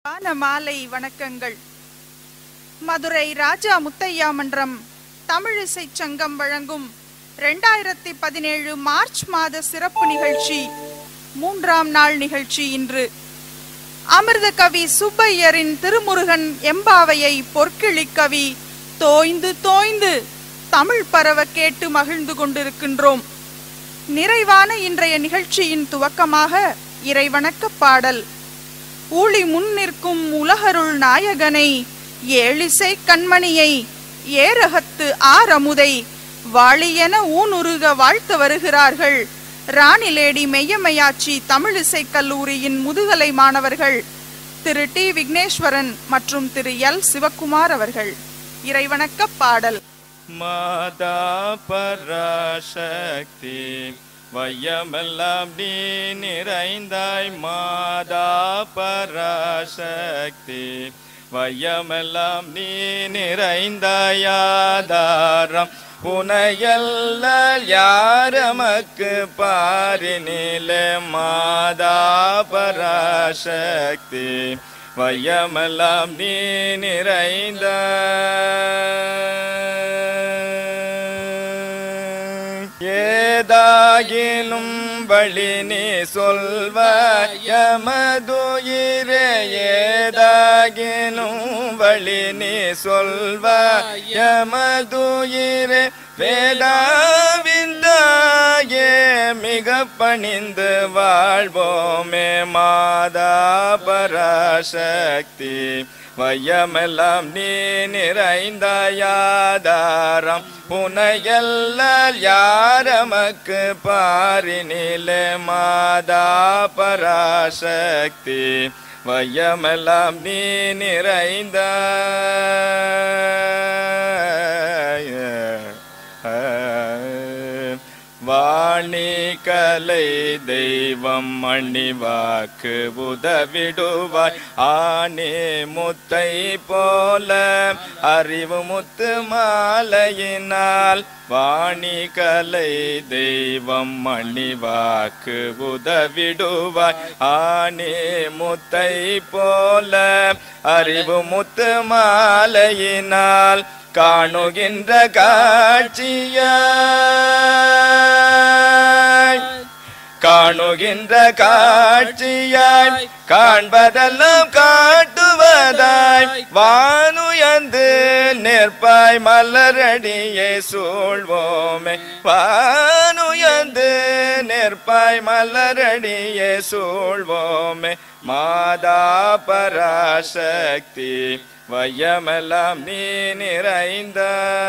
அன்பான மாலை வணக்கங்கள் மதுரை ராஜா முத்தையா மன்றம் தமிழிசை சங்கம் வழங்கும் ரெண்டாயிரத்தி பதினேழு மார்ச் மாத சிறப்பு நிகழ்ச்சி மூன்றாம் நாள் நிகழ்ச்சி இன்று அமிர்த கவி சுப்பையரின் திருமுருகன் எம்பாவையை பொற்கிழி கவி தோய்ந்து தோய்ந்து தமிழ் பரவ கேட்டு மகிழ்ந்து கொண்டிருக்கின்றோம் நிறைவான இன்றைய நிகழ்ச்சியின் துவக்கமாக இறைவணக்க பாடல் ஊழி முன் நிற்கும் உலகருள் நாயகனை ஏழிசை கண்மணியை ஏரகத்து ஆரமுதை வாழியென ஊனுருக வாழ்த்து வருகிறார்கள் ராணிலேடி மெய்யமையாச்சி தமிழிசை கல்லூரியின் முதுகலை மாணவர்கள் திரு டி விக்னேஸ்வரன் மற்றும் திரு எல் சிவக்குமார் அவர்கள் இறைவணக்க பாடல் மாதா பராசக்தி வையமெல்லாம் நீ நிறைந்தாய் மாதா பராசக்தி வையமெல்லாம் நீ நிறைந்தாய் ஆதாரம் புனையல்ல யாரமக்கு பாரினிலே மாதா பராசக்தி வையமெல்லாம் நீ நிறைந்த ஏதாகிலும் வழி நீ சொல்வயமதுயிரே ஏதாகிலும் வழி நீ சொல்வயமதுயிரே வேதாவிந்தாயே மிக பணிந்து வாழ்வோமே மாதா பராசக்தி வையமெல்லாம் நீ நிறைந்தாயாதாரம் புனையல்ல யாரமக்கு பாரினிலே மாதா பராசக்தி வையமெல்லாம் நீ நிறைந்த வாணி கலை தெய்வம் மணிவாக்கு உதவிடுவாய் ஆனே முத்தை போல அறிவு முத்து மாலையினால் வாணி கலை தெய்வம் மணிவாக்கு உதவிடுவாய் ஆனே முத்தை போல அறிவு முத்து மாலையினால் காணுகின்ற காட்சியாய் காணுகின்ற காட்சியாய் காண்பதெல்லாம் காட்டுவதாய் வானுயர்ந்து நிற்பாய் மலரடியை சூழ்வோமே வானுயர்ந்து நிற்பாய் மலரடியை சூழ்வோமே மாதா பராசக்தி வையமெல்லாம் நீ நிறைந்த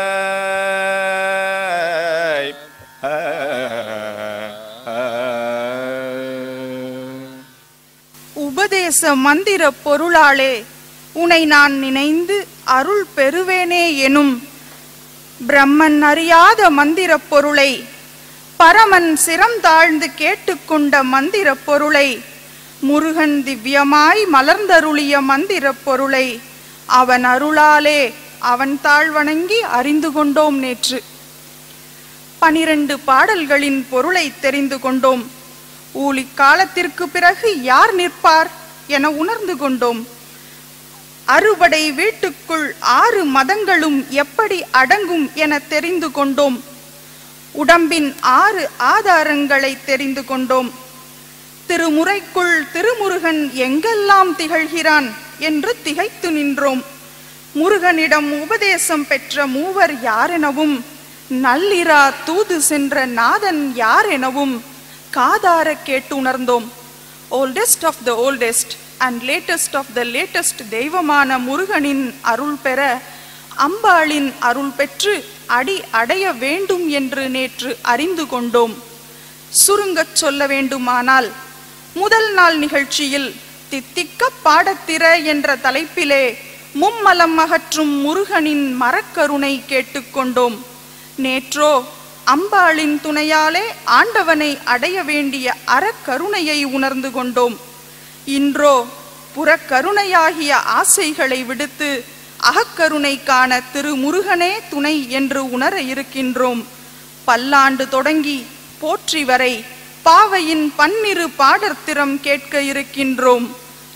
உபதேச மந்திர பொருளாலே உனை நான் நினைந்து அருள் பெறுவேனே எனும் பிரம்மன் அறியாத மந்திர பொருளை பரமன் சிரம் தாழ்ந்து கேட்டுக்கொண்ட மந்திர பொருளை முருகன் திவ்யமாய் மலர்ந்தருளிய மந்திர பொருளை அவன் அருளாலே அவன் தாழ் வணங்கி அறிந்து கொண்டோம் நேற்று பனிரெண்டு பாடல்களின் பொருளை தெரிந்து கொண்டோம் ஊழி காலத்திற்கு பிறகு யார் நிற்பார் என உணர்ந்து கொண்டோம் அறுபடை வீட்டுக்குள் ஆறு மதங்களும் எப்படி அடங்கும் என தெரிந்து கொண்டோம் உடம்பின் ஆறு ஆதாரங்களை தெரிந்து கொண்டோம் திருமுறைக்குள் திருமுருகன் எங்கெல்லாம் திகழ்கிறான் என்று திகைத்து நின்றோம் முருகனிடம் உபதேசம் பெற்ற மூவர் யாரெனவும் நல்லிரா தூது சென்ற நாதன் யார் எனவும் காதார கேட்டு உணர்ந்தோம் oldest of the oldest and latest of the latest தெய்வமான முருகனின் அருள் பெற அம்பாளின் அருள் பெற்று அடி அடைய வேண்டும் என்று நேற்று அறிந்து கொண்டோம் சுருங்கச் சொல்ல வேண்டுமானால் முதல் நாள் நிகழ்ச்சியில் தித்திக்க பாடத்திர என்ற தலைப்பிலே மும்மலம் அகற்றும் முருகனின் மரக்கருணை கேட்டுக்கொண்டோம் நேற்றோ அம்பாளின் துணையாலே ஆண்டவனை அடைய வேண்டிய அறக்கருணையை உணர்ந்து கொண்டோம் இன்றோ புறக்கருணையாகிய ஆசைகளை விடுத்து அகக்கருணை காண திரு முருகனே துணை என்று உணர இருக்கின்றோம் பல்லாண்டு தொடங்கி போற்றி வரை பாவையின் பன்னிரு பாடற்திறம் கேட்க இருக்கின்றோம்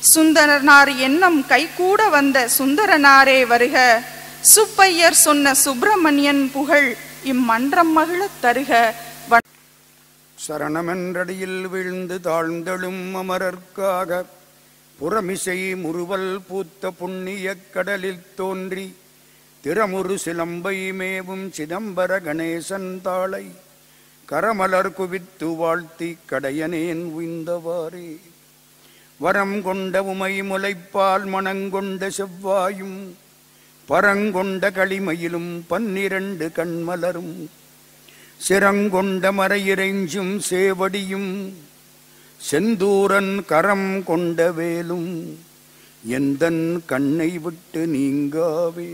சுந்தரனார் எண்ணம் கைகூட வந்த சுந்தரனாரே வருக சுப்பையர் சொன்ன சுப்பிரமணியன் புகழ் இம்மன்றம் மகிழத் தருக வண- சரணமென்றடியில் வீழ்ந்து தாழ்ந்தெழும் அமரர்க்காக புறமிசை முறுவல் பூத்த புண்ணியக் கடலில் தோன்றி திறமுறு சிலம்பை மேவும் சிதம்பர கணேசன் தாளை கரமலர் குவித்து வாழ்த்தி கடையனேன் உய்ந்தவாறே வரம் கொண்ட உமை முலைப்பால் மணங்கொண்ட செவ்வாயும் பரங்கொண்ட களிமையிலும் பன்னிரண்டு கண்மலரும் சிரங்கொண்ட மறையிறைஞ்சும் சேவடியும் செந்தூரன் கரம் கொண்ட வேலும் எந்தன் கண்ணை விட்டு நீங்காவே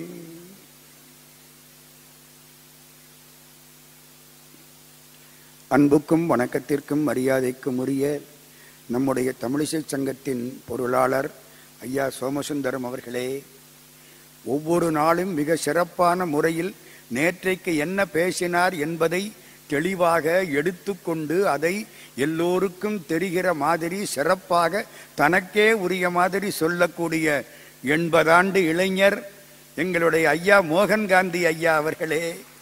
அன்புக்கும் வணக்கத்திற்கும் மரியாதைக்கும் உரிய நம்முடைய தமிழிசை சங்கத்தின் பொருளாளர் ஐயா சோமசுந்தரம் அவர்களே ஒவ்வொரு நாளும் மிக சிறப்பான முறையில் நேற்றைக்கு என்ன பேசினார் என்பதை தெளிவாக எடுத்துக்கொண்டு அதை எல்லோருக்கும் தெரிகிற மாதிரி சிறப்பாக தனக்கே உரிய மாதிரி சொல்லக்கூடிய எண்பதாண்டு இளைஞர் எங்களுடைய ஐயா மோகன் காந்தி ஐயா அவர்களே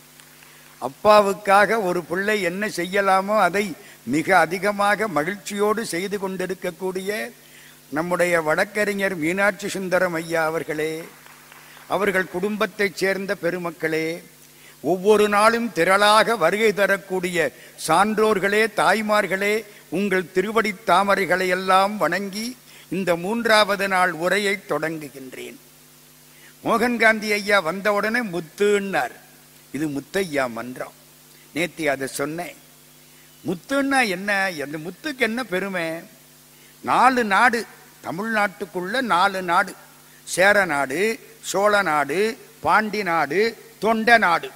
அப்பாவுக்காக ஒரு பிள்ளை என்ன செய்யலாமோ அதை மிக அதிகமாக மகிழ்ச்சியோடு செய்து கொண்டிருக்கக்கூடிய நம்முடைய வழக்கறிஞர் மீனாட்சி சுந்தரம் ஐயா அவர்களே அவர்கள் குடும்பத்தைச் சேர்ந்த பெருமக்களே ஒவ்வொரு நாளும் திரளாக வருகை தரக்கூடிய சான்றோர்களே தாய்மார்களே உங்கள் திருவடி தாமரைகளை எல்லாம் வணங்கி இந்த மூன்றாவது நாள் உரையை தொடங்குகின்றேன் மோகன் காந்தி ஐயா வந்தவுடனே முத்துன்னார் இது முத்தையா மன்றம் நேத்தி அதை சொன்னேன் முத்துன்னா என்ன அந்த முத்துக்கு என்ன பெருமை நாலு நாடு தமிழ்நாட்டுக்குள்ள நாலு நாடு சேர நாடு சோழ நாடு பாண்டி நாடு தொண்ட நாடு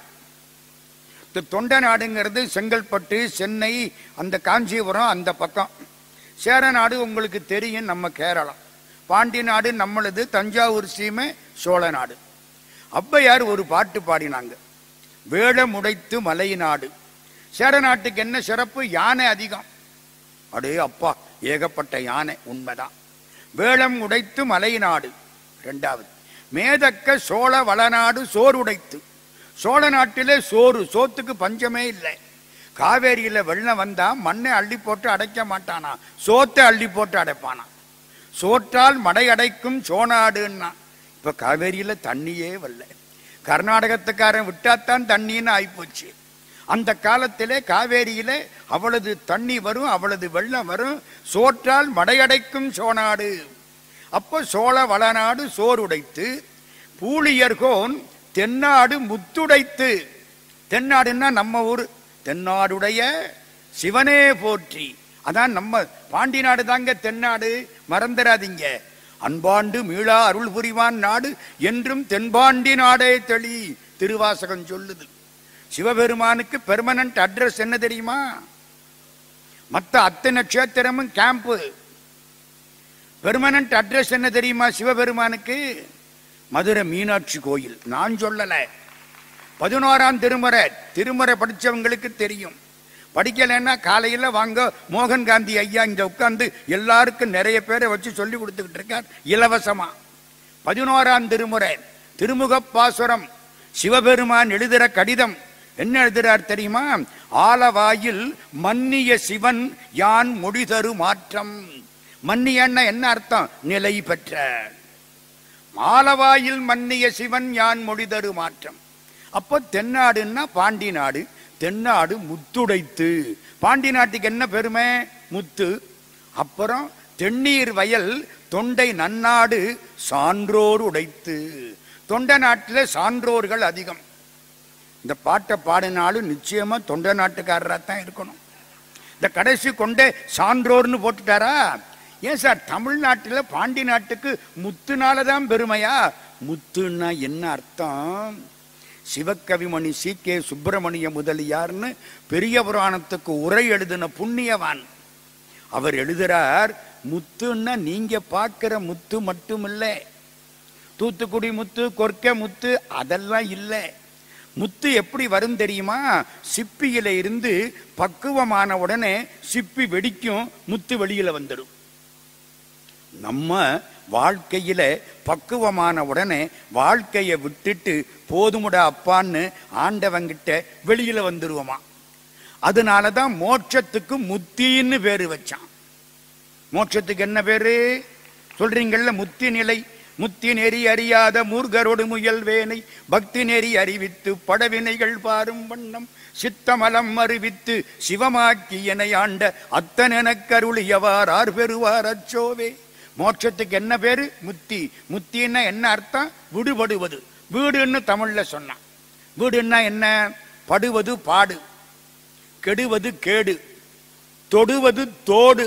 இந்த தொண்ட நாடுங்கிறது செங்கல்பட்டு சென்னை அந்த காஞ்சிபுரம் அந்த பக்கம் சேர நாடு உங்களுக்கு தெரியும் நம்ம கேரளம் பாண்டி நாடு நம்மளது தஞ்சாவூர் சீமை சோழ நாடு ஔவையார் ஒரு பாட்டு பாடினாங்க வேழமுடைத்து மலை நாடு சேர நாட்டுக்கு என்ன சிறப்பு யானை அதிகம் அடே அப்பா ஏகப்பட்ட யானை உண்மைதான் வேளம் உடைத்து மலை நாடு ரெண்டாவது மேதக்க சோழ வளநாடு சோறு உடைத்து சோழ நாட்டிலே சோறு சோத்துக்கு பஞ்சமே இல்லை காவேரியில வெள்ளம் வந்தா மண்ணை அள்ளி போட்டு அடைக்க மாட்டானா சோத்தை அள்ளி போட்டு அடைப்பானா சோற்றால் மடை அடைக்கும் சோனாடுன்னா இப்ப காவேரியில தண்ணியே வரல கர்நாடகத்துக்காரன் விட்டாத்தான் தண்ணின்னு ஆயிப்போச்சு அந்த காலத்திலே காவேரியிலே அவளது தண்ணி வரும் அவளது வெள்ளம் வரும் சோற்றால் மடையடைக்கும் சோனாடு அப்போ சோழ வளநாடு சோறுடைத்து பூழியர்கோன் தென்னாடு முத்துடைத்து தென்னாடுன்னா நம்ம ஊர் தென்னாடுடைய சிவனே போற்றி அதான் நம்ம பாண்டி நாடு தாங்க தென்னாடு மறந்துடாதீங்க அன்பாண்டு மீளா அருள் புரிவான் நாடு என்றும் தென்பாண்டி நாடே தெளி திருவாசகம் சொல்லுது சிவபெருமானுக்கு பெர்மனன்ட் அட்ரஸ் என்ன தெரியுமா மத்த அத்தனை க்ஷேத்திரமும் கேம்ப் பெர்மனன்ட் அட்ரஸ் என்ன தெரியுமா சிவபெருமானுக்கு மதுரை மீனாட்சி கோயில் நான் சொல்லல பதினோராம் திருமுறை திருமுறை படிச்சவங்களுக்கு தெரியும் படிக்கலைன்னா காலையில வாங்க மோகன் காந்தி ஐயா இங்க உட்கார்ந்து எல்லாருக்கும் நிறைய பேரை வச்சு சொல்லி கொடுத்துக்கிட்டு இருக்கார் இலவசமா பதினோராம் திருமுறை திருமுகப்பாசுரம் சிவபெருமான் எழுதுற கடிதம் என்ன எழுதுறார் தெரியுமா ஆலவாயில் மன்னிய சிவன் யான் முடிதரு மாற்றம் மன்னியன்னா என்ன அர்த்தம் நிலை பெற்ற மாலவாயில் மன்னிய சிவன் யான் மொழிதரு மாற்றம் அப்போ தென்னாடுன்னா பாண்டி நாடு தென்னாடு முத்துடைத்து பாண்டி நாட்டுக்கு என்ன பெருமை முத்து அப்புறம் தென்னீர் வயல் தொண்டை நன்னாடு சான்றோர் உடைத்து தொண்டை நாட்டில் சான்றோர்கள் அதிகம் இந்த பாட்டை பாடினாலும் நிச்சயமா தொண்டை நாட்டுக்காரரா தான் இருக்கணும் இந்த கடைசி கொண்டே சான்றோர்னு போட்டுட்டாரா ஏன் சார் தமிழ்நாட்டில் பாண்டி நாட்டுக்கு முத்துனால தான் பெருமையா முத்துன்னா என்ன அர்த்தம் சிவகவிமணி சி கே சுப்பிரமணிய முதலியார்னு பெரிய புராணத்துக்கு உரை எழுதின புண்ணியவான் அவர் எழுதுறார் முத்துன்னா நீங்க பார்க்கிற முத்து மட்டும் இல்லை தூத்துக்குடி முத்து கொர்க்க முத்து அதெல்லாம் இல்லை முத்து எப்படி வரும் தெரியுமா சிப்பியில இருந்து பக்குவமான உடனே சிப்பி வெடிக்கும் முத்து வெளியில வந்துடும் நம்ம வாழ்க்கையில பக்குவமான உடனே வாழ்க்கையை விட்டுட்டு போதுமுடா அப்பான்னு ஆண்டவங்கிட்ட வெளியில வந்துருவோமா அதனாலதான் மோட்சத்துக்கு முத்தின்னு பேரு வச்சான் மோட்சத்துக்கு என்ன பேரு சொல்றீங்கல்ல முத்தி நிலை முத்தி நெறி அறியாத மூர்கரோடு முயல்வேனை பக்தி நெறி அறிவித்து படவினைகள் பாரும் வண்ணம் சித்தமலம் அறிவித்து சிவமாக்கி என ஆண்ட அத்தனெனக் கருளியவார் ஆர் பெறுவார் அச்சோவே மோட்சத்துக்கு என்ன பேரு முத்தி முத்தின்னா என்ன அர்த்தம் விடுபடுவது வீடுன்னு தமிழ்ல சொன்னான் வீடுன்னா என்ன படுவது பாடு கெடுவது கேடு தொடுவது தோடு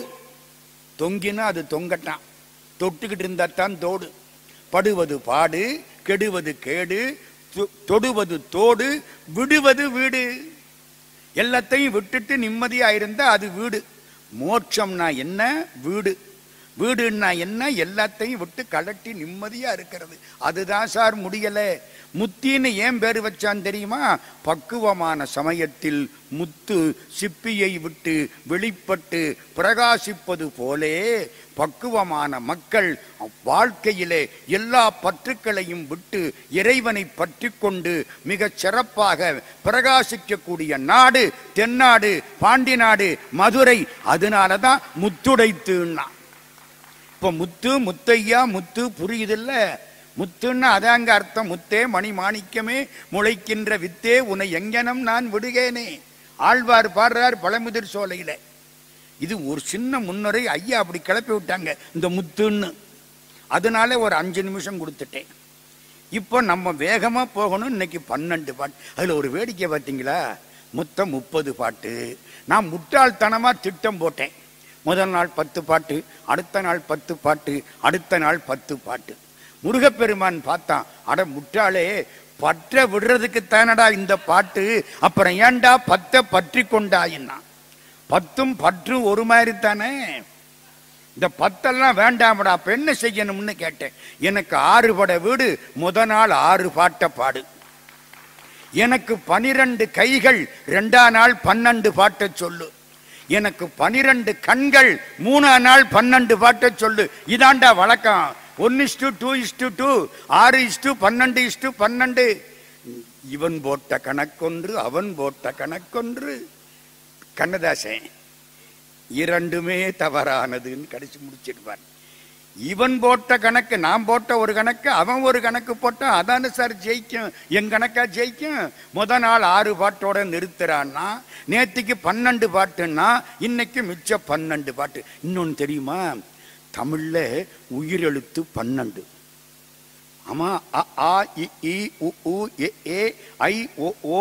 தொங்கினா அது தொங்கட்டான் தொட்டுக்கிட்டு இருந்தாத்தான் தோடு படுவது பாடு கெடுவது கேடு தொ- தொடுவது தோடு விடுவது வீடு எல்லாத்தையும் விட்டுட்டு நிம்மதியா இருந்தா அது வீடு மோட்சம்னா என்ன வீடு வீடுன்னா என்ன எல்லாத்தையும் விட்டு கலட்டி நிம்மதியா இருக்கிறது அதுதான் சார் முடியல முத்தின்னு ஏன் பேர் வச்சான் தெரியுமா பக்குவமான சமயத்தில் முத்து சிப்பியை விட்டு வெளிப்பட்டு பிரகாசிப்பது போலே பக்குவமான மக்கள் வாழ்க்கையிலே எல்லா பற்றுக்களையும் விட்டு இறைவனை பற்றி கொண்டு மிகச் சிறப்பாக பிரகாசிக்கக்கூடிய நாடு தென்னாடு பாண்டி நாடு மதுரை அதனாலதான் முத்துடைத்துன்னா இப்ப முத்து முத்தையா முத்து புரியுதில்ல முத்துன்னா அதாங்க அர்த்தம் முத்தே மணி மாணிக்கமே முளைக்கின்ற வித்தே உன்னை எங்கனம் நான் விடுகேனே ஆழ்வார் பாடுறார் பழமுதிர் சோலையில இது ஒரு சின்ன முன்னுரை ஐயா அப்படி கிளப்பி விட்டாங்க இந்த முத்துன்னு அதனால ஒரு அஞ்சு நிமிஷம் கொடுத்துட்டேன் இப்போ நம்ம வேகமா போகணும் இன்னைக்கு பன்னெண்டு பாட்டு அதுல ஒரு வேடிக்கை பார்த்தீங்களா மொத்தம் முப்பது பாட்டு நான் முட்டாள்தனமா திட்டம் போட்டேன் முதல் நாள் பத்து பாட்டு அடுத்த நாள் பத்து பாட்டு அடுத்த நாள் பத்து பாட்டு முருகப்பெருமான் பார்த்தான் அட முட்டாளே பற்ற விடுறதுக்கு தானடா இந்த பாட்டு அப்புறம் ஏன்டா பத்தை பற்றி கொண்டாயின்னா பத்தும் பற்றும் ஒரு மாதிரி தானே இந்த பத்தெல்லாம் வேண்டாமடா அப்ப என்ன செய்யணும்னு கேட்டேன் எனக்கு ஆறு பட வீடு முத நாள் ஆறு பாட்டை பாடு எனக்கு பனிரெண்டு கைகள் ரெண்டா நாள் பன்னெண்டு பாட்டை சொல்லு எனக்கு பனிரெண்டு கண்கள் மூணா நாள் பன்னெண்டு பாட்டை சொல்லு இதாண்டா வழக்கம் ஒன்னு இஸ்டு டூ இஸ்டு டூ ஆறு இஸ்டு பன்னெண்டு இஸ்டு பன்னெண்டு இவன் போட்ட கணக்கொன்று அவன் போட்ட கணக்கொன்று கண்ணதாசன் இரண்டுமே தவறானதுன்னு கடைசி முடிச்சிருப்பார் இவன் போட்ட கணக்கு நான் போட்ட ஒரு கணக்கு அவன் ஒரு கணக்கு போட்டான் அதானே சார் ஜெயிக்கும் என் கணக்கா ஜெயிக்கும் முத நாள் ஆறு பாட்டோட நிறுத்துறான்னா நேத்திக்கு பன்னெண்டு பாட்டுன்னா இன்னைக்கு மிச்ச பன்னெண்டு பாட்டு இன்னொன்னு தெரியுமா தமிழ்ல உயிரெழுத்து பன்னெண்டு ஆமா அ ஆ இ ஈ உ ஊ எ ஏ ஐ ஓ ஓ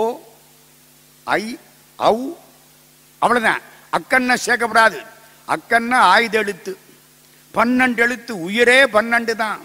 ஐ ஔ அவ்வளவுதான் அக்கன்னா சேர்க்கப்படாது அக்கன்னா ஆயுத எழுத்து பன்னெண்டு எழுத்து உயிரே பன்னெண்டு தான்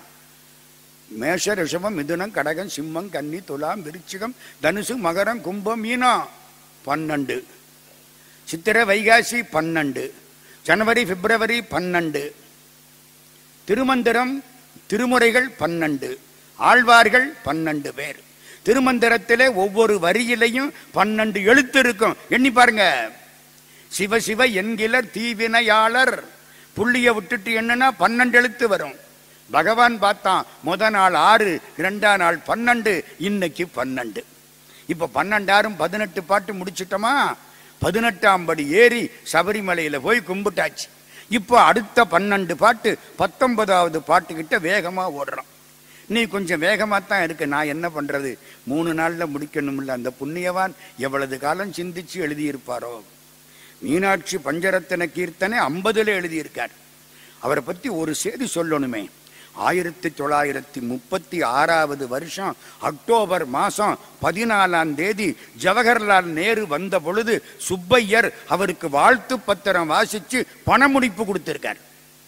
மேஷ ரிஷபம் மிதுனம் கடகம் சிம்மம் கன்னி துலாம் விருச்சிகம் தனுசு மகரம் கும்பம் மீனம் பன்னெண்டு சித்திரை வைகாசி பன்னெண்டு ஜனவரி பிப்ரவரி பன்னெண்டு திருமந்திரம் திருமுறைகள் பன்னெண்டு ஆழ்வார்கள் பன்னெண்டு பேர் திருமந்திரத்திலே ஒவ்வொரு வரியிலையும் பன்னெண்டு எழுத்து இருக்கும் எண்ணி பாருங்க சிவ சிவ என்கிலர் தீவினையாளர் புள்ளிய விட்டுட்டு என்னன்னா பன்னெண்டு எழுத்து வரும் பகவான் பார்த்தான் முத நாள் ஆறு இரண்டாம் நாள் பன்னெண்டு இன்னைக்கு பன்னெண்டு இப்ப பன்னெண்டாயிரம் பதினெட்டு பாட்டு முடிச்சிட்டோமா பதினெட்டாம் படி ஏறி சபரிமலையில போய் கும்பிட்டாச்சு இப்போ அடுத்த பன்னெண்டு பாட்டு பத்தொன்பதாவது பாட்டுக்கிட்ட வேகமா ஓடுறோம் நீ கொஞ்சம் வேகமா தான் இருக்கு நான் என்ன பண்றது மூணு நாள்ல முடிக்கணும்ல அந்த புண்ணியவான் எவ்வளவு காலம் சிந்திச்சு எழுதியிருப்பாரோ மீனாட்சி பஞ்சரத்தன கீர்த்தனை ஐம்பதுல எழுதியிருக்கார் அவரை பத்தி ஒரு செய்தி சொல்லணுமே ஆயிரத்தி தொள்ளாயிரத்தி முப்பத்தி ஆறாவது வருஷம் அக்டோபர் மாசம் பதினாலாம் தேதி ஜவஹர்லால் நேரு வந்த பொழுது சுப்பையர் அவருக்கு வாழ்த்து பத்திரம் வாசிச்சு பணமுடிப்பு கொடுத்திருக்கார்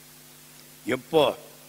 எப்போ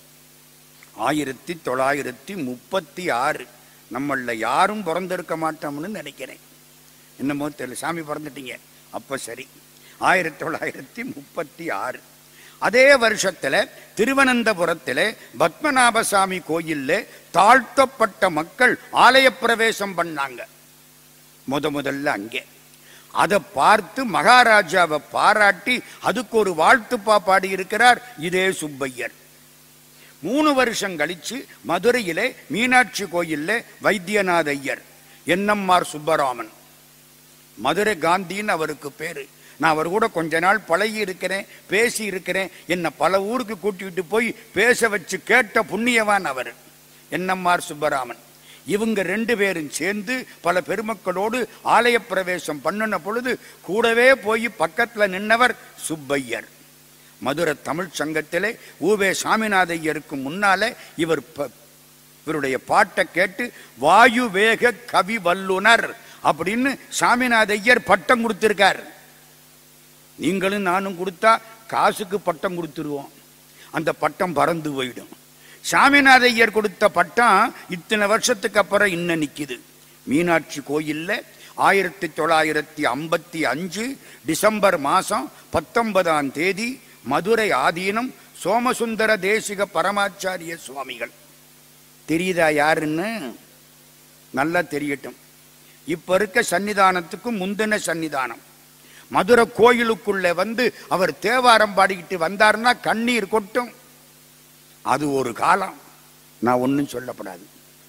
ஆயிரத்தி தொள்ளாயிரத்தி முப்பத்தி ஆறு நம்மள யாரும் பிறந்திருக்க மாட்டோம்னு நினைக்கிறேன் என்னமோ தெரியல சாமி பிறந்துட்டீங்க அப்ப சரி ஆயிரத்தி தொள்ளாயிரத்தி முப்பத்தி ஆறு அதே வருஷத்துல திருவனந்தபுரத்திலே பத்மநாபசாமி கோயில்ல தாழ்த்தப்பட்ட மக்கள் ஆலய பிரவேசம் பண்ணாங்க முத முதல்ல அங்கே அதை பார்த்து மகாராஜாவை பாராட்டி அதுக்கு ஒரு வாழ்த்துப்பா பாடி இருக்கிறார் இதே சுப்பையர் மூணு வருஷம் கழிச்சு மதுரையிலே மீனாட்சி கோயில்ல வைத்தியநாத ஐயர் என்எம்ஆர் சுப்பராமன் மதுரை காந்தின்னு அவருக்கு பேரு நான் அவர் கூட கொஞ்ச நாள் பழகி இருக்கிறேன் பேசி இருக்கிறேன் என்னை பல ஊருக்கு கூட்டிட்டு போய் பேச வச்சு கேட்ட புண்ணியவான் அவர் என்எம்ஆர் சுப்பராமன் இவங்க ரெண்டு பேரும் சேர்ந்து பல பெருமக்களோடு ஆலய பிரவேசம் பண்ணின பொழுது கூடவே போய் பக்கத்துல நின்னவர் சுப்பையர் மதுரை தமிழ் சங்கத்திலே ஊவே சாமிநாத ஐயருக்கு முன்னாலே இவர் ப- இவருடைய பாட்டை கேட்டு வாயு வேக கவி வல்லுனர் அப்படின்னு சாமிநாத ஐயர் பட்டம் கொடுத்திருக்கார் நீங்களும் நானும் கொடுத்தா காசுக்கு பட்டம் கொடுத்துருவோம் அந்த பட்டம் பறந்து போயிடும் சாமிநாத ஐயர் கொடுத்த பட்டம் இத்தனை வருஷத்துக்கு அப்புறம் இன்னும் நிக்குது மீனாட்சி கோயில்ல ஆயிரத்தி தொள்ளாயிரத்தி ஐம்பத்தி அஞ்சு டிசம்பர் மாசம் பத்தொன்பதாம் தேதி மதுரை ஆதீனம் சோமசுந்தர தேசிக பரமாச்சாரிய சுவாமிகள் தெரியுதா யாருன்னு நல்லா தெரியட்டும் இப்ப இருக்க சன்னிதானத்துக்கு முந்தின சன்னிதானம் மதுரை கோயிலுக்குள்ள வந்து அவர் தேவாரம் பாடிக்கிட்டு வந்தாருன்னா கண்ணீர் கொட்டும் அது ஒரு காலம் நான் ஒன்றும் சொல்லப்படாது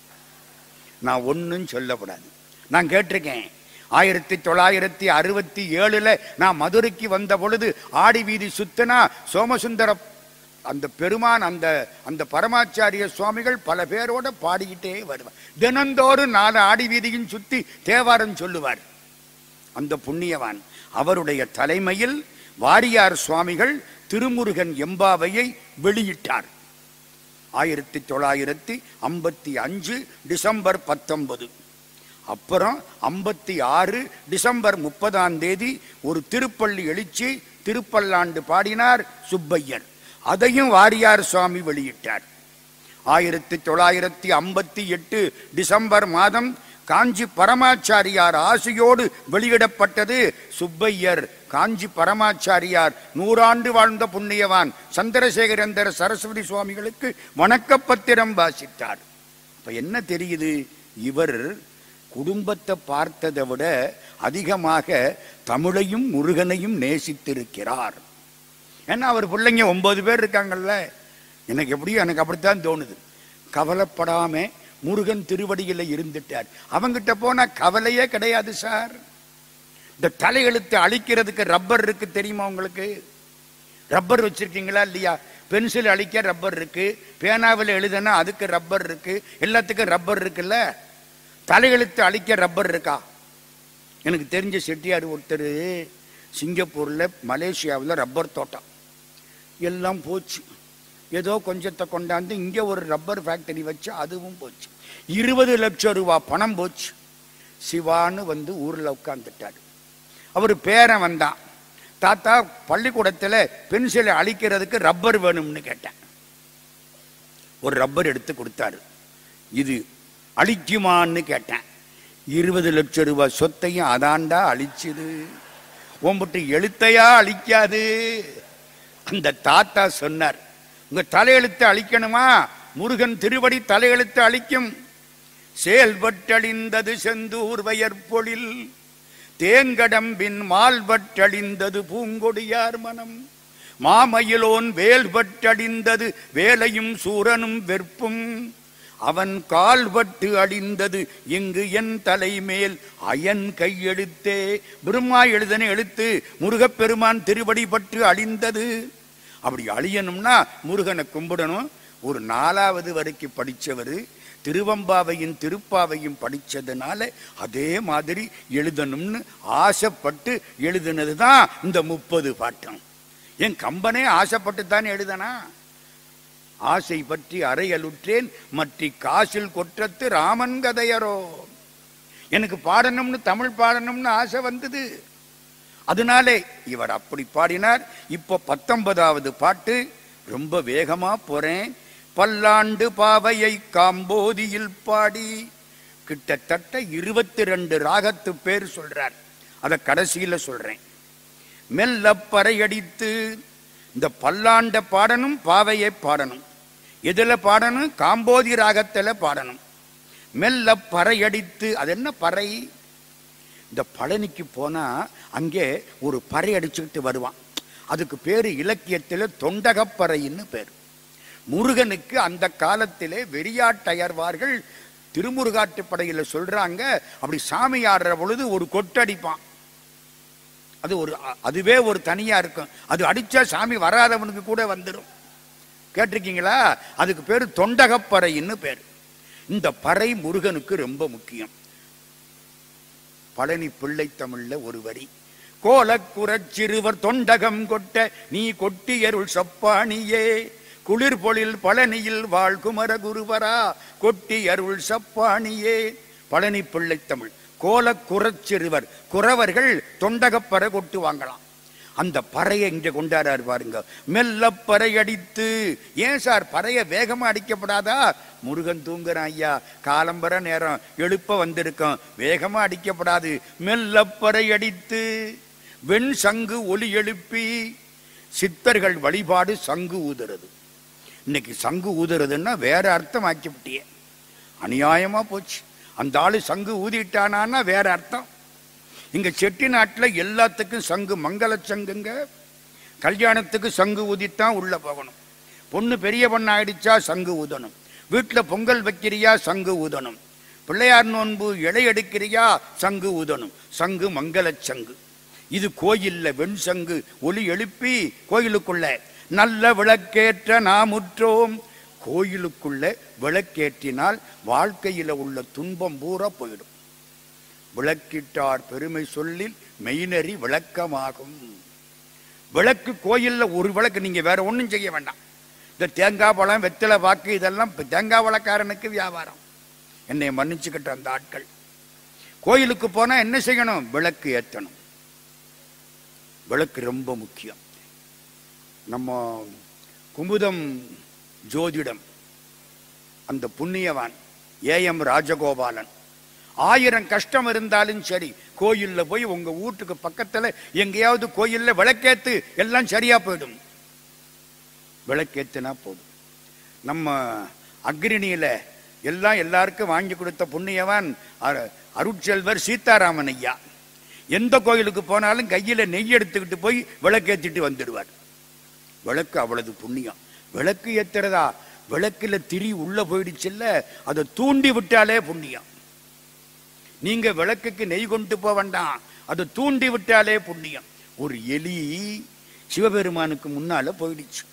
நான் ஒன்றும் சொல்லப்படாது நான் கேட்டிருக்கேன் ஆயிரத்தி தொள்ளாயிரத்தி அறுபத்தி ஏழுல நான் மதுரைக்கு வந்த பொழுது ஆடி வீதி சுத்தினா சோமசுந்தர அந்த பெருமான் அந்த அந்த பரமாச்சாரிய சுவாமிகள் பல பேரோட பாடிக்கிட்டே வருவார் தினந்தோறும் நாலு ஆடி வீதியும் சுத்தி தேவாரம் சொல்லுவார் அந்த புண்ணியவான் அவருடைய தலைமையில் வாரியார் சுவாமிகள் திருமுருகன் எம்பாவையை வெளியிட்டார் ஆயிரத்தி தொள்ளாயிரத்தி ஐம்பத்தி அஞ்சு டிசம்பர் பத்தொன்பது அப்புறம் ஐம்பத்தி ஆறு டிசம்பர் முப்பதாம் தேதி ஒரு திருப்பள்ளி எழுச்சி திருப்பல்லாண்டு பாடினார் சுப்பையர் அதையும் வாரியார் சுவாமி வெளியிட்டார் ஆயிரத்தி தொள்ளாயிரத்தி ஐம்பத்தி எட்டு டிசம்பர் மாதம் காஞ்சி பரமாச்சாரியார் ஆசையோடு வெளியிடப்பட்டது சுப்பையர் காஞ்சி பரமாச்சாரியார் நூறாண்டு வாழ்ந்த புண்ணியவான் சந்திரசேகரந்தர சரஸ்வதி சுவாமிகளுக்கு வணக்கப்பத்திரம் வாசித்தார் அப்ப என்ன தெரியுது இவர் குடும்பத்தை பார்த்ததை விட அதிகமாக தமிழையும் முருகனையும் நேசித்திருக்கிறார் ஏன்னா அவர் பிள்ளைங்க ஒன்பது பேர் இருக்காங்கல்ல எனக்கு எப்படியும் எனக்கு அப்படித்தான் தோணுது கவலைப்படாம முருகன் திருவடியில இருந்துட்டார் அவங்கிட்ட போனா கவலையே கிடையாது சார் இந்த தலையெழுத்து அழிக்கிறதுக்கு ரப்பர் இருக்கு தெரியுமா உங்களுக்கு ரப்பர் வச்சிருக்கீங்களா இல்லையா பென்சில் அழிக்க ரப்பர் இருக்கு பேனாவில் எழுதுனா அதுக்கு ரப்பர் இருக்கு எல்லாத்துக்கும் ரப்பர் இருக்குல்ல தலையெழுத்து அழிக்க ரப்பர் இருக்கா எனக்கு தெரிஞ்ச செட்டியார் ஒருத்தர் சிங்கப்பூர்ல மலேசியாவில் ரப்பர் தோட்டம் எல்லாம் போச்சு ஏதோ கொஞ்சத்தை கொண்டாந்து இங்க ஒரு ரப்பர் ஃபேக்டரி வச்சு அதுவும் போச்சு இருபது லட்சம் ரூபாய் பணம் போச்சு சிவான்னு வந்து ஊர்ல உட்கார்ந்துட்டாரு அவர் பேரன் வந்தான் தாத்தா பள்ளிக்கூடத்துல பென்சிலை அழிக்கிறதுக்கு ரப்பர் வேணும்னு கேட்டேன் ஒரு ரப்பர் எடுத்து கொடுத்தாரு இது அழிக்குமான்னு கேட்டேன் இருபது லட்சம் ரூபாய் சொத்தையும் அதாண்டா அழிச்சுது உன்பிட்டு எழுத்தையா அழிக்காது அந்த தாத்தா சொன்னார் உங்க தலையெழுத்து அழிக்கணுமா முருகன் திருவடி தலையெழுத்து அழிக்கும் செயல்பட்டழிந்தது செந்தூர் வயற்பொழில் தேங்கடம்பின் மால்பட்டழிந்தது பூங்கொடியார் மனம் மாமயிலோன் வேல்பட்டழிந்தது வேலையும் சூரனும் வெற்பும் அவன் கால்பட்டு அழிந்தது இங்கு என் தலைமேல் அயன் கையெழுத்தே பிரம்மா எழுதன எழுத்து முருகப்பெருமான் திருவடி பட்டு அழிந்தது அப்படி அழியணும்னா முருகனை கும்பிடணும் ஒரு நாலாவது வரைக்கும் படிச்சவர் திருவம்பாவையும் திருப்பாவையும் படிச்சதுனால அதே மாதிரி எழுதணும்னு ஆசைப்பட்டு எழுதினது தான் இந்த முப்பது பாட்டம் என் கம்பனே ஆசைப்பட்டு தான் எழுதனா ஆசை பற்றி அறையலுற்றேன் மற்றி காசில் கொற்றத்து ராமன் கதையரோ எனக்கு பாடணும்னு தமிழ் பாடணும்னு ஆசை வந்தது அதனாலே இவர் அப்படி பாடினார் இப்போ பத்தொன்பதாவது பாட்டு ரொம்ப வேகமா போறேன் பல்லாண்டு பாவையை காம்போதியில் பாடி கிட்டத்தட்ட இருபத்தி ரெண்டு ராகத்து பேர் சொல்றார் அத கடைசியில சொல்றேன் மெல்ல பறையடித்து இந்த பல்லாண்ட பாடணும் பாவையை பாடணும் எதுல பாடணும் காம்போதி ராகத்துல பாடணும் மெல்ல பறையடித்து அது என்ன பறை இந்த பழனிக்கு போனா அங்கே ஒரு பறை அடிச்சுக்கிட்டு வருவான் அதுக்கு பேரு இலக்கியத்தில் தொண்டகப்பறைன்னு பேர் முருகனுக்கு அந்த காலத்திலே வெறியாட்டயர்வார்கள் திருமுருகாட்டுப்படையில சொல்றாங்க அப்படி சாமி ஆடுற பொழுது ஒரு கொட்டடிப்பான் அது ஒரு அ- அதுவே ஒரு தனியா இருக்கும் அது அடிச்சா சாமி வராதவனுக்கு கூட வந்துடும் கேட்டிருக்கீங்களா அதுக்கு பேரு தொண்டகப்பறைன்னு பேர் இந்த பறை முருகனுக்கு ரொம்ப முக்கியம் பழனி பிள்ளை தமிழ்ல ஒரு வரி கோலக்குறச் சிறுவர் தொண்டகம் கொட்ட நீ கொட்டியருள் சப்பாணியே குளிர் பொழில் பழனியில் வாழ் குமர குருவரா கொட்டி அருள் சப்பாணியே பழனி பிள்ளை தமிழ் கோலக்குறச் சிறுவர் குறவர்கள் தொண்டகப்பறை கொட்டு வாங்கலாம் அந்த பறையை இங்க கொண்டாடாரு பாருங்க மெல்ல பறை அடித்து ஏன் சார் பறைய வேகமா அடிக்கப்படாதா முருகன் தூங்குறான் ஐயா காலம்பர நேரம் எழுப்ப வந்திருக்கோம் வேகமா அடிக்கப்படாது மெல்ல பறை அடித்து வெண் சங்கு ஒலி எழுப்பி சித்தர்கள் வழிபாடு சங்கு ஊதுறது இன்னைக்கு சங்கு ஊதுறதுன்னா வேற அர்த்தம் ஆக்கிவிட்டியே அநியாயமா போச்சு அந்த ஆளு சங்கு ஊதிட்டானா வேற அர்த்தம் இங்க செட்டி நாட்டுல எல்லாத்துக்கும் சங்கு மங்கள சங்குங்க கல்யாணத்துக்கு சங்கு ஊதித்தான் உள்ள போகணும் பொண்ணு பெரிய பொண்ணு ஆயிடுச்சா சங்கு ஊதணும் வீட்டுல பொங்கல் வைக்கிறியா சங்கு ஊதணும் பிள்ளையார் நோன்பு இலை எடுக்கிறியா சங்கு ஊதணும் சங்கு மங்கள சங்கு இது கோயில்ல வெண் சங்கு ஒலி எழுப்பி கோயிலுக்குள்ள நல்ல விளக்கேற்ற நாமுற்றோம் கோயிலுக்குள்ள விளக்கேற்றினால் வாழ்க்கையில உள்ள துன்பம் பூரா போயிடும் விளக்கிட்டார் பெருமை சொல்லில் மெய்நறி விளக்கமாகும் விளக்கு கோயில்ல ஒரு விளக்கு நீங்க வேற ஒண்ணும் செய்ய வேண்டாம் இந்த தேங்காய் பழம் வெத்தலை வாக்கு இதெல்லாம் இப்ப தேங்காய் பழக்காரனுக்கு வியாபாரம் என்னை மன்னிச்சுக்கிட்ட அந்த ஆட்கள் கோயிலுக்கு போனா என்ன செய்யணும் விளக்கு ஏற்றணும் விளக்கு ரொம்ப முக்கியம் நம்ம குமுதம் ஜோதிடம் அந்த புண்ணியவான் ஏஎம் ராஜகோபாலன் ஆயிரம் கஷ்டம் இருந்தாலும் சரி கோயில்ல போய் உங்க வீட்டுக்கு பக்கத்துல எங்கேயாவது கோயில்ல விளக்கேத்து எல்லாம் சரியா போயிடும் விளக்கேத்துனா போதும் நம்ம அக்ரிணியில எல்லாம் எல்லாருக்கும் வாங்கி கொடுத்த புண்ணியவான் அரு- அருட்செல்வர் சீதாராமன் ஐயா எந்த கோயிலுக்கு போனாலும் கையில நெய் எடுத்துக்கிட்டு போய் விளக்கேத்திட்டு வந்துடுவார் விளக்கு அவ்வளவு புண்ணியம் விளக்கு ஏத்துறதா விளக்குல திரி உள்ள போயிடுச்சுல்ல அதை தூண்டி விட்டாலே புண்ணியம் நீங்க விளக்குக்கு நெய் கொண்டு போக வேண்டாம் அதை தூண்டி விட்டாலே புண்ணியம் ஒரு எலி சிவபெருமானுக்கு முன்னால போயிடுச்சு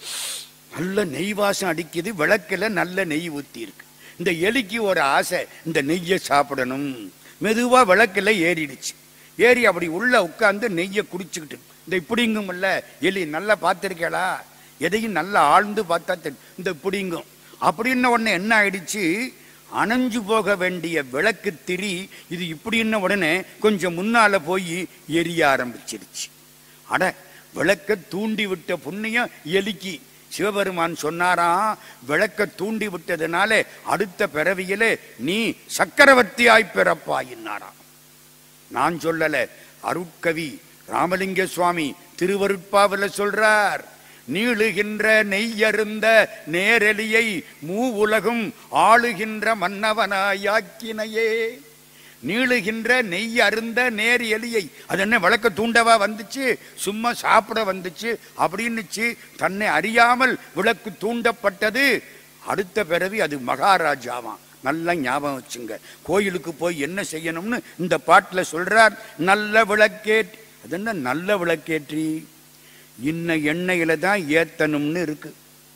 நல்ல நெய் வாசம் அடிக்குது விளக்குல நல்ல நெய் ஊத்தி இருக்கு இந்த எலிக்கு ஒரு ஆசை இந்த நெய்யை சாப்பிடணும் மெதுவா விளக்குல ஏறிடுச்சு ஏறி அப்படி உள்ள உட்கார்ந்து நெய்யை குடிச்சுக்கிட்டு இந்த இப்படிங்கும் இல்ல எலி நல்லா பார்த்திருக்கேளா எதையும் நல்லா ஆழ்ந்து பார்த்தா தெரியும். இந்த இப்படிங்கும் அப்படின்ன உடனே என்ன ஆயிடுச்சு அணைஞ்சு போக வேண்டிய விளக்கு திரி இது இப்படின்ன உடனே கொஞ்சம் முன்னால போய் எரிய ஆரம்பிச்சிருச்சு அட விளக்க தூண்டி விட்ட புண்ணியம் எலிக்கு சிவபெருமான் சொன்னாராம் விளக்க தூண்டி விட்டதுனால அடுத்த பிறவியிலே நீ சக்கரவர்த்தியாய் பிறப்பாயின்னாராம் நான் சொல்லல அருட்கவி ராமலிங்க சுவாமி திருவருட்பாவில சொல்றார் நீளுகின்ற நெய்யருந்த நேரலியை மூ உலகும் ஆளுகின்ற மன்னவனாயாக்கினையே நீளுகின்ற நெய் அருந்த நேர் எலியை அது என்ன விளக்க தூண்டவா வந்துச்சு சும்மா சாப்பிட வந்துச்சு அப்படின்னுச்சு தன்னை அறியாமல் விளக்கு தூண்டப்பட்டது அடுத்த பிறவி அது மகாராஜாவாம் நல்லா ஞாபகம் வச்சுங்க கோயிலுக்கு போய் என்ன செய்யணும்னு இந்த பாட்டுல சொல்றார் நல்ல விளக்கேற்றி அது என்ன நல்ல விளக்கேற்றி இன்ன எண்ணெயில தான் ஏத்தணும்னு இருக்கு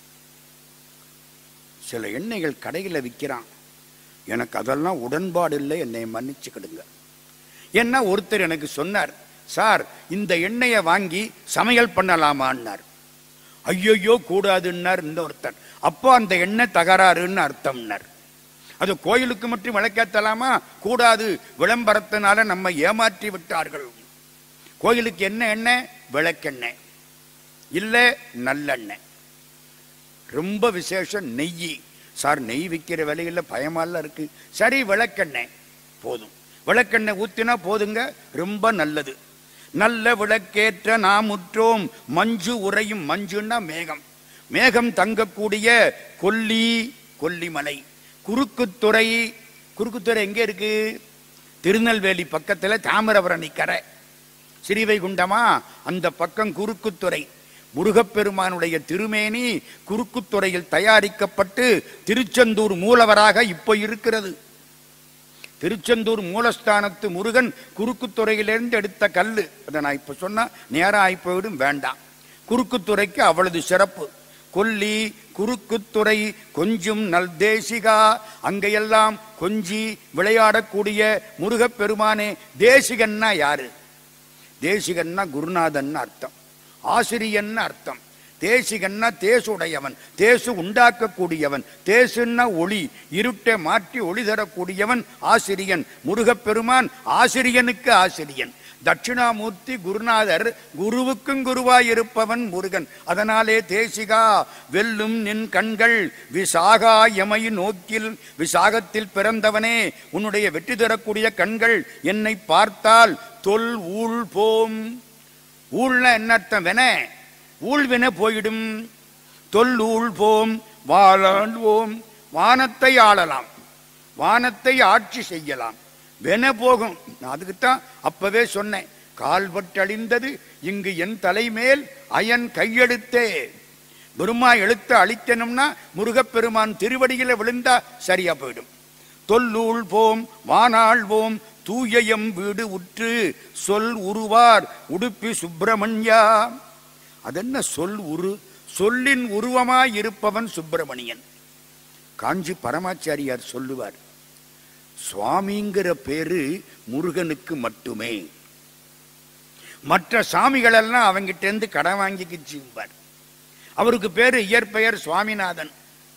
சில எண்ணெய்கள் கடையில விற்கிறான் எனக்கு அதெல்லாம் உடன்பாடு இல்லை என்னை மன்னிச்சுக்கிடுங்க ஏன்னா ஒருத்தர் எனக்கு சொன்னார் சார் இந்த எண்ணெயை வாங்கி சமையல் பண்ணலாமான்னார் ஐயையோ கூடாதுன்னார் இந்த ஒருத்தர் அப்போ அந்த எண்ணெய் தகராறுன்னு அர்த்தம்னார் அது கோயிலுக்கு மட்டும் விளக்கேத்தலாமா கூடாது விளம்பரத்தினால நம்ம ஏமாற்றி விட்டார்கள் கோயிலுக்கு என்ன எண்ணெய் விளக்கெண்ணெய் இல்ல நல்லெண்ணெய் ரொம்ப விசேஷம் நெய் சார் நெய் விற்கிற விலையில பயமாலாம் இருக்கு சரி விளக்கெண்ணெய் போதும் விளக்கெண்ணெய் ஊத்தினா போதுங்க ரொம்ப நல்லது நல்ல விளக்கேற்ற நாம் உற்றோம் மஞ்சு உறையும் மஞ்சுன்னா மேகம் மேகம் தங்கக்கூடிய கொல்லி கொல்லிமலை குறுக்குத்துறை குறுக்குத்துறை எங்க இருக்கு திருநெல்வேலி பக்கத்துல தாமிரபரணி கரை ஸ்ரீவைகுண்டமா அந்த பக்கம் குறுக்குத்துறை முருகப்பெருமானுடைய திருமேனி குறுக்குத்துறையில் தயாரிக்கப்பட்டு திருச்செந்தூர் மூலவராக இப்போ இருக்கிறது திருச்செந்தூர் மூலஸ்தானத்து முருகன் குறுக்குத்துறையிலிருந்து எடுத்த கல்லு அதை நான் இப்ப சொன்னா நேரம் ஆகி போயிடும் வேண்டாம் குறுக்குத்துறைக்கு அவ்வளவு சிறப்பு கொல்லி குறுக்குத்துறை கொஞ்சும் நல் தேசிகா அங்கெல்லாம் கொஞ்சி விளையாடக்கூடிய முருகப்பெருமானே தேசிகன்னா யாரு தேசிகன்னா குருநாதன் அர்த்தம் ஆசிரியன் அர்த்தம் தேசிகன்னா தேசுடையவன் தேசு உண்டாக்கக்கூடியவன் தேசுன்னா ஒளி இருட்டை மாற்றி ஒளி தரக்கூடியவன் ஆசிரியன் முருகப்பெருமான் ஆசிரியனுக்கு ஆசிரியன் தட்சிணாமூர்த்தி குருநாதர் குருவுக்கும் குருவாயிருப்பவன் முருகன் அதனாலே தேசிகா வெல்லும் நின் கண்கள் விசாகா எமை நோக்கில் விசாகத்தில் பிறந்தவனே உன்னுடைய வெற்றி தரக்கூடிய கண்கள் என்னை பார்த்தால் தொல் ஊழ் போம் ஊழ்னா என்ன அர்த்தம் வென ஊழ்வின போயிடும் தொல்லூழ் போம் வாழாழ்வோம் வானத்தை ஆளலாம் வானத்தை ஆட்சி செய்யலாம் வென போகும் நான் அதுக்குத்தான் அப்பவே சொன்னேன் கால்பட்டழிந்தது இங்கு என் தலைமேல் அயன் கையெழுத்தே பெருமா எழுத்த அழித்தனும்னா முருகப்பெருமான் திருவடியில விழுந்தா சரியா போயிடும் தொல்லூள் போம் வானாழ்வோம் தூயயம் வீடு உற்று சொல் உருவார் உடுப்பி சுப்பிரமணியா அதென்ன சொல் உரு சொல்லின் உருவமாய் இருப்பவன் சுப்பிரமணியன் காஞ்சி பரமாச்சாரியார் சொல்லுவார் சுவாமிங்கிற பேரு முருகனுக்கு மட்டுமே மற்ற சாமிகளெல்லாம் அவங்கிட்ட இருந்து கடன் வாங்கிக்கிச்சும்பார் அவருக்கு பேரு இயற்பெயர் சுவாமிநாதன்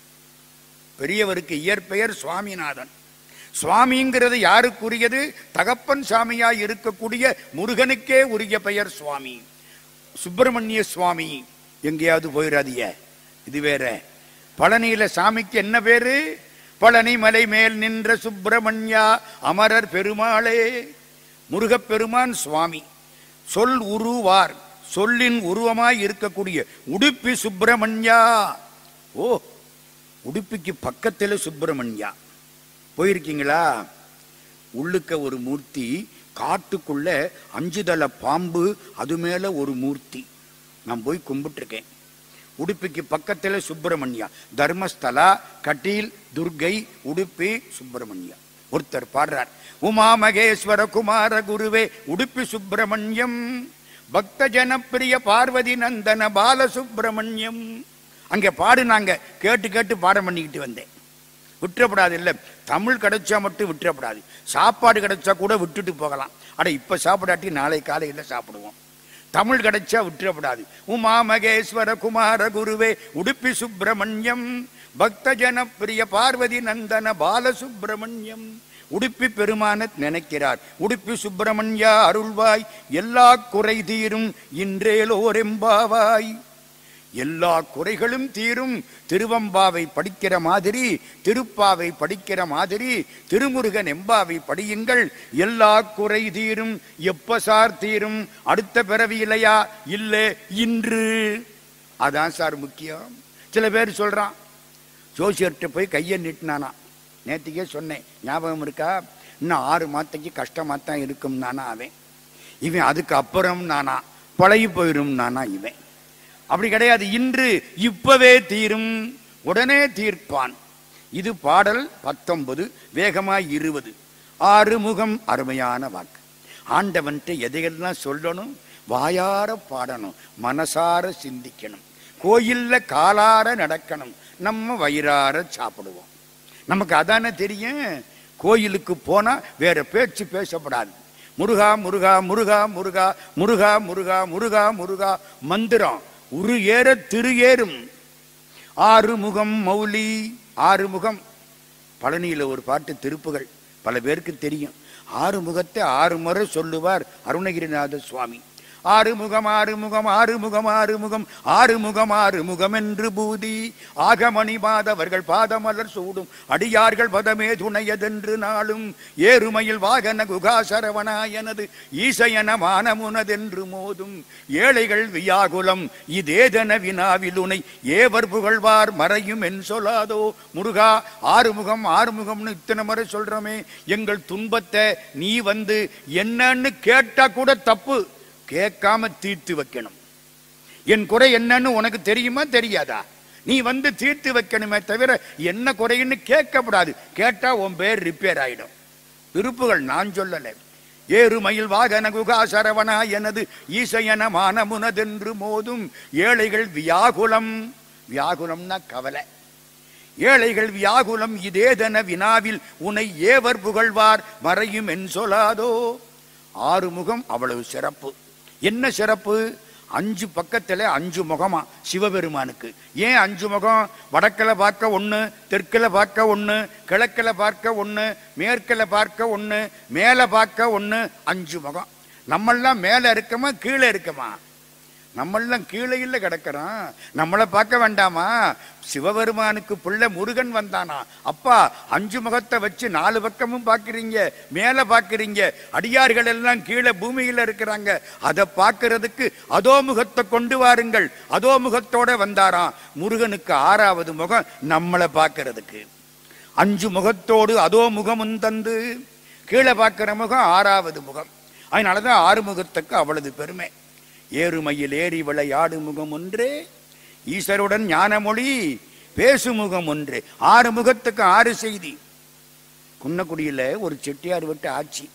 பெரியவருக்கு இயற்பெயர் சுவாமிநாதன் சுவாமிங்கிறது யாருக்குரியது தகப்பன் சாமியாய் இருக்கக்கூடிய முருகனுக்கே உரிய பெயர் சுவாமி சுப்பிரமணிய சுவாமி எங்கேயாவது போயிடாதீங்க இது வேற பழனியில சாமிக்கு என்ன பேரு பழனி மலை மேல் நின்ற சுப்பிரமணியா அமரர் பெருமாளே முருகப்பெருமான் சுவாமி சொல் உருவார் சொல்லின் உருவமாய் இருக்கக்கூடிய உடுப்பி சுப்பிரமணியா ஓ உடுப்பிக்கு பக்கத்துல சுப்பிரமணியா போயிருக்கீங்களா உள்ளுக்க ஒரு மூர்த்தி காட்டுக்குள்ள அஞ்சுதல பாம்பு அது மேல ஒரு மூர்த்தி நான் போய் கும்பிட்டுருக்கேன் உடுப்பிக்கு பக்கத்துல சுப்பிரமணியா தர்மஸ்தலா கட்டீல் துர்கை உடுப்பி சுப்பிரமணியா ஒருத்தர் பாடுறார் உமா மகேஸ்வர குமார குருவே உடுப்பி சுப்பிரமணியம் பக்த ஜனப்பிரிய பார்வதி நந்தன பால சுப்பிரமணியம் அங்க பாடுனாங்க கேட்டு கேட்டு பாடம் பண்ணிக்கிட்டு வந்தேன் விட்டுறப்படாது இல்ல தமிழ் கிடைச்சா மட்டும் விட்டுறப்படாது சாப்பாடு கிடைச்சா கூட விட்டுட்டு போகலாம் அட இப்ப சாப்பிடாட்டி நாளை காலையில சாப்பிடுவோம் தமிழ் கிடைச்சா விட்டுறப்படாது உமா மகேஸ்வர குமார குருவே உடுப்பி சுப்பிரமணியம் பக்த ஜனப்பிரிய பார்வதி நந்தன பால சுப்பிரமணியம் உடுப்பி பெருமான நினைக்கிறார் உடுப்பி சுப்பிரமணியா அருள்வாய் எல்லா குறை தீரும் இன்றேலோரெம்பாவாய் எல்லா குறைகளும் தீரும் திருவம்பாவை படிக்கிற மாதிரி திருப்பாவை படிக்கிற மாதிரி திருமுருகன் எம்பாவை படியுங்கள் எல்லா குறை தீரும் எப்ப சார் தீரும் அடுத்த பிறவி இல்லையா இல்ல இன்று அதான் சார் முக்கியம் சில பேர் சொல்றான் ஜோசியர்கிட்ட போய் கையை நீட்டினானா நேத்திக்கே சொன்னேன் ஞாபகம் இருக்கா இன்னும் ஆறு மாத்தைக்கு கஷ்டமா தான் இருக்கும் நானா அவன் இவன் அதுக்கு அப்புறம் நானா பழகி போயிரும் நானா இவன் அப்படி கிடையாது இன்று இப்பவே தீரும் உடனே தீர்ப்பான் இது பாடல் பத்தொன்பது வேகமாய் இருபது ஆறு முகம் அருமையான வாக்கு ஆண்டவன்ட்டு எதையெல்லாம் சொல்லணும் வாயார பாடணும் மனசார சிந்திக்கணும் கோயில்ல காலார நடக்கணும் நம்ம வயிறார சாப்பிடுவோம் நமக்கு அதானே தெரியும் கோயிலுக்கு போனா வேற பேச்சு பேசப்படாது முருகா முருகா முருகா முருகா முருகா முருகா முருகா முருகா மந்திரம் உரு ஏற திரு ஏறும் ஆறு முகம் மௌலி ஆறு முகம் பழனியில ஒரு பாட்டு திருப்புகள் பல பேருக்கு தெரியும் ஆறு முகத்தை ஆறு முறை சொல்லுவார் அருணகிரிநாத சுவாமி ஆறு முகம் ஆறு முகம் ஆறு முகம் ஆறு முகம் ஆறு முகம் ஆறு முகம் என்று பூதி ஆகமணி மாதவர்கள் பாதமலர் சூடும் அடியார்கள் பதமே துணையதென்று நாளும் ஏறுமையில் வாகன குகாசரவனாயனது ஈசையன மானமுனதென்று மோதும் ஏழைகள் வியாகுலம் இதேதன வினாவிலுனை ஏவர் புகழ்வார் மறையும் என் சொல்லாதோ முருகா ஆறுமுகம் ஆறுமுகம்னு இத்தனை முறை சொல்றோமே எங்கள் துன்பத்தை நீ வந்து என்னன்னு கேட்டா கூட தப்பு கேட்காம தீர்த்து வைக்கணும் என் குறை என்னன்னு உனக்கு தெரியுமா தெரியாதா நீ வந்து தீர்த்து வைக்கணுமே தவிர என்ன குறைன்னு கேட்கக்கூடாது கேட்டா உன் பேர் ரிப்பேர் ஆயிடும் விருப்புகள் நான் சொல்லல ஏறுமயில் வாகன குகா சரவணா எனது ஈசையன மானமுனதென்று மோதும் ஏழைகள் வியாகுலம் வியாகுலம்னா கவலை ஏழைகள் வியாகுலம் இதேதென வினாவில் உன்னை ஏவர் புகழ்வார் மறையும் என் சொல்லாதோ ஆறுமுகம் அவ்வளவு சிறப்பு என்ன சிறப்பு அஞ்சு பக்கத்துல அஞ்சு முகமா சிவபெருமானுக்கு ஏன் அஞ்சு முகம் வடக்கில் பார்க்க ஒண்ணு தெற்குல பார்க்க ஒண்ணு கிழக்கில் பார்க்க ஒண்ணு மேற்கில் பார்க்க ஒண்ணு மேல பார்க்க ஒண்ணு அஞ்சு முகம் நம்மெல்லாம் மேல இருக்கமா கீழே இருக்கமா நம்மெல்லாம் கீழே இல்ல கிடக்கிறோம் நம்மளை பார்க்க வேண்டாமா சிவபெருமானுக்கு பிள்ளை முருகன் வந்தானா அப்பா அஞ்சு முகத்தை வச்சு நாலு பக்கமும் பார்க்கறீங்க மேல பார்க்கறீங்க அடியார்கள் எல்லாம் கீழே பூமியில இருக்கிறாங்க அதை பார்க்கறதுக்கு அதோ முகத்தை கொண்டு வாருங்கள் அதோ முகத்தோட வந்தாராம் முருகனுக்கு ஆறாவது முகம் நம்மளை பார்க்கறதுக்கு அஞ்சு முகத்தோடு அதோ முகமும் தந்து கீழே பார்க்கிற முகம் ஆறாவது முகம் அதனாலதான் ஆறு முகத்துக்கு அவ்வளவு பெருமை ஏறுமையில் ஏறி விளையாடு முகம் ஒன்றே ஈஸ்வருடன் ஞானமொழி பேசு முகம் ஒன்றே ஆறு முகத்துக்கு ஆறு செய்தி குன்னக்குடியில ஒரு செட்டியார் விட்டு ஆட்சி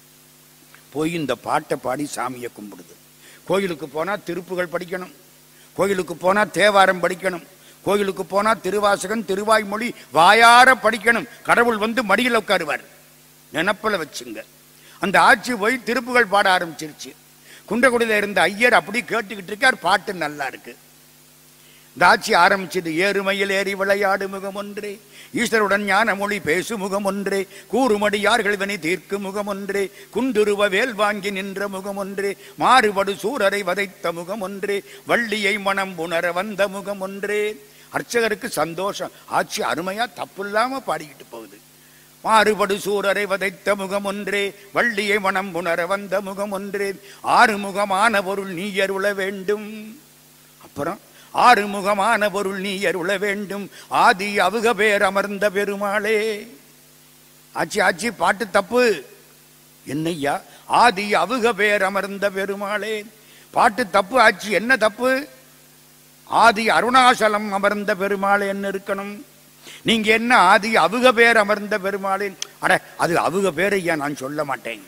போய் இந்த பாட்டை பாடி சாமியை கும்பிடுது கோயிலுக்கு போனா திருப்புகள் படிக்கணும் கோயிலுக்கு போனா தேவாரம் படிக்கணும் கோயிலுக்கு போனா திருவாசகம் திருவாய்மொழி வாயார படிக்கணும் கடவுள் வந்து மடியில் உட்காருவார் நினப்பில் வச்சுங்க அந்த ஆட்சி போய் திருப்புகள் பாட ஆரம்பிச்சிருச்சு குன்றக்குடியில இருந்த ஐயர் அப்படி கேட்டுக்கிட்டு இருக்கார் பாட்டு நல்லா இருக்கு இந்த ஆட்சி ஆரம்பிச்சது ஏறுமையில் ஏறி விளையாடு முகம் ஒன்றே ஈஸ்வருடன் ஞான மொழி பேசு முகம் ஒன்றே கூறுமடியார்கள் வினை தீர்க்கு முகம் ஒன்றே குண்டுருவ வேல் வாங்கி நின்ற முகம் ஒன்றே மாறுபடு சூரரை வதைத்த முகம் ஒன்றே வள்ளியை மனம் உணர வந்த முகம் ஒன்றே அர்ச்சகருக்கு சந்தோஷம் ஆட்சி அருமையா தப்பில்லாம பாடிக்கிட்டு போகுது மாறுபடு சூரரை வதைத்த முகம் ஒன்றே வள்ளியை மனம் உணர வந்த முகம் ஒன்றே ஆறுமுகமான பொருள் நீ அருள வேண்டும் அப்புறம் ஆறுமுகமான பொருள் நீ அருள வேண்டும் ஆதி அவுக பேர் அமர்ந்த பெருமாளே ஆச்சி ஆச்சி பாட்டு தப்பு என்னய்யா ஆதி அவுக பேர் அமர்ந்த பெருமாளே பாட்டு தப்பு ஆச்சி என்ன தப்பு ஆதி அருணாசலம் அமர்ந்த பெருமாள் என்ன இருக்கணும் நீங்க என்ன ஆதி அவுக பேர் அமர்ந்த பெருமாளின் அட அது அவுக பேர் ஐயா நான் சொல்ல மாட்டேன்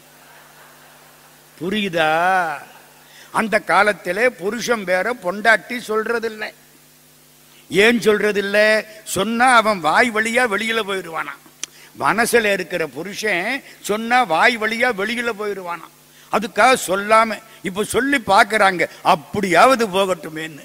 புரியுதா அந்த காலத்திலே புருஷன் பேர பொண்டாட்டி சொல்றதில்லை ஏன் சொல்றதில்ல சொன்னா அவன் வாய் வழியா வெளியில போயிடுவானா மனசுல இருக்கிற புருஷன் சொன்னா வாய் வழியா வெளியில போயிடுவானா அதுக்காக சொல்லாம இப்ப சொல்லி பார்க்கறாங்க அப்படியாவது போகட்டுமேன்னு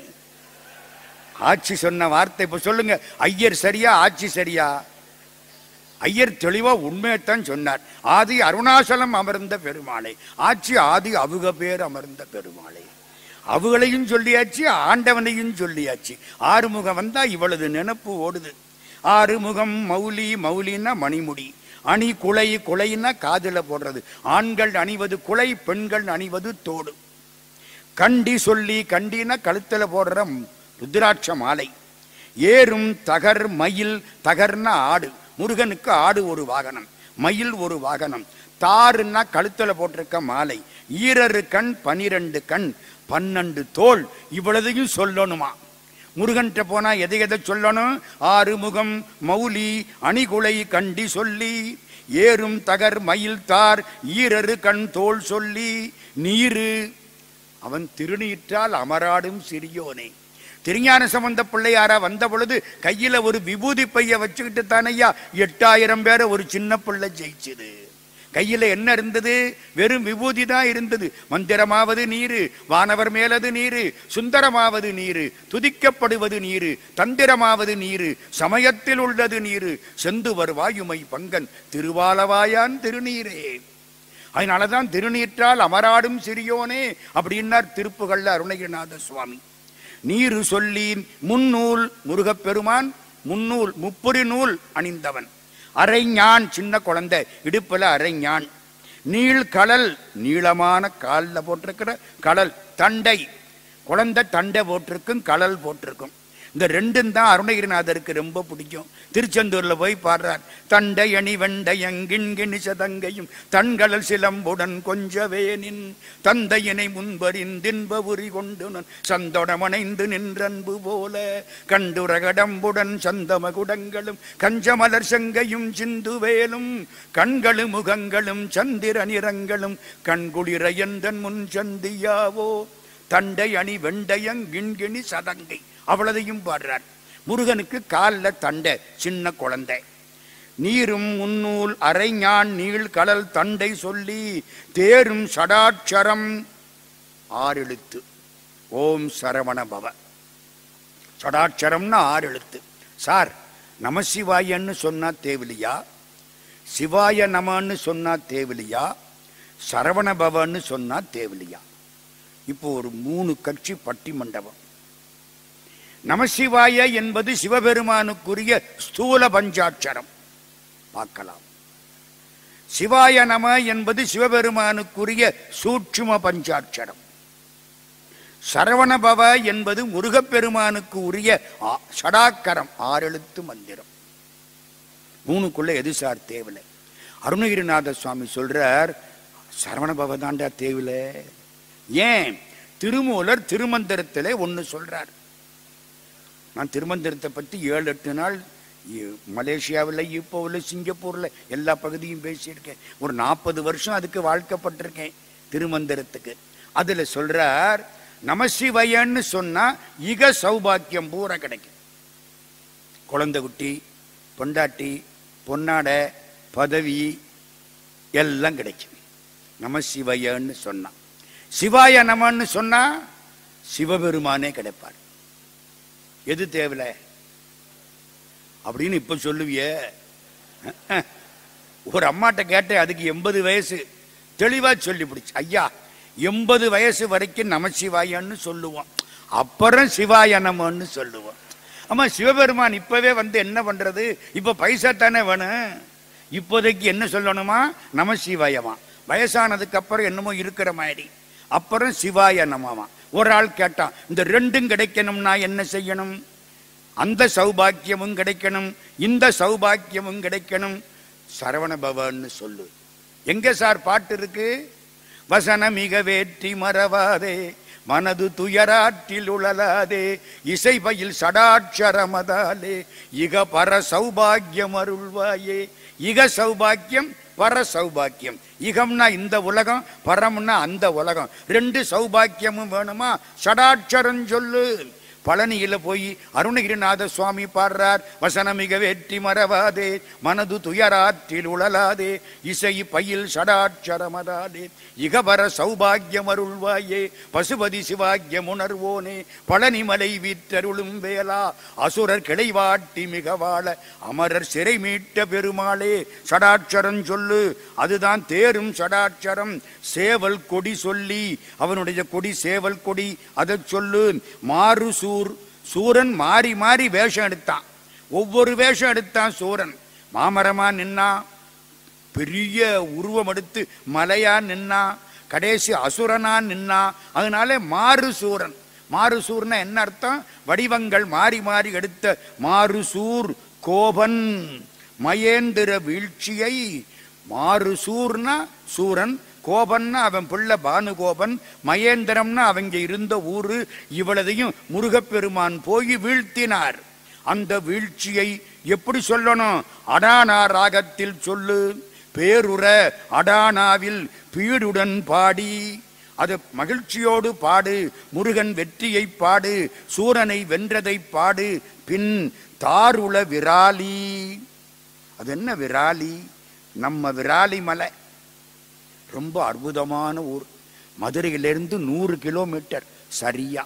ஆட்சி சொன்ன வார்த்தை இப்ப சொல்லுங்க ஐயர் சரியா ஆட்சி சரியா ஐயர் தெளிவா உண்மையைத்தான் சொன்னார் ஆதி அருணாசலம் அமர்ந்த பெருமாளை ஆட்சி ஆதி அவுக பேர் அமர்ந்த பெருமாளை அவுகளையும் சொல்லியாச்சு ஆண்டவனையும் சொல்லியாச்சு ஆறுமுகம் வந்தா இவளது நினப்பு ஓடுது ஆறுமுகம் மௌலி மௌலின்னா மணிமுடி அணி குலை குலைன்னா காதுல போடுறது ஆண்கள் அணிவது குலை பெண்கள் அணிவது தோடு கண்டி சொல்லி கண்டினா கழுத்துல போடுற ருத்ராட்ச மாலை ஏறும் தகர் மயில் தகர்னா ஆடு முருகனுக்கு ஆடு ஒரு வாகனம் மயில் ஒரு வாகனம் தாருன்னா கழுத்துல போட்டிருக்க மாலை ஈரரு கண் பனிரெண்டு கண் பன்னெண்டு தோல் இவ்வளதையும் சொல்லணுமா முருகன்கிட்ட போனா எதை எதை சொல்லணும் ஆறுமுகம் மௌலி அணிகுலை கண்டி சொல்லி ஏறும் தகர் மயில் தார் ஈரரு கண் தோல் சொல்லி நீரு அவன் திருநீற்றால் அமராடும் சிறியோனே திருஞான சம்பந்த பிள்ளையாரா வந்த பொழுது கையில ஒரு விபூதி பைய வச்சுக்கிட்டு தானையா எட்டாயிரம் பேரை ஒரு சின்ன பிள்ளை ஜெயிச்சது கையில என்ன இருந்தது வெறும் விபூதி தான் இருந்தது மந்திரமாவது நீரு வானவர் மேலது நீரு சுந்தரமாவது நீரு துதிக்கப்படுவது நீரு தந்திரமாவது நீரு சமயத்தில் உள்ளது நீரு செந்துவர் வாயுமை பங்கன் திருவாலவாயான் திருநீரே அதனாலதான் திருநீற்றால் அமராடும் சிறியோனே அப்படின்னார் திருப்புகள்ல அருணகிரிநாத சுவாமி நீரு சொல்லி முன்னூல் முருகப்பெருமான் முன்னூல் முப்புரி நூல் அணிந்தவன் அரைஞான் சின்ன குழந்தை இடுப்புல அரைஞான் நீள் கடல் நீளமான காலில் போட்டிருக்கிற கடல் தண்டை குழந்தை தண்டை போட்டிருக்கும் கடல் போட்டிருக்கும் இந்த ரெண்டும் தான் அருணகிரிநாதருக்கு ரொம்ப பிடிக்கும் திருச்செந்தூர்ல போய் பாடுறார் தண்டை அணி வெண்டையங்கிண்கிணி சதங்கையும் தன்களல் சிலம்புடன் கொஞ்சவேனின் தந்தையினை முன்பறிந்தின்ப உரி கொண்டு நான் சந்தொடமணைந்து நின்றன்பு போல கண்டுரகடம்புடன் சந்தம குடங்களும் கஞ்சமலர் செங்கையும் சிந்துவேலும் கண்களும் முகங்களும் சந்திர நிறங்களும் கண்குளிர எந்தன் முன் சந்தியாவோ தண்டை அணி வெண்டையங்கிண்கிணி சதங்கை அவ்வளதையும் பாடுறார் முருகனுக்கு காலில் தண்டை சின்ன குழந்தை நீரும் முன்னூல் அரைஞான் நீள் கடல் தண்டை சொல்லி தேரும் சடாட்சரம் ஆறெழுத்து ஓம் சரவண பவ சடாட்சரம்னு ஆறு எழுத்து சார் நமசிவாயன்னு சொன்னா தேவலியா சிவாய நமன்னு சொன்னா தேவலியா சரவண பவன்னு சொன்னா தேவலியா இப்போ ஒரு மூணு கட்சி பட்டி மண்டபம் நமசிவாய என்பது சிவபெருமானுக்குரிய ஸ்தூல பஞ்சாட்சரம் பார்க்கலாம் சிவாய நம என்பது சிவபெருமானுக்குரிய சூட்சும பஞ்சாட்சரம் சரவணபவ என்பது முருகப்பெருமானுக்கு உரிய ஆ- ஷடாக்கரம் ஆறெழுத்து மந்திரம் மூணுக்குள்ள எது சார் தேவலை அருணகிரிநாத சுவாமி சொல்றார் சரவணபவ தாண்டா தேவலை ஏன் திருமூலர் திருமந்திரத்திலே ஒன்னு சொல்றார் நான் திருமந்திரத்தை பத்தி ஏழு எட்டு நாள் இ- மலேசியாவில் இப்போவில் சிங்கப்பூர்ல எல்லா பகுதியும் பேசியிருக்கேன் ஒரு நாற்பது வருஷம் அதுக்கு வாழ்க்கப்பட்டிருக்கேன் திருமந்திரத்துக்கு அதுல சொல்றார் நமசிவயன்னு சொன்னா இக சௌபாக்கியம் பூரா கிடைக்கும் குழந்தை குட்டி பொண்டாட்டி பொன்னாடை பதவி எல்லாம் கிடைக்கும் நமசிவயன்னு சொன்னா சிவாய நமன்னு சொன்னா சிவபெருமானே கிடைப்பார் எது தேவலை அப்படின்னு இப்ப சொல்லுவியே ஒரு அம்மாட்ட கேட்டேன் அதுக்கு எண்பது வயசு தெளிவா சொல்லிவிடுச்சு ஐயா எண்பது வயசு வரைக்கும் நமசிவாயன்னு சொல்லுவோம் அப்புறம் சிவாய நமன்னு சொல்லுவோம் ஆமா சிவபெருமான் இப்பவே வந்து என்ன பண்றது இப்ப பைசா தானே வேணும் இப்போதைக்கு என்ன சொல்லணுமா நமசிவாயமா வயசானதுக்கு அப்புறம் என்னமோ இருக்கிற மாதிரி அப்புறம் சிவாய நமமா ஒரு ஆள் கேட்டான் இந்த ரெண்டும் கிடைக்கணும்னா என்ன செய்யணும் அந்த சௌபாக்கியமும் கிடைக்கணும் இந்த சௌபாக்கியமும் கிடைக்கணும் சரவண பவன்னு சொல்லு எங்க சார் பாட்டு இருக்கு வசன மிக வேற்றி மறவாதே மனது துயராற்றில் உழலாதே இசை பயில் சடாட்சரமதாலே இக பர சௌபாக்கியம் அருள்வாயே இக சௌபாக்கியம் பர சௌபாக்கியம் இகம்னா இந்த உலகம் பரம்னா அந்த உலகம் ரெண்டு சௌபாக்கியமும் வேணுமா சடாட்சரம் சொல்லு பழனியில போய் அருணகிரிநாத சுவாமி பாடுறார் வசனமிக வெற்றி மறவாதே மனது துயராற்றில் உழலாதே இசை பயில் சடாட்சரமதாதே இகபர சௌபாகியம் அருள்வாயே பசுபதி சிவாக்கியம் உணர்வோனே பழனிமலை வீற்றருளும் வேளா அசுரர் கிளைவாட்டி மிக வாழ அமரர் சிறை மீட்ட பெருமாளே சடாட்சரம் சொல்லு அதுதான் தேரும் சடாட்சரம் சேவல் கொடி சொல்லி அவனுடைய கொடி சேவல் கொடி அதை சொல்லு மாறு சூர் சூரன் மாறி மாறி வேஷம் எடுத்தான் ஒவ்வொரு வேஷம் எடுத்தான் சூரன் மாமரமா நின்னா பெரிய உருவம் எடுத்து மலையா நின்னா கடைசி அசுரனா நின்னா அதனால மாறு சூரன் மாறு சூர்னா என்ன அர்த்தம் வடிவங்கள் மாறி மாறி எடுத்த மாறு சூர் கோபன் மயேந்திர வீழ்ச்சியை மாறு சூர்னா சூரன் கோபன்னா அவன் பிள்ளை பானுகோபன் மகேந்திரம்னா அவங்க இருந்த ஊரு இவ்வளதையும் முருகப்பெருமான் போய் வீழ்த்தினார் அந்த வீழ்ச்சியை எப்படி சொல்லணும் அடானா ராகத்தில் சொல்லு பேருற அடானாவில் பீடுடன் பாடி அது மகிழ்ச்சியோடு பாடு முருகன் வெற்றியை பாடு சூரனை வென்றதை பாடு பின் தாருள விராலி அது என்ன விராலி நம்ம விராலி மலை ரொம்ப அற்புதமான ஊர் மதுரையிலிருந்து நூறு கிலோமீட்டர் சரியா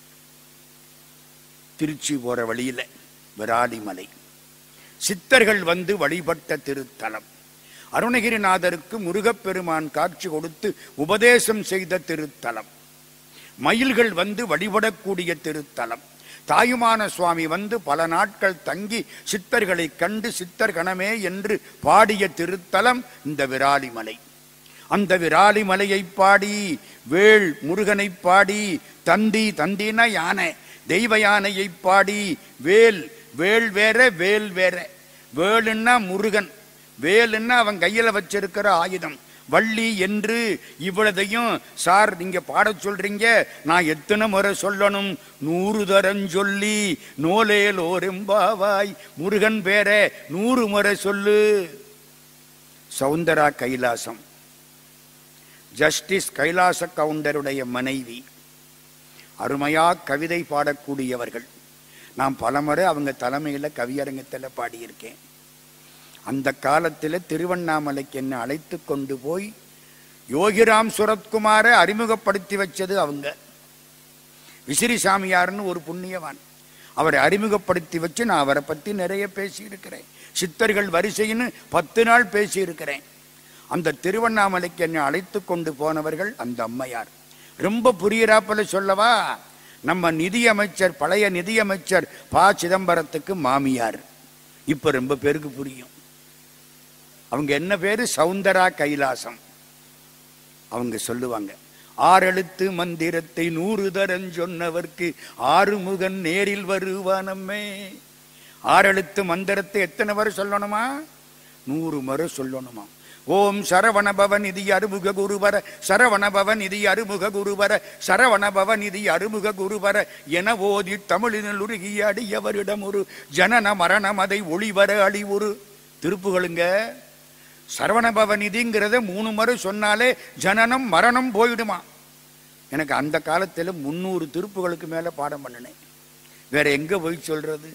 திருச்சி போற வழியில விராலிமலை சித்தர்கள் வந்து வழிபட்ட திருத்தலம் அருணகிரிநாதருக்கு முருகப்பெருமான் காட்சி கொடுத்து உபதேசம் செய்த திருத்தலம் மயில்கள் வந்து வழிபடக்கூடிய திருத்தலம் தாயுமான சுவாமி வந்து பல நாட்கள் தங்கி சித்தர்களை கண்டு சித்தர் கணமே என்று பாடிய திருத்தலம் இந்த விராலிமலை அந்த விராலிமலையை பாடி வேள் முருகனை பாடி தந்தி தந்தினா யானை தெய்வ யானையை பாடி வேல் வேல் வேற வேல் வேற வேலுன்னா முருகன் வேலுன்னா அவன் கையில வச்சிருக்கிற ஆயுதம் வள்ளி என்று இவ்வளதையும் சார் நீங்க பாடச் சொல்றீங்க நான் எத்தனை முறை சொல்லணும் நூறு தரம் சொல்லி நோலேல் ஓரெம்பாவாய் முருகன் பேர நூறு முறை சொல்லு சௌந்தரா கைலாசம் ஜஸ்டிஸ் கைலாச கவுண்டருடைய மனைவி அருமையா கவிதை பாடக்கூடியவர்கள் நான் பலமுறை அவங்க தலைமையில கவியரங்கத்தில் பாடியிருக்கேன் அந்த காலத்தில் திருவண்ணாமலைக்கு என்னை அழைத்து கொண்டு போய் யோகிராம் சுரத்குமாரை அறிமுகப்படுத்தி வச்சது அவங்க விசிறி சாமியார்னு ஒரு புண்ணியவான் அவரை அறிமுகப்படுத்தி வச்சு நான் அவரை பத்தி நிறைய பேசியிருக்கிறேன் சித்தர்கள் வரிசைன்னு பத்து நாள் பேசியிருக்கிறேன் அந்த திருவண்ணாமலைக்கு என்னை அழைத்து கொண்டு போனவர்கள் அந்த அம்மையார் ரொம்ப புரியிறாப்பல சொல்லவா நம்ம நிதியமைச்சர் பழைய நிதியமைச்சர் ப சிதம்பரத்துக்கு மாமியார் இப்ப ரொம்ப பேருக்கு புரியும் அவங்க என்ன பேரு சௌந்தரா கைலாசம் அவங்க சொல்லுவாங்க ஆறெழுத்து மந்திரத்தை நூறு தரன் சொன்னவர்க்கு ஆறுமுகன் நேரில் வருவானம்மே ஆறெழுத்து மந்திரத்தை எத்தனை முறை சொல்லணுமா நூறு முறை சொல்லணுமா ஓம் சரவணபவ நிதி அருமுக குருவர சரவணபவ நிதி அருமுக குருவர சரவணபவ நிதி அருமுக குருவர என ஓதி தமிழினில் உருகிய அடியவரிடம் ஒரு ஜனன மரணம் அதை ஒளிவர அழிவுறு திருப்புகளுங்க சரவணபவ நிதிங்கிறத மூணு முறை சொன்னாலே ஜனனம் மரணம் போயிடுமா எனக்கு அந்த காலத்தில் முந்நூறு திருப்புகளுக்கு மேல பாடம் பண்ணினேன் வேற எங்க போய் சொல்றது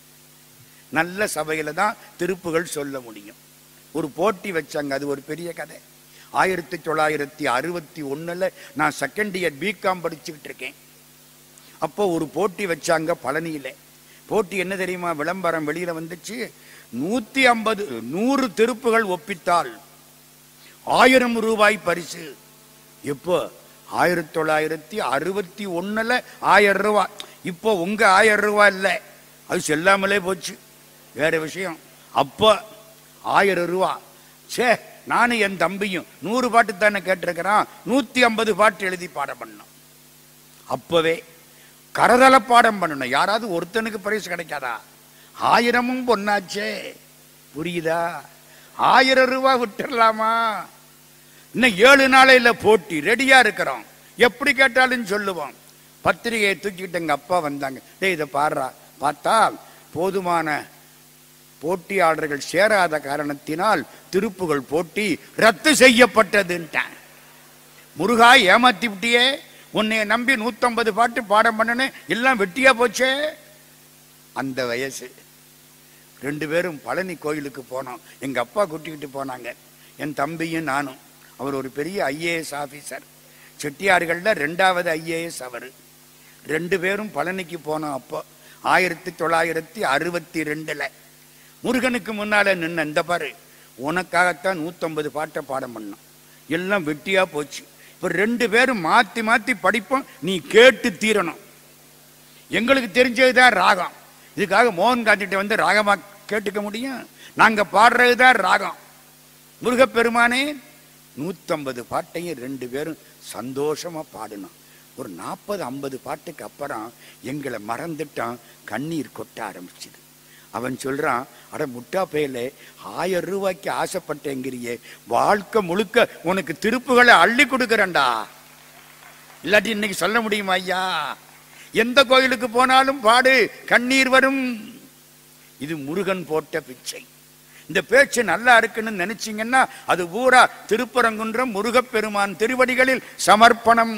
நல்ல சபையில தான் திருப்புகள் சொல்ல முடியும் ஒரு போட்டி வச்சாங்க அது ஒரு பெரிய கதை ஆயிரத்தி தொள்ளாயிரத்தி அறுபத்தி ஒண்ணுல நான் செகண்ட் இயர் பிகாம் படிச்சுக்கிட்டு இருக்கேன் அப்போ ஒரு போட்டி வச்சாங்க பழனியில போட்டி என்ன தெரியுமா விளம்பரம் வெளியில வந்துச்சு நூத்தி ஐம்பது நூறு திருப்புகள் ஒப்பித்தால் ஆயிரம் ரூபாய் பரிசு எப்போ ஆயிரத்தி தொள்ளாயிரத்தி அறுபத்தி ஒண்ணுல ஆயிரம் ரூபாய் இப்போ உங்க ஆயிரம் ரூபாய் இல்லை அது செல்லாமலே போச்சு வேற விஷயம் அப்போ ஆயிரம் ரூபா சே நானும் என் தம்பியும் நூறு பாட்டு தானே கேட்டிருக்கிறான் நூத்தி ஐம்பது பாட்டு எழுதி பாடம் பண்ணோம் அப்பவே கரதல பாடம் பண்ணணும் யாராவது ஒருத்தனுக்கு பரிசு கிடைக்காதா ஆயிரமும் பொண்ணாச்சே புரியுதா ஆயிரம் ரூபாய் விட்டுறலாமா இன்னும் ஏழு நாளையில போட்டி ரெடியா இருக்கிறோம் எப்படி கேட்டாலும் சொல்லுவோம் பத்திரிகையை தூக்கிட்டு எங்க அப்பா வந்தாங்க டேய் இதை பாடுறா பார்த்தா போதுமான போட்டியாளர்கள் சேராத காரணத்தினால் திருப்புகள் போட்டி ரத்து செய்யப்பட்டதுன்ட்டான் முருகா ஏமாத்தி விட்டியே உன்னைய நம்பி நூத்தம்பது பாட்டு பாடம் பண்ணனே எல்லாம் வெட்டியா போச்சே அந்த வயசு ரெண்டு பேரும் பழனி கோயிலுக்கு போனோம் எங்க அப்பா கூட்டிக்கிட்டு போனாங்க என் தம்பியும் நானும் அவர் ஒரு பெரிய ஐஏஎஸ் ஆபீசர் செட்டியார்கள்ல ரெண்டாவது ஐஏஎஸ் அவர் ரெண்டு பேரும் பழனிக்கு போனோம் அப்போ ஆயிரத்தி தொள்ளாயிரத்தி அறுபத்தி ரெண்டுல முருகனுக்கு முன்னால நின்ன இந்த பாரு உனக்காகத்தான் நூத்தம்பது பாட்டை பாடம் பண்ணோம் எல்லாம் வெட்டியா போச்சு இப்ப ரெண்டு பேரும் மாத்தி மாத்தி படிப்போம் நீ கேட்டு தீரணும் எங்களுக்கு தெரிஞ்சதுதான் ராகம் இதுக்காக மோகன் காந்திட்ட வந்து ராகமா கேட்டுக்க முடியும் நாங்க பாடுறதுதான் ராகம் முருகப்பெருமானே நூத்தம்பது பாட்டையும் ரெண்டு பேரும் சந்தோஷமா பாடணும் ஒரு நாற்பது ஐம்பது பாட்டுக்கு அப்புறம் எங்களை மறந்துட்டான் கண்ணீர் கொட்ட ஆரம்பிச்சுது அவன் சொல்றான் அட முட்டா பயல ஆயிரம் ரூபாய்க்கு ஆசைப்பட்டேங்கிறியே வாழ்க்கை முழுக்க உனக்கு திருப்புகளை அள்ளி கொடுக்கறேன்டா இல்லாட்டி இன்னைக்கு சொல்ல முடியுமா ஐயா எந்த கோயிலுக்கு போனாலும் பாடு கண்ணீர் வரும் இது முருகன் போட்ட பிச்சை இந்த பேச்சு நல்லா இருக்குன்னு நினைச்சீங்கன்னா அது பூரா திருப்பரங்குன்றம் முருகப்பெருமான் திருவடிகளில் சமர்ப்பணம்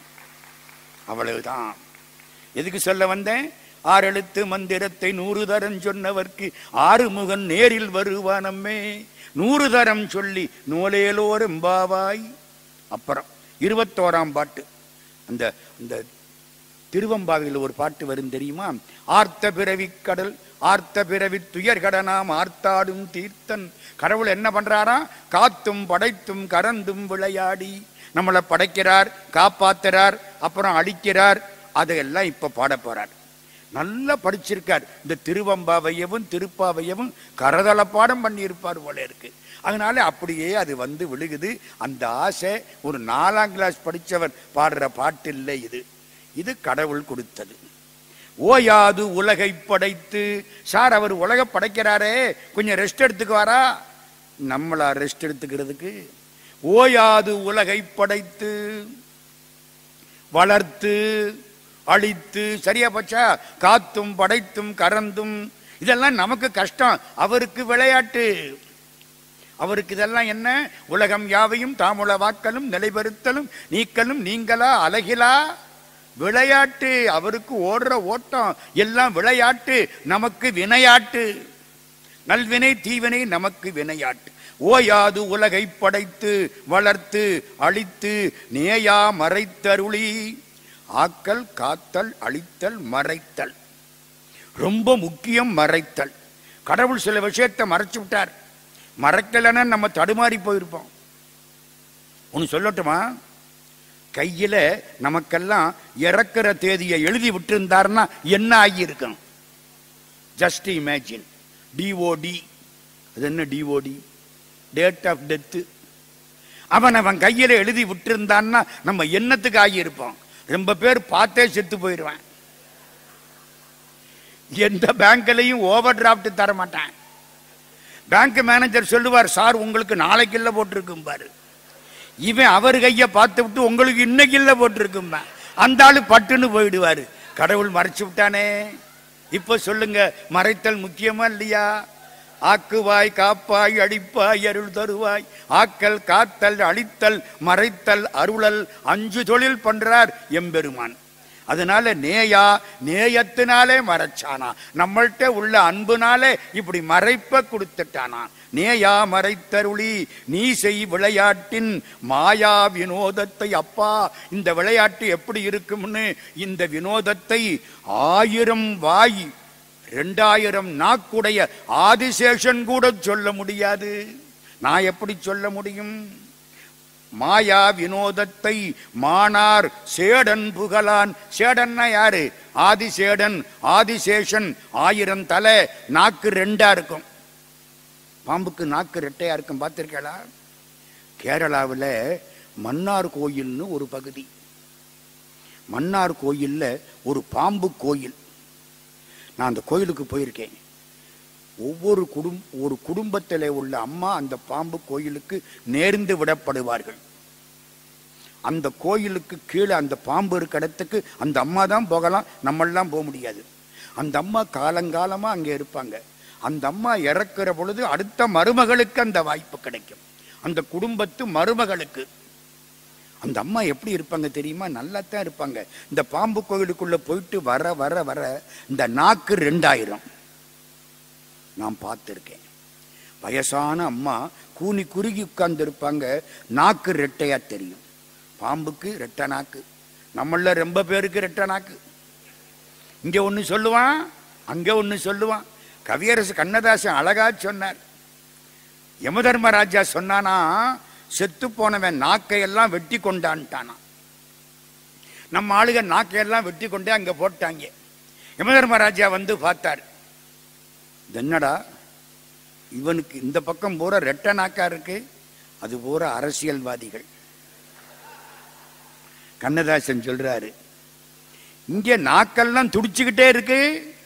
அவ்வளவுதான் எதுக்கு சொல்ல வந்தேன் ஆறெழுத்து மந்திரத்தை நூறு தரம் சொன்னவர்க்கு ஆறுமுகன் நேரில் வருவானம்மே நூறு தரம் சொல்லி நூலேலோர் எம்பாவாய் அப்புறம் இருபத்தோராம் பாட்டு அந்த அந்த திருவம்பாவையில் ஒரு பாட்டு வரும் தெரியுமா ஆர்த்த பிறவி கடல் ஆர்த்த பிறவி துயர்கடனாம் ஆர்த்தாடும் தீர்த்தன் கடவுள் என்ன பண்றாராம் காத்தும் படைத்தும் கறந்தும் விளையாடி நம்மளை படைக்கிறார் காப்பாத்துறார் அப்புறம் அழிக்கிறார் அதையெல்லாம் இப்ப பாட போறார் நல்லா படிச்சிருக்கார் இந்த திருவம்பாவையவும் திருப்பாவையவும் கரதள பாடம் பண்ணியிருப்பார் போல இருக்கு அதனால அப்படியே அது வந்து விழுகுது அந்த ஆசை ஒரு நாலாம் கிளாஸ் படிச்சவர் பாடுற பாட்டு இல்லை இது இது கடவுள் கொடுத்தது ஓயாது உலகை படைத்து சார் அவர் உலக படைக்கிறாரே கொஞ்சம் ரெஸ்ட் எடுத்துக்குவாரா நம்மளா ரெஸ்ட் எடுத்துக்கிறதுக்கு ஓயாது உலகை படைத்து வளர்த்து அழித்து சரியா போச்சா காத்தும் படைத்தும் கறந்தும் இதெல்லாம் நமக்கு கஷ்டம் அவருக்கு விளையாட்டு அவருக்கு இதெல்லாம் என்ன உலகம் யாவையும் தாமுல வாக்கலும் நிலைபெறுத்தலும் நீக்கலும் நீங்களா அழகிலா விளையாட்டு அவருக்கு ஓடுற ஓட்டம் எல்லாம் விளையாட்டு நமக்கு வினையாட்டு நல்வினை தீவினை நமக்கு வினையாட்டு ஓயாது உலகை படைத்து வளர்த்து அழித்து நேயா மறைத்தருளி ஆக்கல் காத்தல் அழித்தல் மறைத்தல் ரொம்ப முக்கியம் மறைத்தல் கடவுள் சில விஷயத்தை மறைச்சு விட்டார் மறைக்கலைன்னா நம்ம தடுமாறி போயிருப்போம் ஒன்று சொல்லட்டுமா கையில நமக்கெல்லாம் இறக்குற தேதியை எழுதி விட்டிருந்தாருன்னா என்ன ஆகியிருக்கும் ஜஸ்ட் இமேஜின் டிஓடி அது என்ன டிஓடி டேட் ஆஃப் டெத்து அவன் அவன் கையில எழுதி விட்டிருந்தான்னா நம்ம என்னத்துக்கு ஆகியிருப்போம் ரொம்ப பேர் பார்த்தே செத்து போயிடுவான் எந்த பேங்க்லயும் ஓவர் டிராஃப்ட் தர மாட்டான் பேங்க் மேனேஜர் சொல்லுவார் சார் உங்களுக்கு நாளைக்கு இல்ல போட்டிருக்கும் பாரு இவன் அவர் கைய பார்த்து விட்டு உங்களுக்கு இன்னைக்கு இல்ல போட்டிருக்கும் அந்த ஆளு பட்டுன்னு போயிடுவாரு கடவுள் மறைச்சு விட்டானே இப்ப சொல்லுங்க மறைத்தல் முக்கியமா இல்லையா ஆக்குவாய் காப்பாய் அடிப்பாய் அருள் தருவாய் ஆக்கல் காத்தல் அழித்தல் மறைத்தல் அருளல் அஞ்சு தொழில் பண்றார் எம்பெருமான் அதனால நேயா நேயத்தினாலே மறைச்சானா நம்மள்ட்ட உள்ள அன்புனாலே இப்படி மறைப்ப கொடுத்துட்டானா நேயா மறைத்தருளி நீ செய் விளையாட்டின் மாயா வினோதத்தை அப்பா இந்த விளையாட்டு எப்படி இருக்கும்னு இந்த வினோதத்தை ஆயிரம் வாய் ரெண்டாயிரம் நாக்குடைய ஆதிசேஷன் கூட சொல்ல முடியாது நான் எப்படி சொல்ல முடியும் மாயா வினோதத்தை மானார் சேடன் புகழான் சேடன்னா யாரு ஆதிசேடன் ஆதிசேஷன் ஆயிரம் தலை நாக்கு ரெண்டா இருக்கும் பாம்புக்கு நாக்கு ரெட்டையா இருக்கும் பார்த்திருக்கீங்களா கேரளாவில் மன்னார் கோயில்னு ஒரு பகுதி மன்னார் கோயில்ல ஒரு பாம்பு கோயில் நான் அந்த கோயிலுக்கு போயிருக்கேன் ஒவ்வொரு குடும் ஒரு குடும்பத்தில் உள்ள அம்மா அந்த பாம்பு கோயிலுக்கு நேர்ந்து விடப்படுவார்கள் அந்த கோயிலுக்கு கீழே அந்த பாம்பு இருக்க இடத்துக்கு அந்த அம்மா தான் போகலாம் நம்மெல்லாம் போக முடியாது அந்த அம்மா காலங்காலமா அங்கே இருப்பாங்க அந்த அம்மா இறக்குற பொழுது அடுத்த மருமகளுக்கு அந்த வாய்ப்பு கிடைக்கும் அந்த குடும்பத்து மருமகளுக்கு அந்த அம்மா எப்படி இருப்பாங்க தெரியுமா நல்லா தான் இருப்பாங்க இந்த பாம்பு கோயிலுக்குள்ள போயிட்டு வர வர வர இந்த நாக்கு ரெண்டாயிரம் நான் பார்த்துருக்கேன் வயசான அம்மா கூனி குறுகி உட்கார்ந்து இருப்பாங்க நாக்கு ரெட்டையா தெரியும் பாம்புக்கு ரெட்டை நாக்கு நம்மள ரொம்ப பேருக்கு ரெட்டை நாக்கு இங்க ஒண்ணு சொல்லுவான் அங்க ஒண்ணு சொல்லுவான் கவியரசு கண்ணதாசன் அழகா சொன்னார் யமதர்மராஜா சொன்னானா செத்து போனவன் நாக்கையெல்லாம் வெட்டி கொண்டான்ட்டானா நம்ம ஆளுக நாக்கையெல்லாம் வெட்டி கொண்டே அங்க போட்டாங்க யமதர்மராஜா வந்து பார்த்தார் இது என்னடா இவனுக்கு இந்த பக்கம் பூரா ரெட்ட நாக்கா இருக்கு அது பூரா அரசியல்வாதிகள் கண்ணதாசன் சொல்றாரு இங்க நாக்கெல்லாம் துடிச்சுக்கிட்டே இருக்கு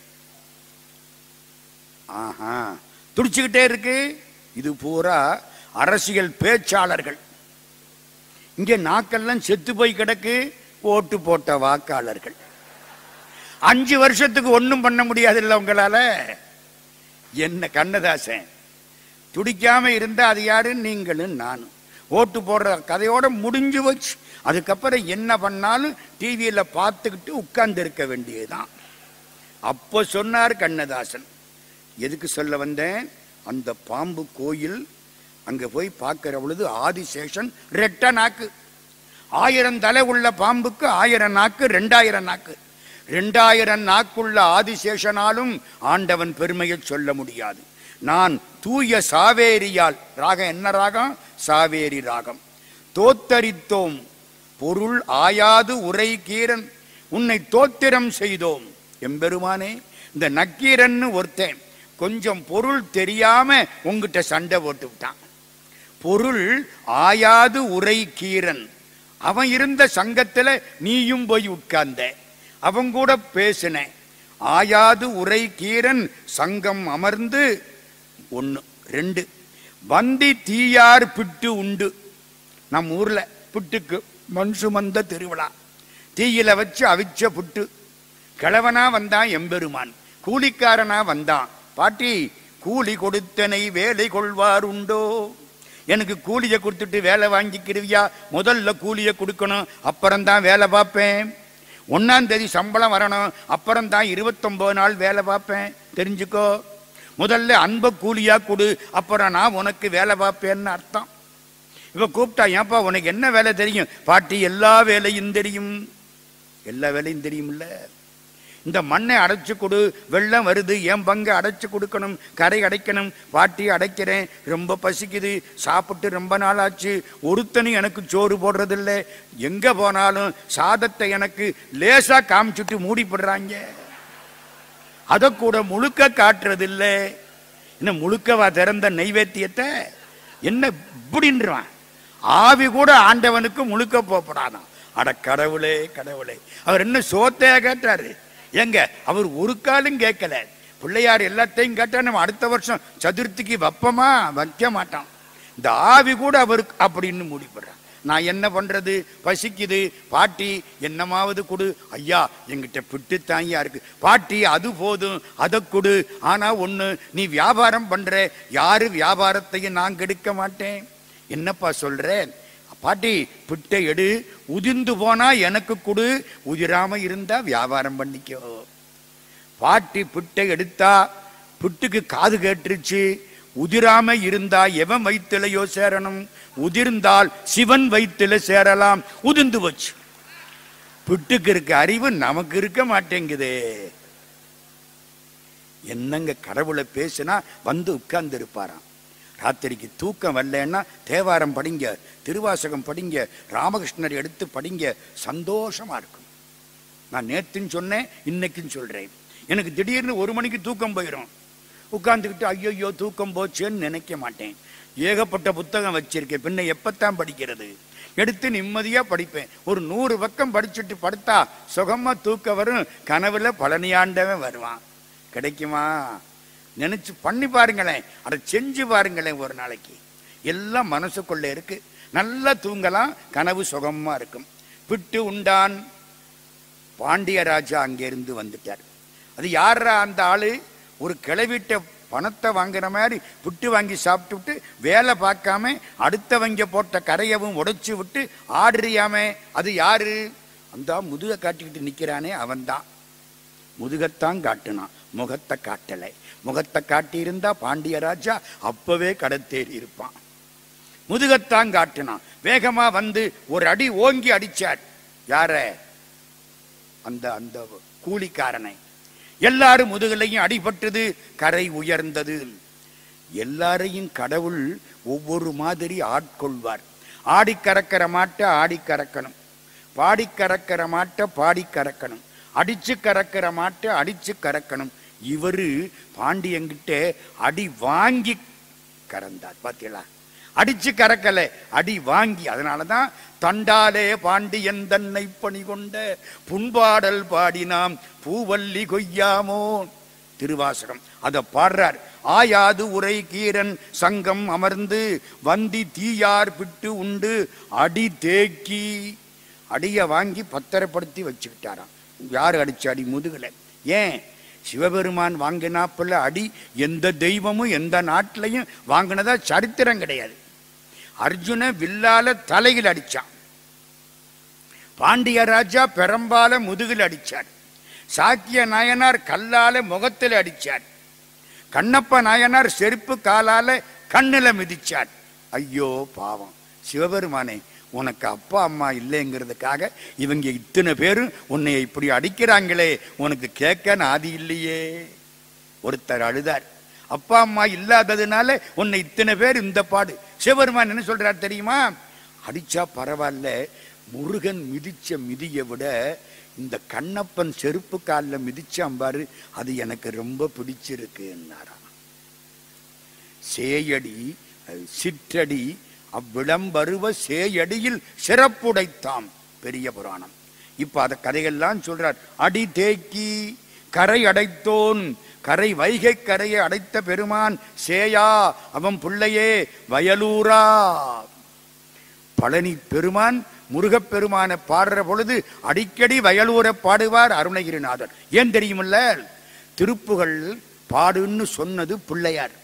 ஆஹா துடிச்சுக்கிட்டே இருக்கு இது பூரா அரசியல் பேச்சாளர்கள் இங்க நாக்கெல்லாம் செத்து போய் கிடக்கு ஓட்டு போட்ட வாக்காளர்கள் அஞ்சு வருஷத்துக்கு ஒண்ணும் பண்ண முடியாது இல்ல உங்களால என்ன கண்ணதாசன் துடிக்காம இருந்தா அது யாரு நீங்களும் நானும் ஓட்டு போடுற கதையோட முடிஞ்சு வச்சு அதுக்கப்புறம் என்ன பண்ணாலும் டிவியில பார்த்துக்கிட்டு உட்கார்ந்து இருக்க வேண்டியதுதான் அப்போ சொன்னார் கண்ணதாசன் எதுக்கு சொல்ல வந்தேன் அந்த பாம்பு கோயில் அங்க போய் பார்க்கிற பொழுது ஆதிசேஷன் ரெட்ட நாக்கு ஆயிரம் தலை உள்ள பாம்புக்கு ஆயிரம் நாக்கு ரெண்டாயிரம் நாக்கு ரெண்டாயிரம் நாக்குள்ள ஆதிசேஷனாலும் ஆண்டவன் பெருமையை சொல்ல முடியாது நான் தூய சாவேரியால் ராகம் என்ன ராகம் சாவேரி ராகம் தோத்தரித்தோம் பொருள் ஆயாது உரை கீரன் உன்னை தோத்திரம் செய்தோம் எம்பெருமானே இந்த நக்கீரன்னு ஒருத்தன் கொஞ்சம் பொருள் தெரியாம உங்ககிட்ட சண்டை போட்டு விட்டான் பொருள் ஆயாது உரை கீரன் அவன் இருந்த சங்கத்துல நீயும் போய் உட்கார்ந்த அவன் கூட பேசின ஆயாது உரை கீரன் சங்கம் அமர்ந்து ஒன்று ரெண்டு வந்தி தீயார் பிட்டு உண்டு நம்ம ஊர்ல புட்டுக்கு மண் சுமந்த திருவிழா தீயில வச்சு அவிச்ச புட்டு கிழவனா வந்தான் எம்பெருமான் கூலிக்காரனா வந்தான் பாட்டி கூலி கொடுத்தனை வேலை கொள்வார் உண்டோ எனக்கு கூலியை கொடுத்துட்டு வேலை வாங்கிக்கிடுவியா முதல்ல கூலியை கொடுக்கணும் அப்புறம்தான் வேலை பார்ப்பேன் ஒன்னாம் தேதி சம்பளம் வரணும் அப்புறம்தான் இருபத்தொன்பது நாள் வேலை பார்ப்பேன் தெரிஞ்சுக்கோ முதல்ல அன்பை கூலியா கொடு அப்புறம் நான் உனக்கு வேலை பார்ப்பேன்னு அர்த்தம் இப்ப கூப்பிட்டா ஏன்பா உனக்கு என்ன வேலை தெரியும் பாட்டி எல்லா வேலையும் தெரியும் எல்லா வேலையும் தெரியும்ல இந்த மண்ணை அடைச்சு கொடு வெள்ளம் வருது என் பங்கு அடைச்சு கொடுக்கணும் கரை அடைக்கணும் பாட்டி அடைக்கிறேன் ரொம்ப பசிக்குது சாப்பிட்டு ரொம்ப நாள் ஆச்சு ஒருத்தனும் எனக்கு சோறு போடுறதில்ல எங்க போனாலும் சாதத்தை எனக்கு லேசா காமிச்சுட்டு மூடி போடுறாங்க அதை கூட முழுக்க காட்டுறதில்ல என்ன முழுக்கவா திறந்த நைவேத்தியத்தை என்ன இப்படின்றான் ஆவி கூட ஆண்டவனுக்கு முழுக்க போப்படாதான் அட கடவுளே கடவுளே அவர் என்ன சோத்தையா கேட்டாரு எங்க அவர் ஒரு காலும் கேட்கல பிள்ளையார் எல்லாத்தையும் கேட்டா நம்ம அடுத்த வருஷம் சதுர்த்திக்கு வைப்பமா வைக்க மாட்டான் இந்த ஆவி கூட அவருக்கு அப்படின்னு முடிப்படுறான் நான் என்ன பண்றது பசிக்குது பாட்டி என்னமாவது கொடு ஐயா எங்கிட்ட பிட்டு தாங்கியா இருக்கு பாட்டி அது போதும் அதை கொடு ஆனா ஒண்ணு நீ வியாபாரம் பண்ற யாரு வியாபாரத்தையும் நான் கெடுக்க மாட்டேன் என்னப்பா சொல்ற பாட்டி பிட்டை எடு உதிர்ந்து போனா எனக்கு கொடு உதிராம இருந்தா வியாபாரம் பண்ணிக்கோ பாட்டி பிட்டை எடுத்தா பிட்டுக்கு காது கேட்டுருச்சு உதிராம இருந்தா எவன் வயிற்றுலையோ சேரணும் உதிர்ந்தால் சிவன் வயிற்றுல சேரலாம் உதிர்ந்து போச்சு பிட்டுக்கு இருக்க அறிவு நமக்கு இருக்க மாட்டேங்குதே என்னங்க கடவுளை பேசினா வந்து உட்கார்ந்து இருப்பாராம் ராத்திரிக்கு தூக்கம் வரலன்னா தேவாரம் படிங்க திருவாசகம் படிங்க ராமகிருஷ்ணர் எடுத்து படிங்க சந்தோஷமா இருக்கும் நான் நேத்துன்னு சொன்னேன் இன்னைக்கும் சொல்றேன் எனக்கு திடீர்னு ஒரு மணிக்கு தூக்கம் போயிடும் உட்கார்ந்துக்கிட்டு ஐயோ தூக்கம் போச்சேன்னு நினைக்க மாட்டேன் ஏகப்பட்ட புத்தகம் வச்சிருக்கேன் பின்ன எப்பத்தான் படிக்கிறது எடுத்து நிம்மதியா படிப்பேன் ஒரு நூறு பக்கம் படிச்சுட்டு படுத்தா சுகமா தூக்க வரும் கனவுல பழனியாண்டவன் வருவான் கிடைக்குமா நினைச்சு பண்ணி பாருங்களேன் அதை செஞ்சு பாருங்களேன் ஒரு நாளைக்கு எல்லாம் மனசுக்குள்ள இருக்கு நல்லா தூங்கலாம் கனவு சுகமா இருக்கும் பிட்டு உண்டான் பாண்டியராஜா அங்கிருந்து வந்துட்டார் அது யாரா அந்த ஆளு ஒரு கிளவிட்ட பணத்தை வாங்குற மாதிரி புட்டு வாங்கி சாப்பிட்டு விட்டு வேலை பார்க்காம அடுத்தவங்க போட்ட கரையவும் உடைச்சு விட்டு ஆடுறியாமே அது யாரு அந்த முதுக காட்டிக்கிட்டு நிக்கிறானே அவன்தான் முதுகத்தான் காட்டுனான் முகத்தை காட்டலை முகத்தை காட்டியிருந்தா பாண்டியராஜா அப்பவே கடத்தேறி இருப்பான் முதுகத்தான் காட்டினான் வேகமா வந்து ஒரு அடி ஓங்கி அடிச்சார் யார அந்த அந்த கூலிக்காரனை எல்லாரும் முதுகலையும் அடிபட்டது கரை உயர்ந்தது எல்லாரையும் கடவுள் ஒவ்வொரு மாதிரி ஆட்கொள்வார் ஆடி கறக்கிற மாட்டை ஆடி கறக்கணும் பாடி கறக்கிற மாட்டை பாடி கறக்கணும் அடிச்சு கறக்கிற மாட்டை அடிச்சு கறக்கணும் இவரு பாண்டியங்கிட்ட அடி வாங்கி கறந்தார் பாத்தீங்களா அடிச்சு கறக்கல அடி வாங்கி அதனாலதான் தண்டாலே பாண்டியன் தன்னை பணி கொண்ட புண்பாடல் பாடினாம் பூவல்லி கொய்யாமோ திருவாசகம் அத பாடுறார் ஆயாது உரை கீரன் சங்கம் அமர்ந்து வந்தி தீயார் பிட்டு உண்டு அடி தேக்கி அடிய வாங்கி பத்திரப்படுத்தி வச்சுக்கிட்டாராம் யாரு அடிச்ச அடி முதுகல ஏன் சிவபெருமான் வாங்கினாப்புல அடி எந்த தெய்வமும் எந்த நாட்டிலையும் வாங்கினதா சரித்திரம் கிடையாது அர்ஜுன வில்லால தலையில் அடிச்சான் பாண்டிய ராஜா பெரம்பால முதுகில் அடிச்சார் சாக்கிய நாயனார் கல்லால முகத்தில் அடிச்சார் கண்ணப்ப நாயனார் செருப்பு காலால கண்ணுல மிதிச்சார் ஐயோ பாவம் சிவபெருமானே உனக்கு அப்பா அம்மா இல்லைங்கிறதுக்காக இவங்க இத்தனை பேரும் உன்னை இப்படி அடிக்கிறாங்களே உனக்கு கேட்க நாதி இல்லையே ஒருத்தர் அழுதார் அப்பா அம்மா இல்லாததுனால உன்னை இத்தனை பேர் இந்த பாடு சிவபெருமான் என்ன சொல்றார் தெரியுமா அடிச்சா பரவாயில்ல முருகன் மிதிச்ச மிதியை விட இந்த கண்ணப்பன் செருப்பு காலில் மிதிச்சான் பாரு அது எனக்கு ரொம்ப பிடிச்சிருக்குன்னாராம் சேயடி அஹ், சிற்றடி அவ்விளம்பருவ சேயடியில் சிறப்புடைத்தாம் பெரிய புராணம் இப்ப அத கதைகள்லாம் சொல்றார் அடி தேக்கி கரை அடைத்தோன் கரை வைகை கரையை அடைத்த பெருமான் சேயா அவன் பிள்ளையே வயலூரா பழனி பெருமான் முருகப்பெருமானை பாடுற பொழுது அடிக்கடி வயலூரை பாடுவார் அருணகிரிநாதர் ஏன் தெரியுமில்ல திருப்புகள் பாடுன்னு சொன்னது பிள்ளையார்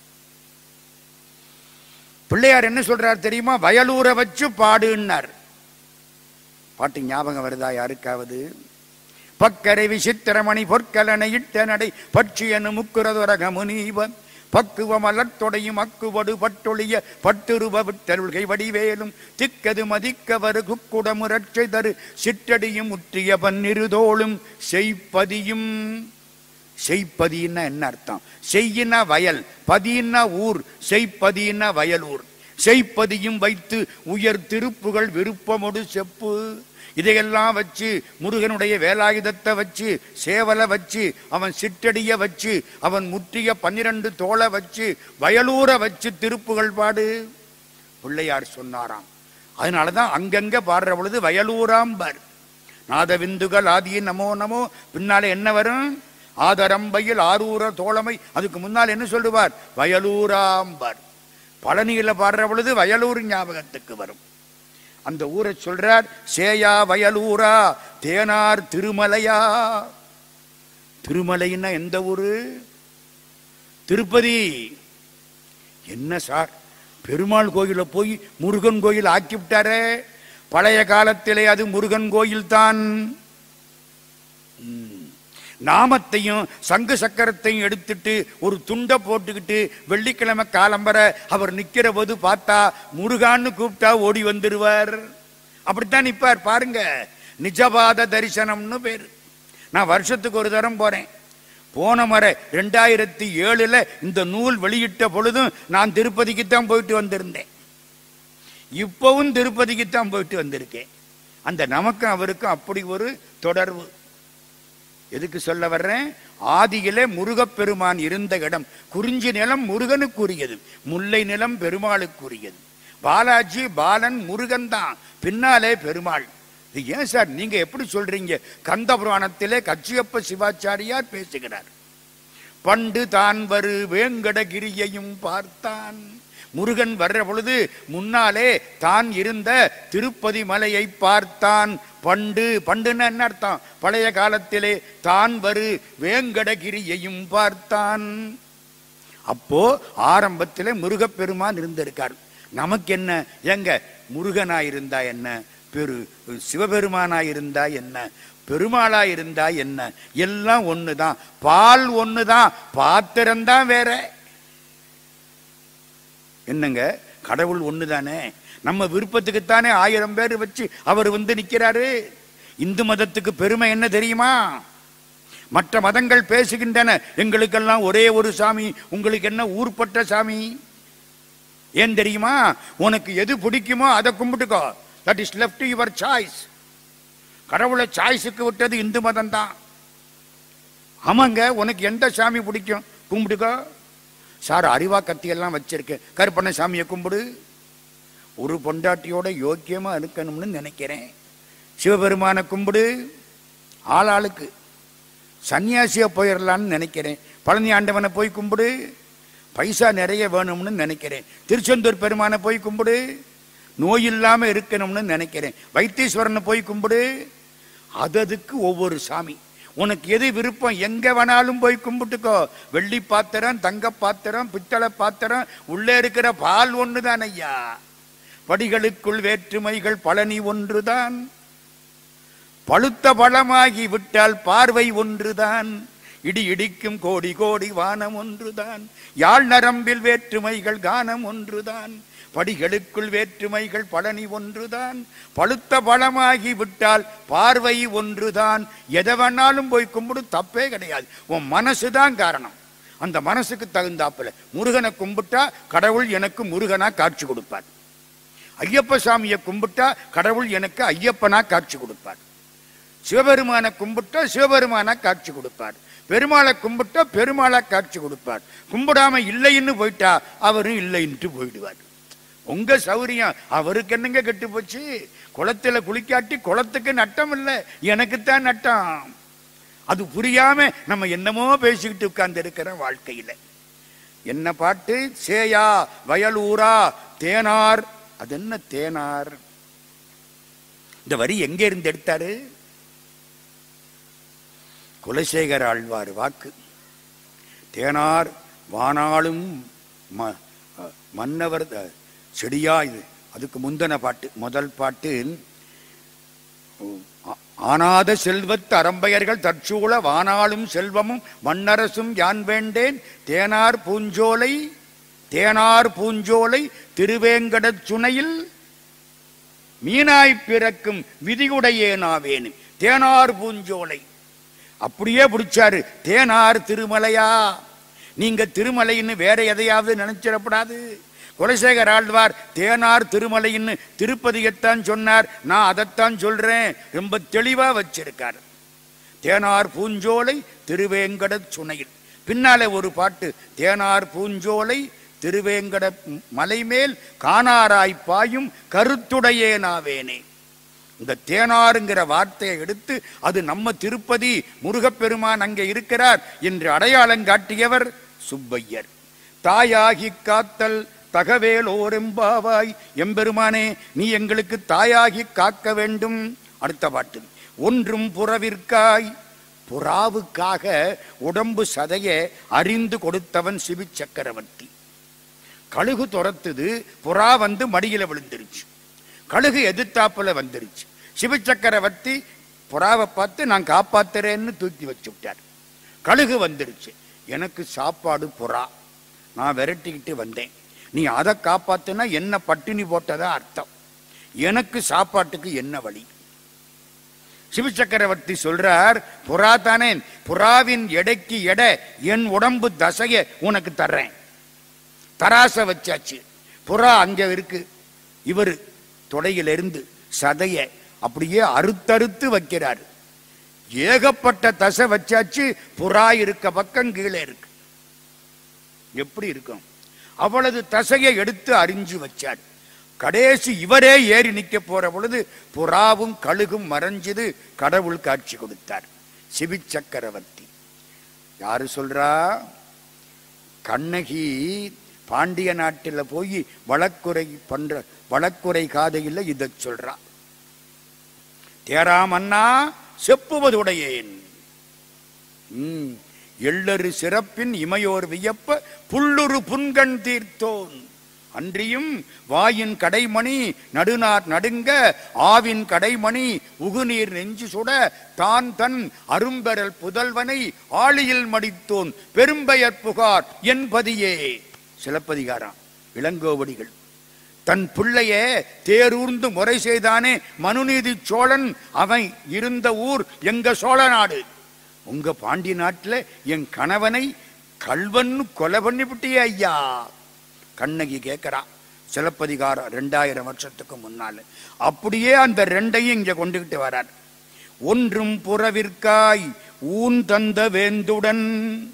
பிள்ளையார் என்ன சொல்றார் தெரியுமா வயலூரை வச்சு பாடுன்னார் பாட்டு ஞாபகம் வருதா யாருக்காவது பக்கரை விசித்திரமணி பொற்கலனை இட்ட நடை பட்சியனு முக்குரதுரக முனீவன் பக்குவ மலர்த்தொடையும் அக்குவடு பட்டொழிய பட்டுருவ விட்டருள்கை வடிவேலும் திக்கது மதிக்கவரு குக்குடமுரட்சை தரு சிற்றடியும் முற்றிய பன்னிருதோளும் செய்ப்பதியும் செய்ப்பதின்னா என்ன அர்த்தம் செய்யினா வயல் பதின்னா ஊர் செய்ப்பதின்னா வயலூர் செய்ப்பதியும் வைத்து உயர் திருப்புகள் விருப்பமொடு செப்பு இதையெல்லாம் வச்சு முருகனுடைய வேலாயுதத்தை வச்சு சேவலை வச்சு அவன் சிற்றடிய வச்சு அவன் முற்றிய பன்னிரண்டு தோளை வச்சு வயலூரை வச்சு திருப்புகள் பாடு பிள்ளையார் சொன்னாராம் அதனாலதான் அங்கங்க பாடுற பொழுது வயலூராம்பார் நாதவிந்துகள் ஆதிய நமோ நமோ பின்னால என்ன வரும் ஆதரம்பையில் ஆரூர தோழமை அதுக்கு முன்னால் என்ன சொல்லுவார் வயலூராம்பார் பழனியில பாடுற பொழுது வயலூர் ஞாபகத்துக்கு வரும் அந்த ஊரை சொல்றார் சேயா வயலூரா தேனார் திருமலையா திருமலைன்னா எந்த ஊரு திருப்பதி என்ன சார் பெருமாள் கோயில போய் முருகன் கோயில் ஆக்கி விட்டாரே பழைய காலத்திலே அது முருகன் கோயில் தான் நாமத்தையும் சங்கு சக்கரத்தையும் எடுத்துட்டு ஒரு துண்டை போட்டுக்கிட்டு வெள்ளிக்கிழமை காலம்பர அவர் நிக்கிற போது பார்த்தா முருகான்னு கூப்பிட்டா ஓடி வந்துருவார் அப்படித்தான் நிப்பார் பாருங்க நிஜபாத தரிசனம்னு பேரு நான் வருஷத்துக்கு ஒரு தரம் போறேன் போன முறை ரெண்டாயிரத்தி ஏழுல இந்த நூல் வெளியிட்ட பொழுதும் நான் திருப்பதிக்கு தான் போயிட்டு வந்திருந்தேன் இப்பவும் திருப்பதிக்கு தான் போயிட்டு வந்திருக்கேன் அந்த நமக்கும் அவருக்கும் அப்படி ஒரு தொடர்பு எதுக்கு சொல்ல வர்றேன் ஆதியிலே முருகப்பெருமான் இருந்த இடம் குறிஞ்சி நிலம் முருகனுக்குரியது முல்லை நிலம் பெருமாளுக்குரியது பாலாஜி பாலன் முருகன் தான் பின்னாலே பெருமாள் இது ஏன் சார் நீங்க எப்படி சொல்றீங்க கந்த புராணத்திலே கச்சியப்ப சிவாச்சாரியார் பேசுகிறார் பண்டு தான் வரு வேங்கடகிரியையும் பார்த்தான் முருகன் வர்ற பொழுது முன்னாலே தான் இருந்த திருப்பதி மலையை பார்த்தான் பண்டு பண்டுன்னு என்ன அர்த்தம் பழைய காலத்திலே தான் வரு வேங்கடகிரியையும் பார்த்தான் அப்போ ஆரம்பத்திலே முருகப்பெருமான் இருந்திருக்கார் நமக்கு என்ன எங்க முருகனா இருந்தா என்ன பெரு சிவபெருமானா இருந்தா என்ன பெருமாளா இருந்தா என்ன எல்லாம் ஒண்ணுதான் பால் ஒண்ணுதான் பாத்திரம்தான் வேற என்னங்க கடவுள் ஒண்ணுதானே நம்ம விருப்பத்துக்குத்தானே ஆயிரம் பேர் வச்சு அவர் வந்து நிக்கிறாரு இந்து மதத்துக்கு பெருமை என்ன தெரியுமா மற்ற மதங்கள் பேசுகின்றன எங்களுக்கெல்லாம் ஒரே ஒரு சாமி உங்களுக்கு என்ன ஊர்பட்ட சாமி ஏன் தெரியுமா உனக்கு எது பிடிக்குமோ அதை கும்பிட்டுக்கோ that is left your choice கடவுளை சாய்ஸுக்கு விட்டது இந்து மதம் தான் ஆமாங்க உனக்கு எந்த சாமி பிடிக்கும் கும்பிடுக்கோ சார் அறிவா கத்தியெல்லாம் வச்சிருக்கேன் கருப்பண்ண சாமியை கும்பிடு ஒரு பொண்டாட்டியோட யோக்கியமா இருக்கணும்னு நினைக்கிறேன் சிவபெருமானை கும்பிடு ஆளாளுக்கு சன்னியாசியா போயிடலான்னு நினைக்கிறேன் பழனி ஆண்டவனை போய் கும்பிடு பைசா நிறைய வேணும்னு நினைக்கிறேன் திருச்செந்தூர் பெருமானை போய் கும்பிடு நோய் இல்லாம இருக்கணும்னு நினைக்கிறேன் வைத்தீஸ்வரனை போய் கும்பிடு அததுக்கு ஒவ்வொரு சாமி உனக்கு எது விருப்பம் எங்க வேணாலும் போய் கும்பிட்டுக்கோ வெள்ளி பாத்திரம் தங்க பாத்திரம் பித்தளை பாத்திரம் உள்ளே இருக்கிற பால் ஒண்ணுதான் ஐயா படிகளுக்குள் வேற்றுமைகள் பழனி ஒன்றுதான் பழுத்த பழமாகி விட்டால் பார்வை ஒன்றுதான் இடி இடிக்கும் கோடி கோடி வானம் ஒன்றுதான் யாழ் நரம்பில் வேற்றுமைகள் கானம் ஒன்றுதான் படிகளுக்குள் வேற்றுமைகள் பழனி ஒன்றுதான் பழுத்த பழமாகி விட்டால் பார்வை ஒன்றுதான் எதை வேணாலும் போய் கும்பிடு தப்பே கிடையாது உன் மனசுதான் காரணம் அந்த மனசுக்கு தகுந்தாப்புல முருகனை கும்பிட்டா கடவுள் எனக்கு முருகனா காட்சி கொடுப்பார் ஐயப்ப சாமியை கும்பிட்டா கடவுள் எனக்கு ஐயப்பனா காட்சி கொடுப்பார் சிவபெருமானை கும்பிட்டா சிவபெருமானா காட்சி கொடுப்பார் பெருமாளை கும்பிட்டா பெருமாளா காட்சி கொடுப்பார் கும்பிடாம இல்லைன்னு போயிட்டா அவரும் இல்லைன்ட்டு போயிடுவார் உங்க சௌரியம் அவருக்கு என்னங்க கெட்டு போச்சு குளத்துல குளிக்காட்டி குளத்துக்கு நட்டம் இல்லை எனக்குத்தான் நட்டம் அது புரியாம நம்ம என்னமோ பேசிக்கிட்டு உட்கார்ந்து இருக்கிற வாழ்க்கையில என்ன பாட்டு சேயா வயலூரா தேனார் அது என்ன தேனார் இந்த வரி எங்க இருந்து எடுத்தாரு குலசேகர ஆழ்வார் வாக்கு தேனார் வானாளும் ம- அ, மன்னவர் த- செடியா இது அதுக்கு முந்தின பாட்டு முதல் பாட்டு ஆ- ஆனாத செல்வத்து அரம்பையர்கள் தற்சூழ வானாளும் செல்வமும் மன்னரசும் யான் வேண்டேன் தேனார் பூஞ்சோலை தேனார் பூஞ்சோலை திருவேங்கடச் சுனையில் மீனாய் பிறக்கும் விதியுடையேனாவேன் தேனார் பூஞ்சோலை அப்படியே பிடிச்சாரு தேனார் திருமலையா நீங்க திருமலைன்னு வேற எதையாவது நினைச்சிடப்படாது குலசேகர் ஆழ்வார் தேனார் திருமலைன்னு திருப்பதியத்தான் சொன்னார் நான் அதைத்தான் சொல்றேன் ரொம்ப தெளிவா வச்சிருக்கார் தேனார் பூஞ்சோலை திருவேங்கட சுனையில் பின்னாலே ஒரு பாட்டு தேனார் பூஞ்சோலை திருவேங்கட மலைமேல் காணாராய் பாயும் கருத்துடையேனாவேனே இந்த தேனாருங்கிற வார்த்தையை எடுத்து அது நம்ம திருப்பதி முருகப்பெருமான் அங்கே இருக்கிறார் என்று அடையாளம் காட்டியவர் சுப்பையர் தாயாகி காத்தல் தகவேலோரெம்பாவாய் எம்பெருமானே நீ எங்களுக்கு தாயாகி காக்க வேண்டும் அடுத்த பாட்டு ஒன்றும் புறவிற்காய் புறாவுக்காக உடம்பு சதைய அறிந்து கொடுத்தவன் சிவி சக்கரவர்த்தி கழுகு துரத்துது புறா வந்து மடியில விழுந்துருச்சு கழுகு எதிர்த்தாப்புல வந்துருச்சு சிவச்சக்கரவர்த்தி புறாவை பார்த்து நான் காப்பாத்துறேன்னு தூக்கி வச்சு விட்டார் கழுகு வந்துருச்சு எனக்கு சாப்பாடு புறா நான் விரட்டிக்கிட்டு வந்தேன் நீ அதை காப்பாத்துனா என்ன பட்டினி போட்டதா அர்த்தம் எனக்கு சாப்பாட்டுக்கு என்ன வழி சிவச்சக்கரவர்த்தி சொல்றார் புறா தானே புறாவின் எடைக்கு எடை என் உடம்பு தசைய உனக்கு தர்றேன் தராச வச்சாச்சு புறா அங்க இருக்கு இவர் தொடையிலிருந்து சதைய அப்படியே அறுத்தறுத்து வைக்கிறார் ஏகப்பட்ட தசை வச்சாச்சு புறா இருக்க பக்கம் கீழே இருக்கு எப்படி இருக்கும் அவ்வளவு தசையை எடுத்து அறிஞ்சு வச்சார் கடைசி இவரே ஏறி நிக்க போற பொழுது புறாவும் கழுகும் மறைஞ்சது கடவுள் காட்சி கொடுத்தார் சிவி சக்கரவர்த்தி யாரு சொல்றா கண்ணகி பாண்டிய நாட்டில் போய் வழக்குரை பண்ற வழக்குரை காதையில் இதை சொல்றா தேராமன்னா செப்புவதுடையேன் ம், எள்ளரு சிறப்பின் இமையோர் வியப்ப புல்லுரு புன்கண் தீர்த்தோன் அன்றியும் வாயின் கடைமணி நடுநார் நடுங்க ஆவின் கடைமணி உகுநீர் நெஞ்சு சுட தான் தன் அரும்பெறல் புதல்வனை ஆழியில் மடித்தோன் பெரும்பெயர் புகார் என்பதியே சிலப்பதிகாரம் இளங்கோவடிகள் தன் பிள்ளைய தேரூர்ந்து முறை செய்தானே மனுநீதி சோழன் அவன் இருந்த ஊர் எங்க சோழ நாடு உங்க பாண்டி நாட்டுல என் கணவனை கல்வன்னு கொலை பண்ணிவிட்டியே ஐயா கண்ணகி கேட்கிறா சிலப்பதிகாரம் ரெண்டாயிரம் வருஷத்துக்கு முன்னால அப்படியே அந்த ரெண்டையும் இங்க கொண்டுகிட்டு வரார் ஒன்றும் புறவிற்காய் ஊன் தந்த வேந்துடன்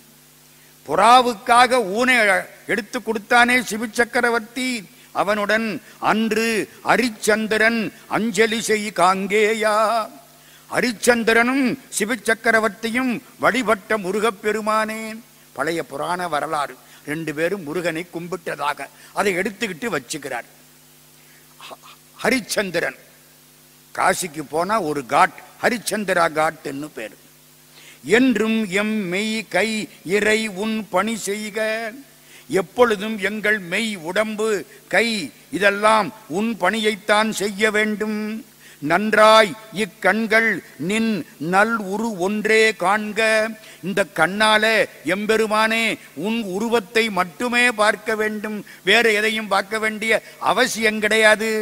புறாவுக்காக ஊனை எடுத்து கொடுத்தானே சிவச்சக்கரவர்த்தி அவனுடன் அன்று அரிச்சந்திரன் அஞ்சலி செய் காங்கேயா அரிச்சந்திரனும் சிவச்சக்கரவர்த்தியும் வழிபட்ட முருகப்பெருமானே பழைய புராண வரலாறு ரெண்டு பேரும் முருகனை கும்பிட்டதாக அதை எடுத்துக்கிட்டு வச்சுக்கிறார் ஹ- ஹரிச்சந்திரன் காசிக்கு போனா ஒரு காட் ஹரிச்சந்திரா காட்டுன்னு பேரு என்றும் எம் மெய் கை இறை உன் பணி செய்க எப்பொழுதும் எங்கள் மெய் உடம்பு கை இதெல்லாம் உன் பணியைத்தான் செய்ய வேண்டும் நன்றாய் இக்கண்கள் நின் நல் உரு ஒன்றே காண்க இந்த கண்ணால எம்பெருமானே உன் உருவத்தை மட்டுமே பார்க்க வேண்டும் வேற எதையும் பார்க்க வேண்டிய அவசியம் கிடையாது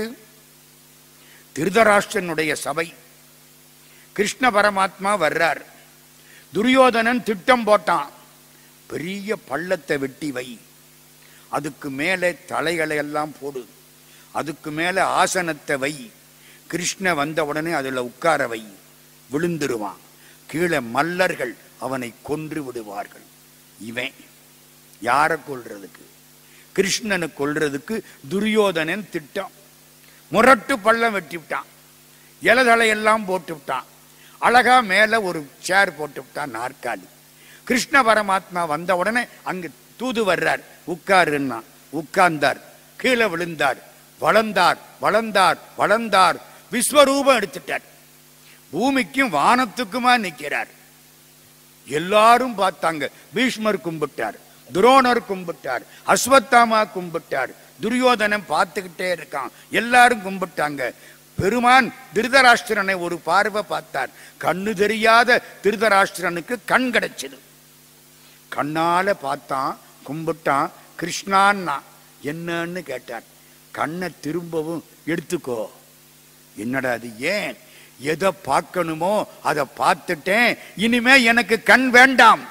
திருதராஷ்டிரனுடைய சபை கிருஷ்ண பரமாத்மா வர்றார் துரியோதனன் திட்டம் போட்டான் பெரிய பள்ளத்தை வெட்டி வை அதுக்கு மேலே தலைகளை எல்லாம் போடு அதுக்கு மேலே ஆசனத்தை வை கிருஷ்ண வந்த உடனே அதுல உட்கார வை விழுந்துருவான் கீழே மல்லர்கள் அவனை கொன்று விடுவார்கள் இவன் யாரை கொல்றதுக்கு கிருஷ்ணனை கொல்றதுக்கு துரியோதனன் திட்டம் முரட்டு பள்ளம் வெட்டி விட்டான் இலதலையெல்லாம் போட்டு விட்டான் அழகா மேல ஒரு சேர் போட்டு விட்டான் நாற்காலி கிருஷ்ண பரமாத்மா வந்த உடனே அங்க தூது வர்றார் உட்காருன்னா உட்கார்ந்தார் கீழே விழுந்தார் வளர்ந்தார் வளர்ந்தார் வளர்ந்தார் விஸ்வரூபம் எடுத்துட்டார் பூமிக்கும் வானத்துக்குமா நிக்கிறார் எல்லாரும் பார்த்தாங்க பீஷ்மர் கும்பிட்டார் துரோணர் கும்பிட்டார் அஸ்வத்தாமா கும்பிட்டார் துரியோதனன் பார்த்துக்கிட்டே இருக்கான் எல்லாரும் கும்பிட்டாங்க பெருமான் திருதராஷ்டிரனை ஒரு பார்வை பார்த்தார் கண்ணு தெரியாத திருதராஷ்டிரனுக்கு கண் கிடைச்சது கண்ணால பார்த்தான் கும்பிட்டான் கிருஷ்ணான்னா என்னன்னு கேட்டார் கண்ணை திரும்பவும் எடுத்துக்கோ என்னடா அது ஏன் எதை பார்க்கணுமோ அதை பார்த்துட்டேன் இனிமே எனக்கு கண் வேண்டாம்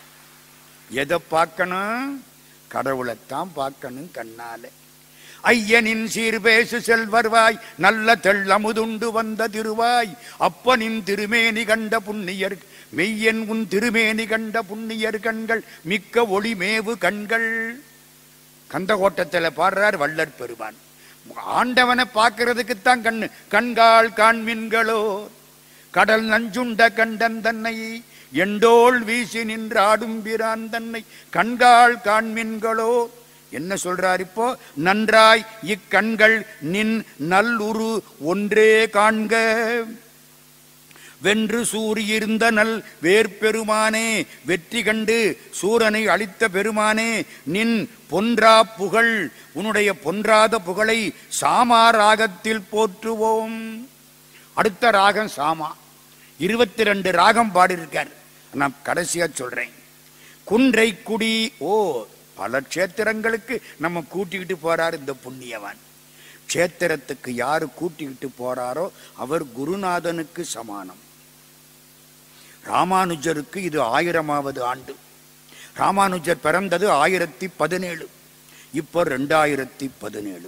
எதை பார்க்கணும் கடவுளைத்தான் பார்க்கணும் கண்ணால ஐயனின் சீர்பேசு செல்வர்வாய் நல்ல தெள்ளமுதுண்டு வந்த திருவாய் அப்பனின் திருமேனி கண்ட புண்ணியர் மெய்யன் உன் திருமேனி கண்ட புண்ணியர் கண்கள் மிக்க ஒளிமேவு கண்கள் கந்தகோட்டத்துல பாடுறார் வள்ளற் பெருமான் ஆண்டவனை பார்க்கறதுக்குத்தான் கண்ணு கண்கால் காண்மின்களோ கடல் நஞ்சுண்ட கண்டன் தன்னை எண்டோள் வீசி நின்றாடும் பிரான் தன்னை கண்கால் காண்மின்களோ என்ன சொல்றார் இப்போ நன்றாய் இக்கண்கள் நின் நல்லுரு ஒன்றே காண்க வென்று சூரியிருந்த நல் வேர்பெருமானே வெற்றி கண்டு சூரனை அளித்த பெருமானே நின் பொன்றா புகழ் உன்னுடைய பொன்றாத புகழை சாமா ராகத்தில் போற்றுவோம் அடுத்த ராகம் சாமா இருபத்தி ரெண்டு ராகம் பாடியிருக்கார் நான் கடைசியா சொல்றேன் குன்றை குடி ஓ பல க்ஷேத்திரங்களுக்கு நம்ம கூட்டிக்கிட்டு போறார் இந்த புண்ணியவான் க்ஷேத்திரத்துக்கு யாரு கூட்டிக்கிட்டு போறாரோ அவர் குருநாதனுக்கு சமானம் ராமானுஜருக்கு இது ஆயிரமாவது ஆண்டு ராமானுஜர் பிறந்தது ஆயிரத்தி பதினேழு இப்போ ரெண்டாயிரத்தி பதினேழு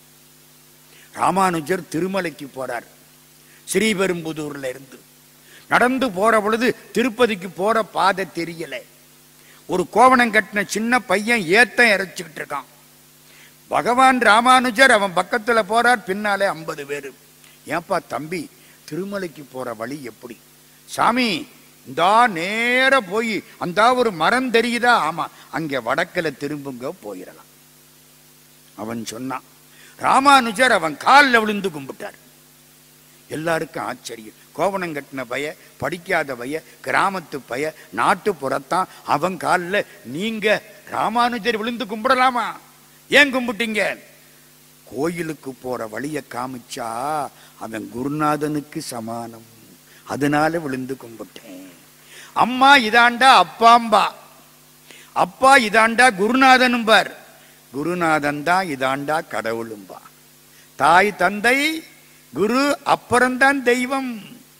ராமானுஜர் திருமலைக்கு போறார் ஸ்ரீபெரும்புதூர்ல இருந்து நடந்து போற பொழுது திருப்பதிக்கு போற பாதை தெரியல ஒரு கோவணம் கட்டின சின்ன பையன் ஏத்தம் இறைச்சிக்கிட்டு இருக்கான் பகவான் ராமானுஜர் அவன் பக்கத்துல போறார் பின்னாலே ஐம்பது பேரு ஏன்பா தம்பி திருமலைக்கு போற வழி எப்படி சாமி இந்தா நேர போய் அந்த ஒரு மரம் தெரியுதா ஆமா அங்க வடக்குல திரும்புங்க போயிடலாம் அவன் சொன்னான் ராமானுஜர் அவன் காலில் விழுந்து கும்பிட்டார் எல்லாருக்கும் ஆச்சரியம் கோவணம் கட்டின பய படிக்காத பய கிராமத்து பய நாட்டு புறத்தான் அவன் காலில் நீங்க ராமானுஜர் விழுந்து கும்பிடலாமா ஏன் கும்பிட்டீங்க கோயிலுக்கு போற வழிய காமிச்சா அவன் குருநாதனுக்கு சமானம் அதனால விழுந்து கும்பிட்டேன் அம்மா இதாண்டா அப்பாம்பா அப்பா இதாண்டா குருநாதனும்பார் குருநாதன் தான் இதாண்டா கடவுளும்பா தாய் தந்தை குரு அப்புறம்தான் தெய்வம்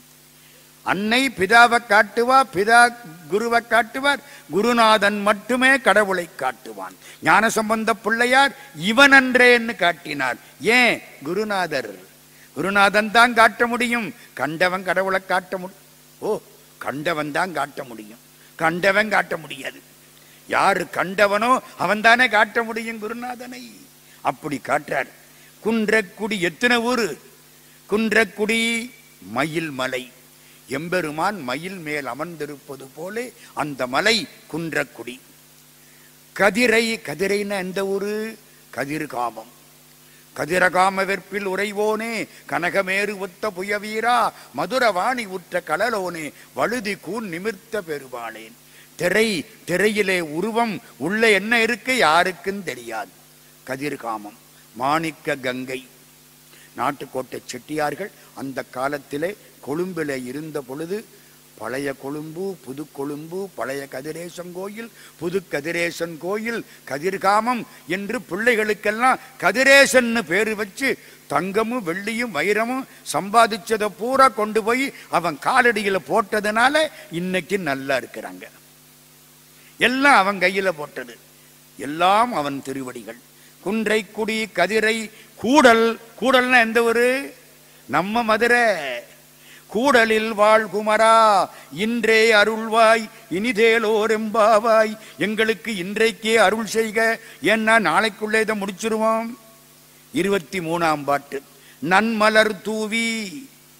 அன்னை பிதாவை காட்டுவா பிதா குருவை காட்டுவார் குருநாதன் மட்டுமே கடவுளை காட்டுவான் ஞானசம்பந்த பிள்ளையார் இவன் அன்றேன்னு காட்டினார் ஏன் குருநாதர் குருநாதன் தான் காட்ட முடியும் கண்டவன் கடவுளை காட்ட முடியும் ஓ கண்டவன் தான் காட்ட முடியும் கண்டவன் காட்ட முடியாது யாரு கண்டவனோ அவன் தானே காட்ட முடியும் குருநாதனை அப்படி காட்டுறார் குன்றக்குடி எத்தனை ஊரு குன்றக்குடி மயில் மலை எம்பெருமான் மயில் மேல் அமர்ந்திருப்பது போலே அந்த மலை குன்றக்குடி கதிரை கதிரைன்னா எந்த ஊரு கதிர்காமம் கதிரகாம வெற்பில் உறைவோனே கனகமேறு ஒத்த புயவீரா மதுரவாணி உற்ற கடலோனே வழுதி கூன் நிமிர்த்த பெருவாளேன் திரை திரையிலே உருவம் உள்ள என்ன இருக்கு யாருக்கும் தெரியாது கதிர்காமம் மாணிக்க கங்கை நாட்டுக்கோட்டை செட்டியார்கள் அந்த காலத்திலே கொழும்பிலே இருந்த பொழுது பழைய கொழும்பு புது கொழும்பு பழைய கதிரேசன் கோயில் புது கதிரேசன் கோயில் கதிர்காமம் என்று பிள்ளைகளுக்கெல்லாம் கதிரேசன்னு பேரு வச்சு தங்கமும் வெள்ளியும் வைரமும் சம்பாதிச்சதை பூரா கொண்டு போய் அவன் காலடியில போட்டதுனால இன்னைக்கு நல்லா இருக்கிறாங்க எல்லாம் அவன் கையில போட்டது எல்லாம் அவன் திருவடிகள் குன்றை குடி கதிரை கூடல் கூடல்னா எந்த ஊரு நம்ம மதுரை கூடலில் வாழ் குமரா இன்றே அருள்வாய் இனிதேலோர் எம்பாவாய் எங்களுக்கு இன்றைக்கே அருள் செய்க ஏன்னா நாளைக்குள்ளே இதை முடிச்சிருவோம் இருபத்தி மூணாம் பாட்டு நன்மலர் தூவி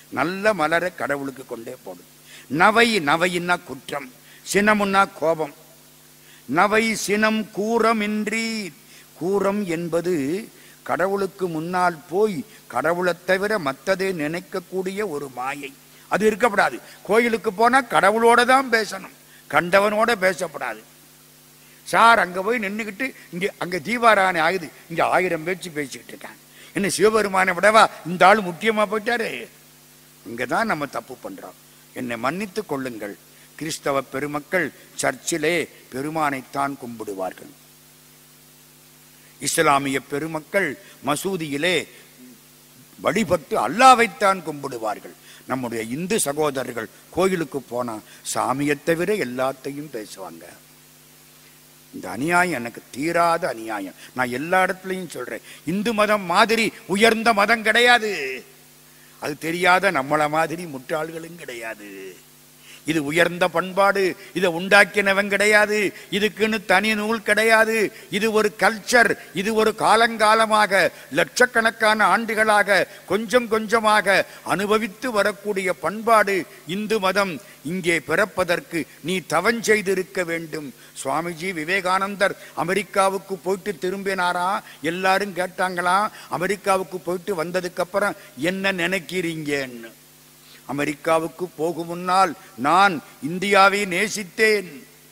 நல்ல மலரை கடவுளுக்கு கொண்டே போடும் நவை நவையின்னா குற்றம் சினமுன்னா கோபம் நவை சினம் கூறமின்றி கூறம் என்பது கடவுளுக்கு முன்னால் போய் கடவுளைத் தவிர மத்ததை நினைக்கக்கூடிய ஒரு மாயை அது இருக்கக்கூடாது கோயிலுக்கு போனா கடவுளோட தான் பேசணும் கண்டவனோட பேசப்படாது சார் அங்க போய் நின்னுக்கிட்டு இங்க அங்க தீபாராணி ஆகுது இங்க ஆயிரம் பேச்சு பேசிக்கிட்டு இருக்காங்க என்ன சிவபெருமானை விடவா இந்த ஆள் முக்கியமா போயிட்டாரு இங்கதான் நம்ம தப்பு பண்றோம் என்னை மன்னித்துக் கொள்ளுங்கள் கிறிஸ்தவ பெருமக்கள் சர்ச்சிலே பெருமானைத்தான் கும்பிடுவார்கள் இஸ்லாமிய பெருமக்கள் மசூதியிலே வழிபட்டு அல்லாவைத்தான் கும்பிடுவார்கள் நம்முடைய இந்து சகோதரர்கள் கோயிலுக்கு போனா சாமியைத் தவிர எல்லாத்தையும் பேசுவாங்க இந்த அநியாயம் எனக்கு தீராத அநியாயம் நான் எல்லா இடத்துலையும் சொல்றேன் இந்து மதம் மாதிரி உயர்ந்த மதம் கிடையாது அது தெரியாத நம்மள மாதிரி முட்டாள்களும் கிடையாது இது உயர்ந்த பண்பாடு இதை உண்டாக்கினவன் கிடையாது இதுக்குன்னு தனி நூல் கிடையாது இது ஒரு கல்ச்சர் இது ஒரு காலங்காலமாக லட்சக்கணக்கான ஆண்டுகளாக கொஞ்சம் கொஞ்சமாக அனுபவித்து வரக்கூடிய பண்பாடு இந்து மதம் இங்கே பிறப்பதற்கு நீ தவம் செய்திருக்க வேண்டும் சுவாமிஜி விவேகானந்தர் அமெரிக்காவுக்கு போயிட்டு திரும்பினாரா எல்லாரும் கேட்டாங்களாம் அமெரிக்காவுக்கு போயிட்டு வந்ததுக்கு அப்புறம் என்ன நினைக்கிறீங்கன்னு அமெரிக்காவுக்கு போகும் முன்னால் நான் இந்தியாவை நேசித்தேன்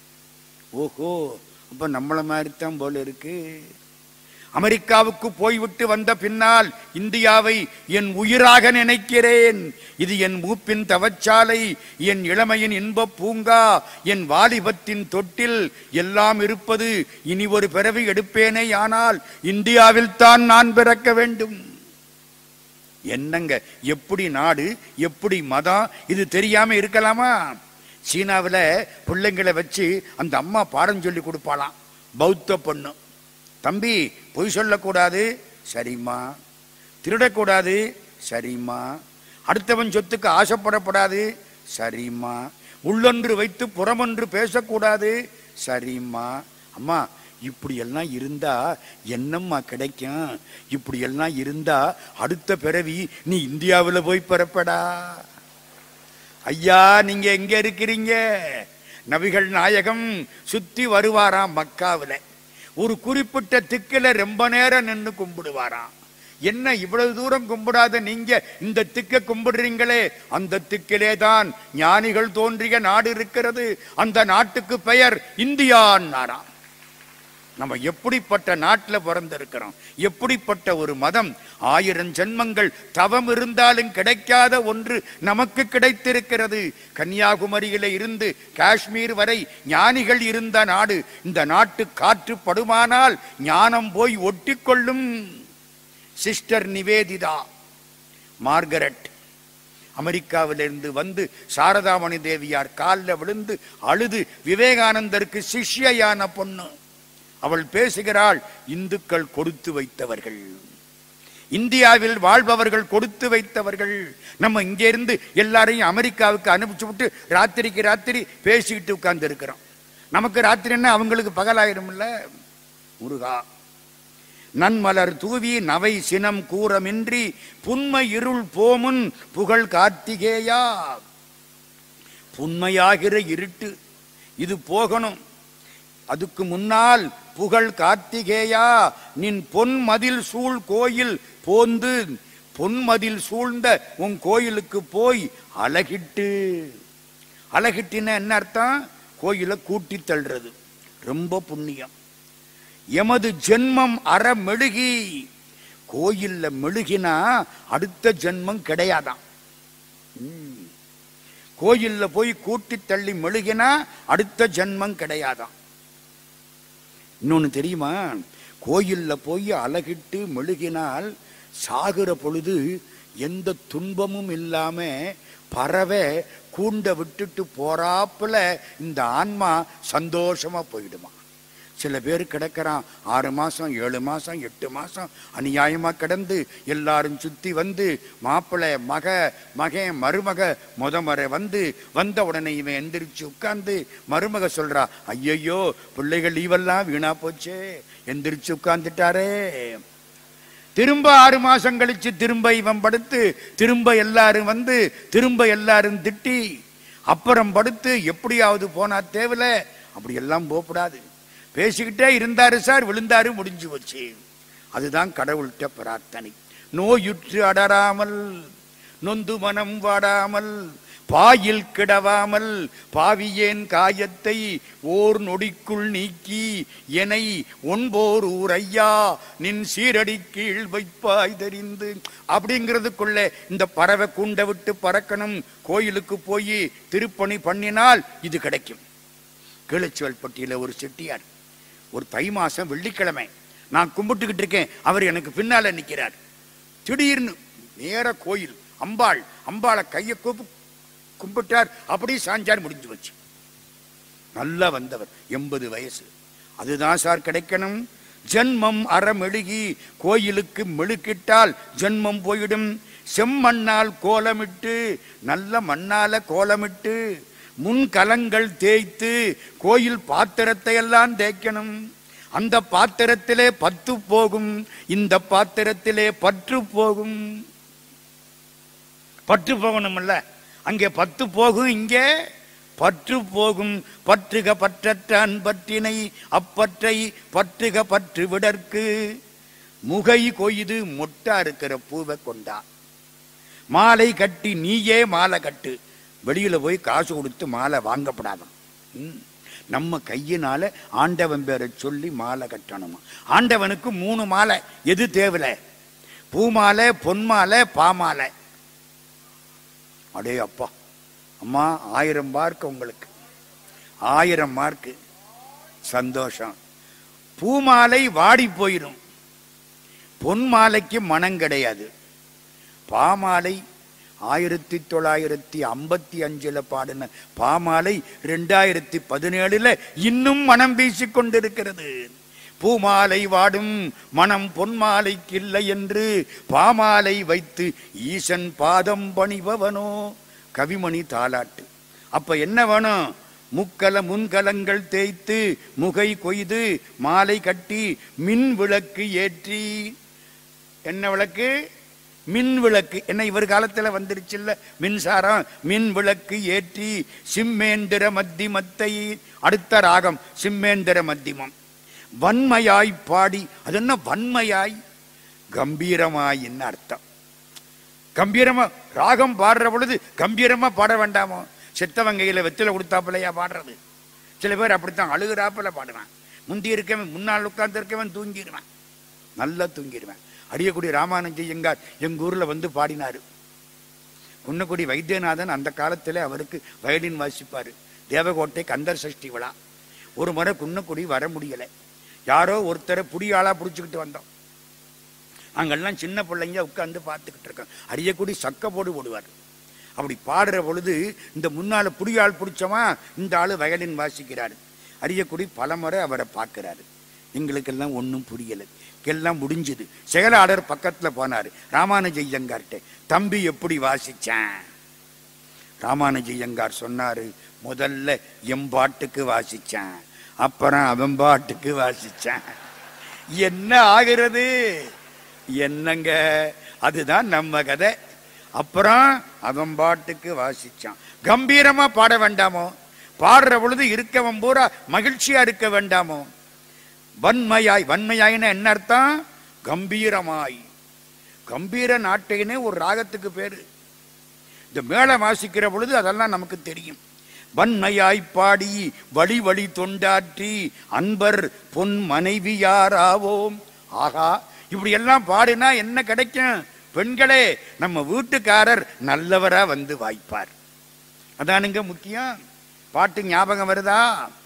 ஓஹோ அப்ப நம்மள மாதிரி தான் போல இருக்கு அமெரிக்காவுக்கு போய்விட்டு வந்த பின்னால் இந்தியாவை என் உயிராக நினைக்கிறேன் இது என் மூப்பின் தவச்சாலை என் இளமையின் இன்பப் பூங்கா என் வாலிபத்தின் தொட்டில் எல்லாம் இருப்பது இனி ஒரு பிறவி எடுப்பேனே ஆனால் இந்தியாவில் தான் நான் பிறக்க வேண்டும் என்னங்க எப்படி நாடு எப்படி மதம் இது தெரியாம இருக்கலாமா சீனாவில் பிள்ளைங்களை வச்சு அந்த அம்மா பாடம் சொல்லி கொடுப்பாளாம் பௌத்த பொண்ணு தம்பி பொய் சொல்லக்கூடாது சரிம்மா திருடக்கூடாது சரிம்மா அடுத்தவன் சொத்துக்கு ஆசைப்படக்கூடாது சரிம்மா உள்ளொன்று வைத்து புறமொன்று பேசக்கூடாது சரிம்மா அம்மா இப்படி எல்லாம் இருந்தா என்னம்மா கிடைக்கும் இப்படி எல்லாம் இருந்தா அடுத்த பிறவி நீ இந்தியாவில் போய் பிறப்படா ஐயா நீங்க எங்க இருக்கிறீங்க நபிகள் நாயகம் சுத்தி வருவாராம் மக்காவுல ஒரு குறிப்பிட்ட திக்கில ரொம்ப நேரம் நின்னு கும்பிடுவாராம் என்ன இவ்வளவு தூரம் கும்பிடாத நீங்க இந்த திக்க கும்பிடுறீங்களே அந்த திக்கிலே தான் ஞானிகள் தோன்றிய நாடு இருக்கிறது அந்த நாட்டுக்கு பெயர் இந்தியான்னாராம் நம்ம எப்படிப்பட்ட நாட்டில் பிறந்திருக்கிறோம் எப்படிப்பட்ட ஒரு மதம் ஆயிரம் ஜென்மங்கள் தவம் இருந்தாலும் கிடைக்காத ஒன்று நமக்கு கிடைத்திருக்கிறது கன்னியாகுமரியில இருந்து காஷ்மீர் வரை ஞானிகள் இருந்த நாடு இந்த நாட்டு காற்று படுமானால் ஞானம் போய் ஒட்டிக்கொள்ளும் சிஸ்டர் நிவேதிதா மார்கரெட் அமெரிக்காவிலிருந்து வந்து சாரதாமணி தேவியார் காலில் விழுந்து அழுது விவேகானந்தருக்கு சிஷ்யையான பொண்ணு அவள் பேசுகிறாள் இந்துக்கள் கொடுத்து வைத்தவர்கள் இந்தியாவில் வாழ்பவர்கள் கொடுத்து வைத்தவர்கள் நம்ம இங்க இருந்து எல்லாரையும் அமெரிக்காவுக்கு அனுப்பிச்சு விட்டு ராத்திரிக்கு ராத்திரி பேசிக்கிட்டு உட்கார்ந்து இருக்கிறோம் நமக்கு ராத்திரின்னா அவங்களுக்கு பகலாயிரும்ல முருகா நன்மலர் தூவி நவை சினம் கூறமின்றி புன்மை இருள் போமுன் புகழ் கார்த்திகேயா புன்மையாகிற இருட்டு இது போகணும் அதுக்கு முன்னால் புகழ் கார்த்திகேயா நின் பொன்மதில் சூழ் கோயில் போந்து பொன்மதில் சூழ்ந்த உன் கோயிலுக்கு போய் அழகிட்டு அழகிட்டின என்ன அர்த்தம் கோயிலை கூட்டி தள்ளுறது ரொம்ப புண்ணியம் எமது ஜென்மம் அற மெழுகி கோயில்ல மெழுகினா அடுத்த ஜென்மம் கிடையாதாம் ம். கோயில்ல போய் கூட்டி தள்ளி மெழுகினா அடுத்த ஜென்மம் கிடையாதாம் இன்னொன்னு தெரியுமா கோயில்ல போய் அழகிட்டு மெழுகினால் சாகுற பொழுது எந்த துன்பமும் இல்லாம பறவை கூண்ட விட்டுட்டு போறாப்புல இந்த ஆன்மா சந்தோஷமா போயிடுமா சில பேர் கிடக்கிறான் ஆறு மாசம் ஏழு மாசம் எட்டு மாசம் அநியாயமா கிடந்து எல்லாரும் சுத்தி வந்து மாப்பிள்ளை மக மகன் மருமக முத முறை வந்து வந்த உடனே இவன் எந்திரிச்சு உட்கார்ந்து மருமக சொல்றா ஐயையோ பிள்ளைகள் லீவெல்லாம் வீணா போச்சே எந்திரிச்சு உட்கார்ந்துட்டாரே திரும்ப ஆறு மாசம் கழிச்சு திரும்ப இவன் படுத்து திரும்ப எல்லாரும் வந்து திரும்ப எல்லாரும் திட்டி அப்புறம் படுத்து எப்படியாவது போனா தேவல அப்படி எல்லாம் போகக்கூடாது பேசிக்கிட்டே இருந்தாரு சார் விழுந்தாரு முடிஞ்சு போச்சு அதுதான் கடவுள்கிட்ட பிரார்த்தனை நோயுற்று அடராமல் நொந்து மனம் வாடாமல் பாயில் கிடவாமல் பாவியேன் காயத்தை ஓர் நொடிக்குள் நீக்கி எனை ஒன்போர் ஊரையா நின் சீரடி கீழ் வைப்பாய் தெரிந்து அப்படிங்கிறதுக்குள்ள இந்த பறவை கூண்டை விட்டு பறக்கணும் கோயிலுக்கு போய் திருப்பணி பண்ணினால் இது கிடைக்கும் கிளச்சுவல்பட்டியில ஒரு செட்டியார் ஒரு தை மாசம் வெள்ளிக்கிழமை நான் கும்பிட்டுக்கிட்டு இருக்கேன் அவர் எனக்கு பின்னால நிக்கிறார் திடீர்னு நேர கோயில் அம்பாள் அம்பாளை கையை கூப்பு கும்பிட்டார் அப்படியே சாஞ்சார் முடிஞ்சு வச்சு நல்லா வந்தவர் எண்பது வயசு அதுதான் சார் கிடைக்கணும் ஜென்மம் அறமெழுகி கோயிலுக்கு மெழுக்கிட்டால் ஜென்மம் போயிடும் செம்மண்ணால் கோலமிட்டு நல்ல மண்ணால கோலமிட்டு முன் கலங்கள் தேய்த்து கோயில் பாத்திரத்தை எல்லாம் தேய்க்கணும் அந்த பாத்திரத்திலே பத்து போகும் இந்த பாத்திரத்திலே பற்று போகும் பற்று போகணும்ல அங்கே பத்து போகும் இங்கே பற்று போகும் பற்றுக பற்றற்ற அன்பற்றினை அப்பற்றை பற்றுக பற்று விடற்கு முகை கொய்து மொட்டா இருக்கிற பூவை கொண்டா மாலை கட்டி நீயே மாலை கட்டு வெளியில போய் காசு கொடுத்து மாலை வாங்கப்படாதான் ம். நம்ம கையினால ஆண்டவன் பேரை சொல்லி மாலை கட்டணுமா ஆண்டவனுக்கு மூணு மாலை எது தேவல பூமாலை பொன்மாலை பாமாலை அடே அப்பா அம்மா ஆயிரம் மார்க் உங்களுக்கு ஆயிரம் மார்க்கு சந்தோஷம் பூமாலை வாடி போயிடும் பொன் மாலைக்கு மனம் கிடையாது பாமாலை ஆயிரத்தி தொள்ளாயிரத்தி ஐம்பத்தி அஞ்சுல பாடின பாமாலை ரெண்டாயிரத்தி பதினேழுல இன்னும் மனம் வீசிக் கொண்டிருக்கிறது பூமாலை வாடும் மனம் பொன்மாலைக்கு இல்லை என்று பாமாலை வைத்து ஈசன் பாதம் பணிபவனோ கவிமணி தாலாட்டு அப்ப என்ன வேணும் முக்கல முன்கலங்கள் தேய்த்து முகை கொய்து மாலை கட்டி மின் விளக்கு ஏற்றி என்ன விளக்கு மின் விளக்கு என்ன இவர் காலத்துல வந்துருச்சுல்ல மின்சாரம் மின் விளக்கு ஏற்றி சிம்மேந்திர மத்திமத்தை அடுத்த ராகம் சிம்மேந்திர மத்திமம் வன்மையாய் பாடி அது என்ன வன்மையாய் கம்பீரமாயின்னு அர்த்தம் கம்பீரமா ராகம் பாடுற பொழுது கம்பீரமா பாட வேண்டாமோ செத்தவன் கையில வெத்தில கொடுத்தாப்புலையா பாடுறது சில பேர் அப்படித்தான் அழுகுறாப்புல பாடுவான் முந்தி இருக்கவன் முன்னால் உட்கார்ந்து இருக்கவன் தூங்கிடுவான் நல்லா தூங்கிடுவேன் அடியக்குடி ராமானந்தி எங்கார் எங்க ஊர்ல வந்து பாடினாரு குன்னக்குடி வைத்தியநாதன் அந்த காலத்துல அவருக்கு வயலின் வாசிப்பாரு தேவகோட்டை கந்தர் சஷ்டி விழா ஒரு முறை குன்னக்குடி வர முடியல யாரோ ஒருத்தரை புடியாளா புடிச்சுக்கிட்டு வந்தோம் நாங்கெல்லாம் சின்ன பிள்ளைங்க உட்கார்ந்து பார்த்துக்கிட்டு இருக்கோம் அரியக்குடி சக்க போடு போடுவார் அப்படி பாடுற பொழுது இந்த முன்னால புடியாள் பிடிச்சவன் இந்த ஆளு வயலின் வாசிக்கிறாரு அரியக்குடி பலமுறை அவரை பார்க்கிறாரு எங்களுக்கெல்லாம் ஒன்றும் புரியல எல்லாம் முடிஞ்சது செயலாளர் பக்கத்துல போனாரு ராமானுஜ ஐயங்கார்ட்ட தம்பி எப்படி வாசிச்சேன் ராமானுஜ ஐயங்கார் சொன்னாரு முதல்ல எம் பாட்டுக்கு வாசிச்சேன் அப்புறம் அவன் பாட்டுக்கு வாசிச்சேன் என்ன ஆகிறது என்னங்க அதுதான் நம்ம கதை அப்புறம் அவன் பாட்டுக்கு வாசிச்சான் கம்பீரமா பாட வேண்டாமோ பாடுற பொழுது இருக்கவன் பூரா மகிழ்ச்சியா இருக்க வேண்டாமோ வன்மையாய் வன்மையாயின என்ன அர்த்தம் கம்பீரமாய் கம்பீர நாட்டைனே ஒரு ராகத்துக்கு பேரு இந்த மேளம் வாசிக்கிற பொழுது அதெல்லாம் நமக்கு தெரியும் வன்மையாய் பாடி வழி வழி தொண்டாற்றி அன்பர் பொன் மனைவியாராவோம் ஆகா இப்படி எல்லாம் பாடினா என்ன கிடைக்கும் பெண்களே நம்ம வீட்டுக்காரர் நல்லவரா வந்து வாய்ப்பார் அதானுங்க முக்கியம் பாட்டு ஞாபகம் வருதா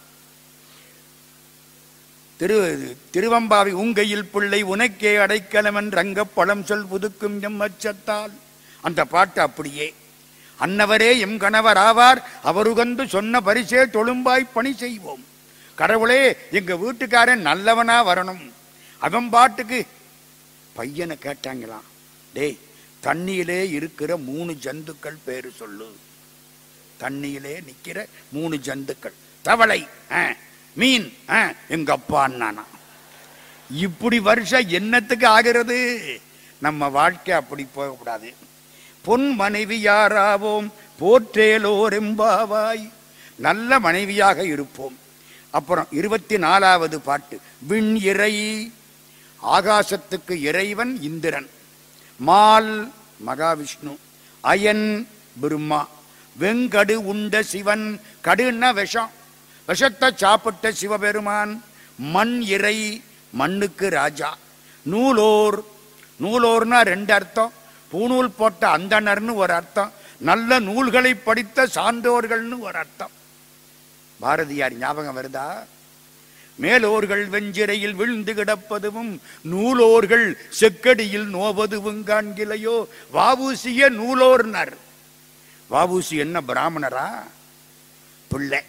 திரு திருவம்பாவி உங்கையில் பிள்ளை உனக்கே அடைக்கலமன் ரங்கப் பழம் சொல் புதுக்கும் எம் அச்சத்தால் அந்த பாட்டு அப்படியே அன்னவரே எம் கணவர் ஆவார் அவருகந்து சொன்ன பரிசே தொழும்பாய் பணி செய்வோம் கடவுளே எங்க வீட்டுக்காரன் நல்லவனா வரணும் அவன் பாட்டுக்கு பையனை கேட்டாங்களாம் டேய் தண்ணியிலே இருக்கிற மூணு ஜந்துக்கள் பேரு சொல்லு தண்ணியிலே நிக்கிற மூணு ஜந்துக்கள் தவளை ஆ, மீன் ஆ, எங்க அப்பா அண்ணானா இப்படி வருஷம் என்னத்துக்கு ஆகிறது நம்ம வாழ்க்கை அப்படி போகக்கூடாது பொன் மனைவி யாராவோம் போற்றேலோர் எம்பாவாய் நல்ல மனைவியாக இருப்போம் அப்புறம் இருபத்தி நாலாவது பாட்டு விண் இறை ஆகாசத்துக்கு இறைவன் இந்திரன் மால் மகாவிஷ்ணு அயன் பிரம்மா வெங்கடு உண்ட சிவன் கடுன்னா விஷம் விஷத்தை சாப்பிட்ட சிவபெருமான் மண் இறை மண்ணுக்கு ராஜா நூலோர் நூலோர்னா ரெண்டு அர்த்தம் பூநூல் போட்ட அந்தணர்னு ஒரு அர்த்தம் நல்ல நூல்களை படித்த சான்றோர்கள்னு ஒரு அர்த்தம் பாரதியார் ஞாபகம் வருதா மேலோர்கள் வெஞ்சிரையில் விழுந்து கிடப்பதுவும் நூலோர்கள் செக்கடியில் நோவதுவும் காண்கிலையோ வாவூசிய நூலோர்னர் வாவூசி என்ன பிராமணரா பிள்ளை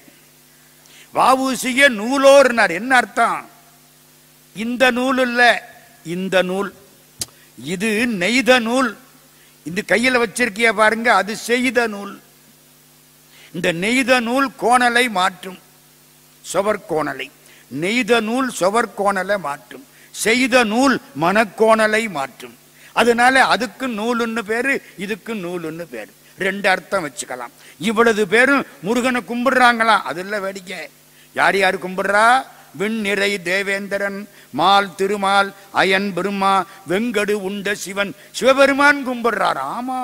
வாவூசிய நூலோர்னர் என்ன அர்த்தம் இந்த நூல் இல்ல இந்த நூல் இது நெய்த நூல் இந்த கையில வச்சிருக்கிய பாருங்க அது செய்த நூல் இந்த நெய்த நூல் கோணலை மாற்றும் சுவர்கோணலை நெய்த நூல் சுவர்கோணலை மாற்றும் செய்த நூல் மனக்கோணலை மாற்றும் அதனால அதுக்கு நூலுன்னு பேரு இதுக்கு நூலுன்னு பேரு ரெண்டு அர்த்தம் வச்சுக்கலாம் இவ்வளவு பேரும் முருகனை கும்பிடுறாங்களாம் அது இல்ல வேடிக்கை யார் யார் கும்பிடுறா விண்ணிறை தேவேந்திரன் மால் திருமால் அயன் பெருமா வெங்கடு உண்ட சிவன் சிவபெருமான் கும்பிடுறார் ஆமா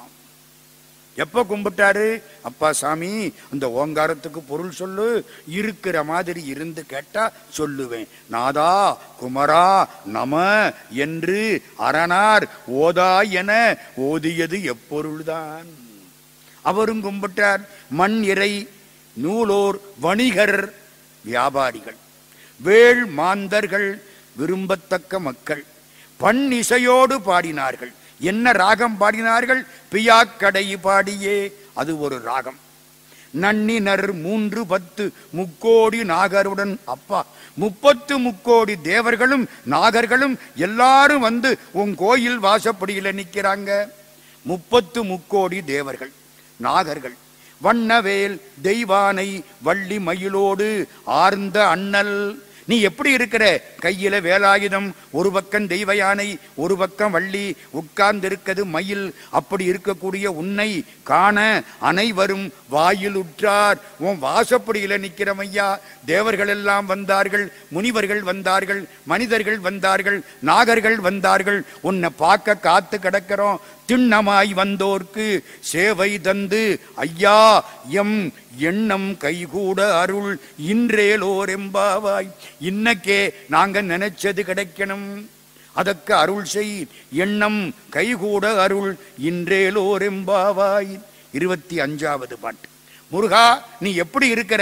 எப்ப கும்பிட்டாரு அப்பா சாமி அந்த ஓங்காரத்துக்கு பொருள் சொல்லு இருக்கிற மாதிரி இருந்து கேட்டா சொல்லுவேன் நாதா குமரா நம என்று அரணார் ஓதா என ஓதியது எப்பொருள்தான் அவரும் கும்பிட்டார் மண் இறை நூலோர் வணிகர் வியாபாரிகள் வேள் மாந்தர்கள் விரும்பத்தக்க மக்கள் பண் இசையோடு பாடினார்கள் என்ன ராகம் பாடினார்கள் பியாக்கடை பாடியே அது ஒரு ராகம் நன்னினர் மூன்று பத்து முக்கோடி நாகருடன் அப்பா முப்பத்து முக்கோடி தேவர்களும் நாகர்களும் எல்லாரும் வந்து உன் கோயில் வாசப்படியில நிக்கிறாங்க முப்பத்து முக்கோடி தேவர்கள் நாகர்கள் வண்ணவேல் தெய்வானை வள்ளி மயிலோடு ஆர்ந்த அண்ணல் நீ எப்படி இருக்கிற கையில வேலாயுதம் ஒரு பக்கம் தெய்வ யானை ஒரு பக்கம் வள்ளி உட்கார்ந்து இருக்கிறது மயில் அப்படி இருக்கக்கூடிய உன்னை காண அனைவரும் வாயில் உற்றார் உன் வாசப்படியில நிக்கிற ஐயா தேவர்கள் எல்லாம் வந்தார்கள் முனிவர்கள் வந்தார்கள் மனிதர்கள் வந்தார்கள் நாகர்கள் வந்தார்கள் உன்னை பார்க்க காத்து கிடக்கிறோம் திண்ணமாய் வந்தோர்க்கு சேவை தந்து ஐயா எம் எண்ணம் கைகூட அருள் இன்றேலோர் எம்பாவாய் இன்னக்கே நாங்க நினைச்சது கிடைக்கணும் அதற்கு அருள் செய் எண்ணம் கைகூட அருள் இன்றேலோர் எம்பாவாய் இருபத்தி அஞ்சாவது பாட்டு முருகா நீ எப்படி இருக்கிற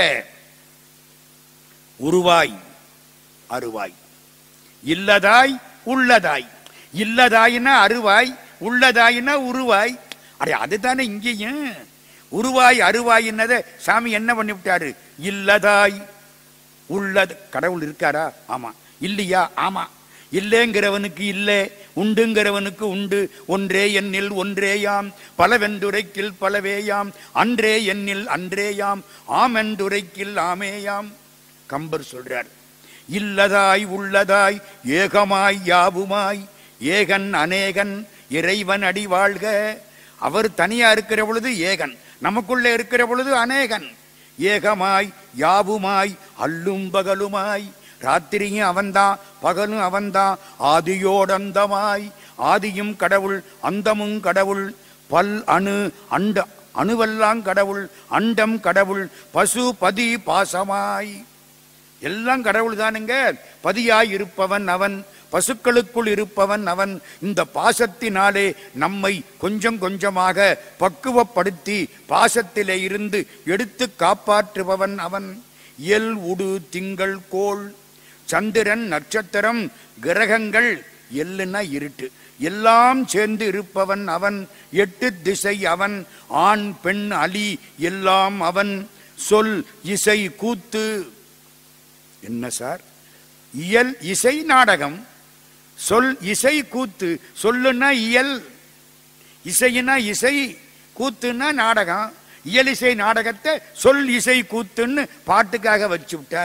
உருவாய் அருவாய் இல்லதாய் உள்ளதாய் இல்லதாயினா அருவாய் உள்ளதாயினா உருவாய் அடே அதுதானே இங்கேயும் உருவாய் அருவாயின்னதை சாமி என்ன பண்ணி விட்டாரு இல்லதாய் உள்ளது கடவுள் இருக்காரா ஆமா இல்லையா ஆமா இல்லைங்கிறவனுக்கு இல்லை உண்டுங்கிறவனுக்கு உண்டு ஒன்றே எண்ணில் ஒன்றேயாம் பலவென்றுரைக்கில் பலவேயாம் அன்றே எண்ணில் அன்றேயாம் ஆமென்றுரைக்கில் ஆமேயாம் கம்பர் சொல்றார் இல்லதாய் உள்ளதாய் ஏகமாய் யாவுமாய் ஏகன் அநேகன் இறைவன் அடி வாழ்க அவர் தனியா இருக்கிற பொழுது ஏகன் நமக்குள்ளே இருக்கிற பொழுது அநேகன் ஏகமாய் யாவுமாய் அல்லும் பகலுமாய் ராத்திரியும் அவன்தான் பகலும் அவன்தான் ஆதியோடந்தமாய் ஆதியும் கடவுள் அந்தமும் கடவுள் பல் அணு அண்ட அணுவெல்லாம் கடவுள் அண்டம் கடவுள் பசு பதி பாசமாய் எல்லாம் கடவுள் தானுங்க பதியாய் இருப்பவன் அவன் பசுக்களுக்குள் இருப்பவன் அவன் இந்த பாசத்தினாலே நம்மை கொஞ்சம் கொஞ்சமாக பக்குவப்படுத்தி பாசத்திலே இருந்து எடுத்து காப்பாற்றுபவன் அவன் எல் உடு திங்கள் கோள் சந்திரன் நட்சத்திரம் கிரகங்கள் எல்லுன்னா இருட்டு எல்லாம் சேர்ந்து இருப்பவன் அவன் எட்டு திசை அவன் ஆண் பெண் அலி எல்லாம் அவன் சொல் இசை கூத்து என்ன சார் இயல் இசை நாடகம் சொல் இசை கூத்து சொல்லுன்னா இயல் இசைனா இசை கூத்துன்னா நாடகம் இயல் இசை நாடகத்தை சொல் இசை கூத்துன்னு பாட்டுக்காக வச்சு விட்டார்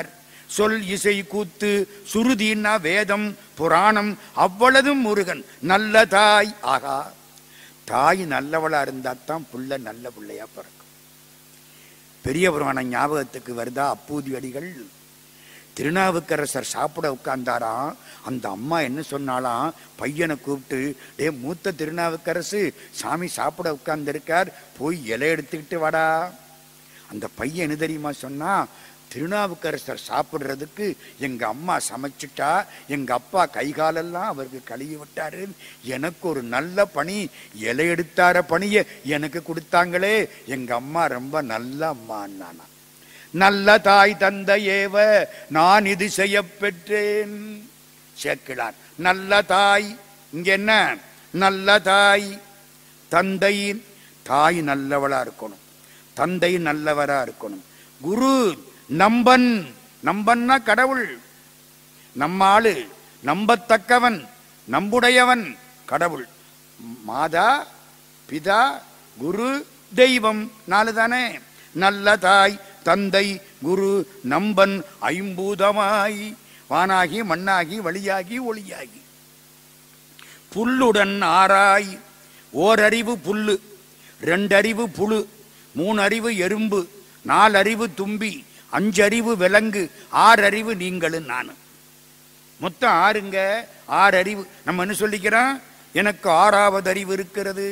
சொல் இசை கூத்து சுருதின்னா வேதம் புராணம் அவ்வளதும் முருகன் நல்ல தாய் ஆகா தாய் நல்லவளா இருந்தா தான் புள்ள நல்ல பிள்ளையா பிறக்கும் பெரிய புராணம் ஞாபகத்துக்கு வருதா அப்பூதி அடிகள் திருநாவுக்கரசர் சாப்பிட உட்கார்ந்தாராம் அந்த அம்மா என்ன சொன்னாலாம் பையனை கூப்பிட்டு டே மூத்த திருநாவுக்கரசு சாமி சாப்பிட உட்கார்ந்திருக்கார் போய் இலை எடுத்துக்கிட்டு வாடா அந்த பையன் என்ன தெரியுமா சொன்னா திருநாவுக்கரசர் சாப்பிடுறதுக்கு எங்க அம்மா சமைச்சிட்டா எங்க அப்பா கை காலெல்லாம் அவருக்கு கழுவி விட்டாரு எனக்கு ஒரு நல்ல பணி இலை எடுத்தார பணியை எனக்கு கொடுத்தாங்களே எங்க அம்மா ரொம்ப நல்ல அம்மான்னானா நல்ல தாய் தந்த ஏவ நான் இது செய்ய பெற்றேன் சேர்க்கிறார் நல்ல தாய் இங்க என்ன நல்ல தாய் தந்தை தாய் நல்லவளா இருக்கணும் தந்தை நல்லவரா இருக்கணும் குரு நம்பன் நம்பன்னா கடவுள் நம்ம ஆளு நம்பத்தக்கவன் நம்புடையவன் கடவுள் மாதா பிதா குரு தெய்வம் நாலு தானே நல்ல தாய் தந்தை குரு நம்பன் ஐம்பூதமாய் வானாகி மண்ணாகி வழியாகி ஒளியாகி புல்லுடன் ஆராய் ஓரறிவு புல்லு ரெண்டறிவு புழு மூணறிவு எறும்பு நாலறிவு தும்பி அஞ்சறிவு விலங்கு ஆறறிவு நீங்களும் நான் மொத்தம் ஆறுங்க ஆறு அறிவு நம்ம என்ன சொல்லிக்கிறோம் எனக்கு ஆறாவது அறிவு இருக்கிறது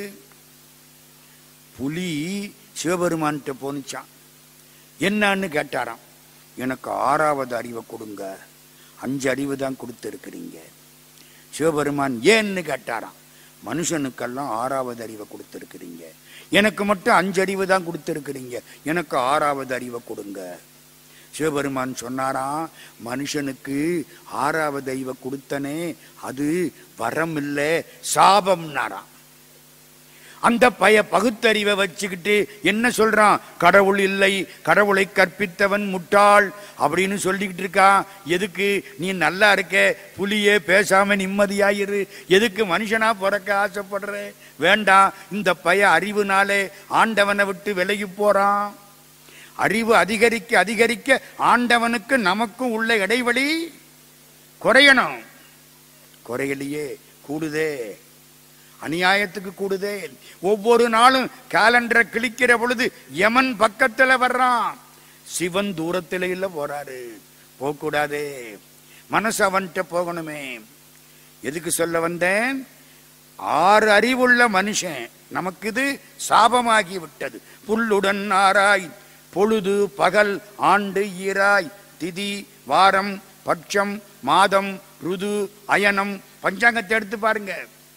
புலி சிவபெருமான்கிட்ட போனுச்சான் என்னன்னு கேட்டாராம் எனக்கு ஆறாவது அறிவை கொடுங்க அஞ்சு அறிவு தான் கொடுத்துருக்கிறீங்க சிவபெருமான் ஏன்னு கேட்டாராம் மனுஷனுக்கெல்லாம் ஆறாவது அறிவை கொடுத்துருக்கிறீங்க எனக்கு மட்டும் அஞ்சு அறிவு தான் கொடுத்துருக்கிறீங்க எனக்கு ஆறாவது அறிவை கொடுங்க சிவபெருமான் சொன்னாராம் மனுஷனுக்கு ஆறாவது அறிவை கொடுத்தனே அது வரம் இல்லை சாபம்னாராம் அந்த பய பகுத்தறிவை வச்சுக்கிட்டு என்ன சொல்றான் கடவுள் இல்லை கடவுளை கற்பித்தவன் முட்டாள் அப்படின்னு சொல்லிக்கிட்டு இருக்கான் எதுக்கு நீ நல்லா இருக்க புலியே பேசாம நிம்மதியாயிரு எதுக்கு மனுஷனா பிறக்க ஆசைப்படுற வேண்டாம் இந்த பய அறிவுனாலே ஆண்டவனை விட்டு விலகி போறான் அறிவு அதிகரிக்க அதிகரிக்க ஆண்டவனுக்கு நமக்கும் உள்ள இடைவெளி குறையணும் குறையலையே கூடுதே அநியாயத்துக்கு கூடுதே ஒவ்வொரு நாளும் கேலண்டரை கிழிக்கிற பொழுது யமன் பக்கத்துல வர்றான் சிவன் தூரத்துல இல்ல போறாரு போகக்கூடாதே மனசு அவன்கிட்ட போகணுமே எதுக்கு சொல்ல வந்தேன் ஆறு அறிவுள்ள மனுஷன் நமக்கு இது சாபமாகி விட்டது புல்லுடன் ஆராய் பொழுது பகல் ஆண்டு ஈராய் திதி வாரம் பட்சம் மாதம் ருது அயனம் பஞ்சாங்கத்தை எடுத்து பாருங்க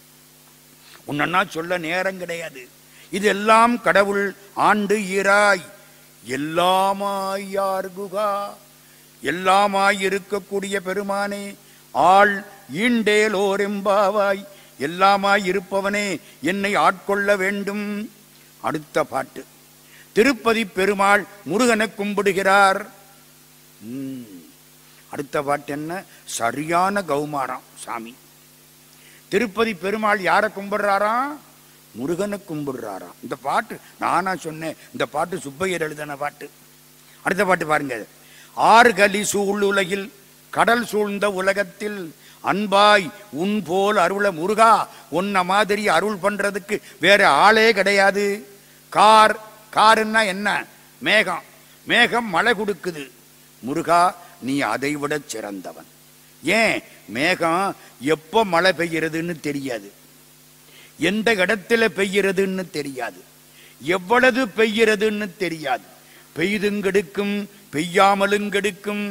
உன்னா சொல்ல நேரம் கிடையாது இது எல்லாம் கடவுள் ஆண்டு ஈராய் எல்லாமாய் யார் குகா எல்லாமாய் இருக்கக்கூடிய பெருமானே ஆள் ஈண்டேலோர் எம்பாவாய் எல்லாமாய் இருப்பவனே என்னை ஆட்கொள்ள வேண்டும் அடுத்த பாட்டு திருப்பதி பெருமாள் முருகனை கும்பிடுகிறார் ம். அடுத்த பாட்டு என்ன சரியான கௌமாரம் சாமி திருப்பதி பெருமாள் யாரை கும்பிடுறாராம் முருகனை கும்பிடுறாராம் இந்த பாட்டு நானா சொன்னேன் இந்த பாட்டு சுப்பையர் எழுதின பாட்டு அடுத்த பாட்டு பாருங்க ஆறு கலி சூழ் உலகில் கடல் சூழ்ந்த உலகத்தில் அன்பாய் உன் போல் அருள முருகா உன்ன மாதிரி அருள் பண்றதுக்கு வேற ஆளே கிடையாது கார் காருன்னா என்ன மேகம் மேகம் மழை கொடுக்குது முருகா நீ அதை விட சிறந்தவன் ஏன் மேகம் எப்போ மழை பெய்யறதுன்னு தெரியாது எந்த இடத்துல பெய்யறதுன்னு தெரியாது எவ்வளவு பெய்யறதுன்னு தெரியாது பெய்துங்கெடுக்கும் பெய்யாமலுங்கெடுக்கும்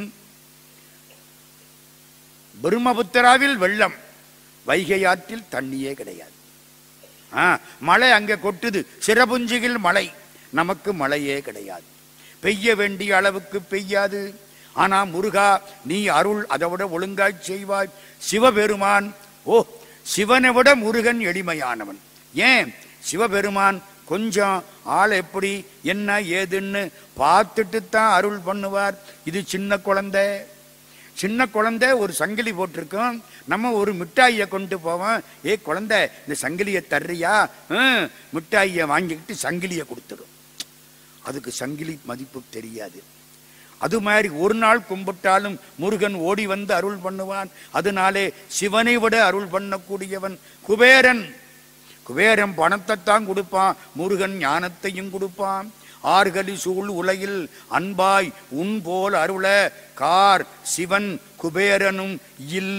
பிரம்மபுத்திராவில் வெள்ளம் வைகை ஆற்றில் தண்ணியே கிடையாது ஆ, மழை அங்க கொட்டுது சிறபுஞ்சியில் மழை நமக்கு மழையே கிடையாது பெய்ய வேண்டிய அளவுக்கு பெய்யாது ஆனா முருகா நீ அருள் அதை விட ஒழுங்காய் செய்வாய் சிவபெருமான் ஓ சிவனை விட முருகன் எளிமையானவன் ஏன் சிவபெருமான் கொஞ்சம் ஆள் எப்படி என்ன ஏதுன்னு பார்த்துட்டு தான் அருள் பண்ணுவார் இது சின்ன குழந்தை சின்ன குழந்தை ஒரு சங்கிலி போட்டிருக்கோம் நம்ம ஒரு மிட்டாயை கொண்டு போவோம் ஏ குழந்தை இந்த சங்கிலியை தர்றியா ஹம், மிட்டாயை வாங்கிக்கிட்டு சங்கிலியை கொடுத்துடும் அதுக்கு சங்கிலி மதிப்பு தெரியாது அது மாதிரி ஒரு நாள் கும்பிட்டாலும் முருகன் ஓடி வந்து அருள் பண்ணுவான் அதனாலே சிவனை விட அருள் பண்ணக்கூடியவன் குபேரன் குபேரன் பணத்தைத்தான் கொடுப்பான் முருகன் ஞானத்தையும் கொடுப்பான் ஆர்கலி சூழ் உலகில் அன்பாய் உன் போல் அருள கார் சிவன் குபேரனும் இல்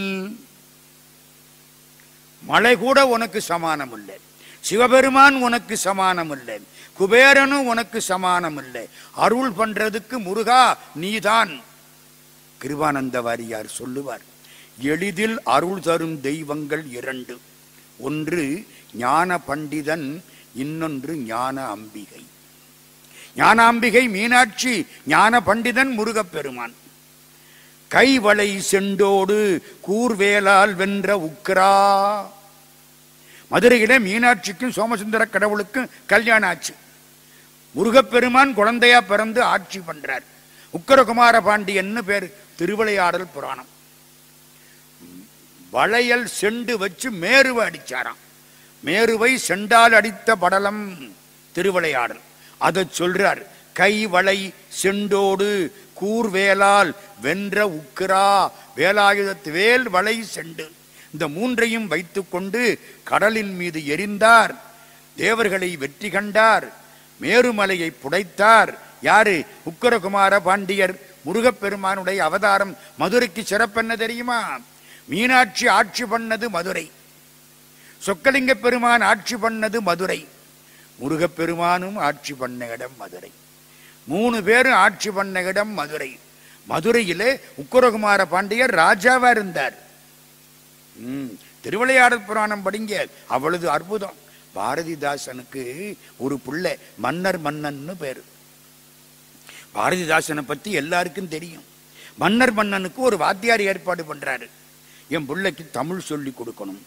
மழை கூட உனக்கு சமானம் இல்லை சிவபெருமான் உனக்கு சமானம் இல்லை குபேரனும் உனக்கு சமானம் இல்லை அருள் பண்றதுக்கு முருகா நீதான் கிருபானந்த வாரியார் சொல்லுவார் எளிதில் அருள் தரும் தெய்வங்கள் இரண்டு ஒன்று ஞான பண்டிதன் இன்னொன்று ஞான அம்பிகை ஞானாம்பிகை மீனாட்சி ஞான பண்டிதன் முருகப்பெருமான் கைவளை செண்டோடு கூர்வேலால் வென்ற உக்ரா மதுரையில மீனாட்சிக்கும் சோமசுந்தர கடவுளுக்கும் கல்யாணம் ஆச்சு முருகப்பெருமான் குழந்தையா பிறந்து ஆட்சி பண்றார் உக்கரகுமார பாண்டியன்னு பேர் திருவிளையாடல் புராணம் வளையல் செண்டு வச்சு மேருவை அடிச்சாராம் மேருவை செண்டால் அடித்த படலம் திருவிளையாடல் அதை சொல்றார் கை வளை செண்டோடு கூர்வேலால் வென்ற உக்கிரா வேலாயுதத்து வேல் வளை செண்டு இந்த மூன்றையும் வைத்துக்கொண்டு கடலின் மீது எரிந்தார் தேவர்களை வெற்றி கண்டார் மேருமலையை புடைத்தார் யாரு உக்கரகுமார பாண்டியர் முருகப்பெருமானுடைய அவதாரம் மதுரைக்கு சிறப்பென்ன தெரியுமா மீனாட்சி ஆட்சி பண்ணது மதுரை சொக்கலிங்க பெருமான் ஆட்சி பண்ணது மதுரை முருகப்பெருமானும் ஆட்சி பண்ண இடம் மதுரை மூணு பேரும் ஆட்சி பண்ண இடம் மதுரை மதுரையிலே உக்கரகுமார பாண்டியர் ராஜாவா இருந்தார் ம், திருவிளையாடல் புராணம் படிங்க அவ்வளவு அற்புதம் பாரதிதாசனுக்கு ஒரு புள்ளை மன்னர் மன்னன்னு பேரு பாரதிதாசனை பத்தி எல்லாருக்கும் தெரியும் மன்னர் மன்னனுக்கு ஒரு வாத்தியார் ஏற்பாடு பண்றாரு என் பிள்ளைக்கு தமிழ் சொல்லி கொடுக்கணும்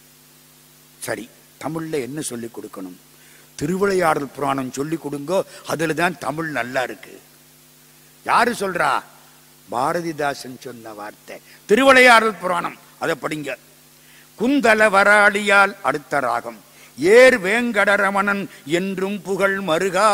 சரி தமிழ்ல என்ன சொல்லி கொடுக்கணும் திருவிளையாடல் புராணம் சொல்லி கொடுங்கோ அதுல தான் தமிழ் நல்லா இருக்கு யாரு சொல்றா பாரதிதாசன் சொன்ன வார்த்தை திருவிளையாடல் புராணம் அதை படிங்க குந்தல வராளியால் அடுத்த ராகம் ஏர் வேங்கடரமணன் என்றும் புகழ் மருகா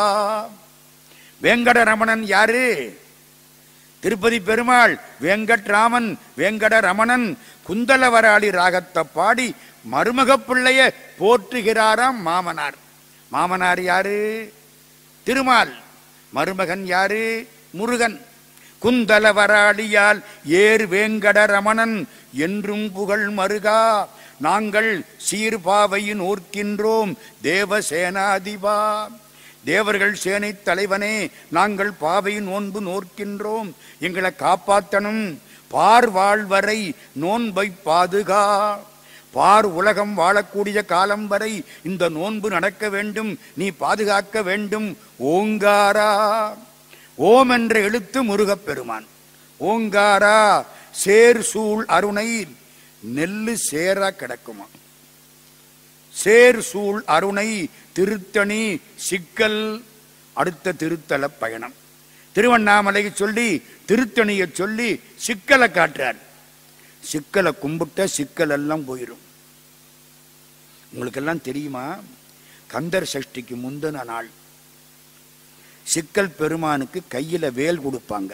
வேங்கடரமணன் யாரு திருப்பதி பெருமாள் வெங்கட்ராமன் வெங்கடரமணன் குந்தலவராளி ராகத்தை பாடி மருமகப் பிள்ளைய போற்றுகிறாராம் மாமனார் மாமனார் யாரு திருமால் மருமகன் யாரு முருகன் குந்தலவராளியால் ஏர் வேங்கடரமணன் என்றும் புகழ் மருகா நாங்கள் சீர்பாவையின் ஓர்க்கின்றோம் தேவசேனாதிபா தேவர்கள் சேனை தலைவனே நாங்கள் பாவை நோன்பு நோர்க்கின்றோம் எங்களை காப்பாத்தணும் பார் வாழ்வரை நோன்பை பாதுகா பார் உலகம் வாழக்கூடிய காலம் வரை இந்த நோன்பு நடக்க வேண்டும் நீ பாதுகாக்க வேண்டும் ஓங்காரா ஓம் என்ற எழுத்து முருகப்பெருமான் ஓங்காரா சேர் சூழ் அருணை நெல்லு சேரா கிடக்குமா சேர் சூழ் அருணை திருத்தணி சிக்கல் அடுத்த திருத்தல பயணம் திருவண்ணாமலையை சொல்லி திருத்தணியை சொல்லி சிக்கலை காட்டுறார் சிக்கலை கும்பிட்ட சிக்கல் எல்லாம் போயிடும் உங்களுக்கெல்லாம் தெரியுமா கந்தர் சஷ்டிக்கு முந்தின நாள் சிக்கல் பெருமானுக்கு கையில வேல் கொடுப்பாங்க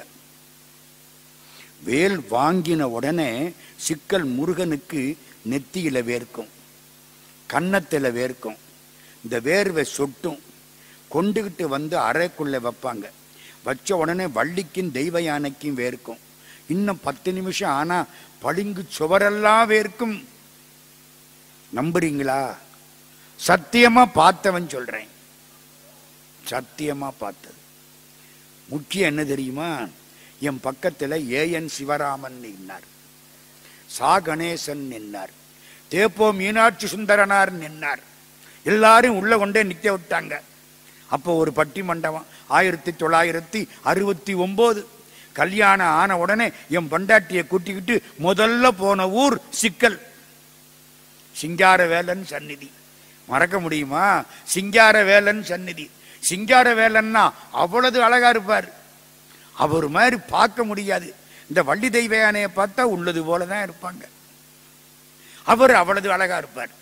வேல் வாங்கின உடனே சிக்கல் முருகனுக்கு நெத்தியில வேர்க்கும் கன்னத்துல வேர்க்கும் இந்த வேர்வை சொட்டும் கொண்டுகிட்டு வந்து அறைக்குள்ள வைப்பாங்க வச்ச உடனே வள்ளிக்கும் தெய்வ யானைக்கும் வேர்க்கும் இன்னும் பத்து நிமிஷம் ஆனா பளிங்கு சுவரெல்லாம் வேர்க்கும் நம்புறீங்களா சத்தியமா பார்த்தவன் சொல்றேன் சத்தியமா பார்த்தது முக்கியம் என்ன தெரியுமா என் பக்கத்துல ஏஎன் சிவராமன் நின்னார் சா கணேசன் நின்னார் தேப்போ மீனாட்சி சுந்தரனார் நின்னார் எல்லாரும் உள்ள கொண்டே நிக்க விட்டாங்க அப்போ ஒரு பட்டி மண்டபம் ஆயிரத்தி தொள்ளாயிரத்தி அறுபத்தி ஒன்பது கல்யாணம் ஆன உடனே என் பொண்டாட்டியை கூட்டிக்கிட்டு முதல்ல போன ஊர் சிக்கல் சிங்காரவேலன் சந்நிதி மறக்க முடியுமா சிங்காரவேலன் சந்நிதி சிங்காரவேலன்னா அவ்வளவு அழகா இருப்பார் அவர் மாதிரி பார்க்க முடியாது இந்த வள்ளி தெய்வ யானையை பார்த்தா உள்ளது போல தான் இருப்பாங்க அவர் அவ்வளவு அழகா இருப்பார்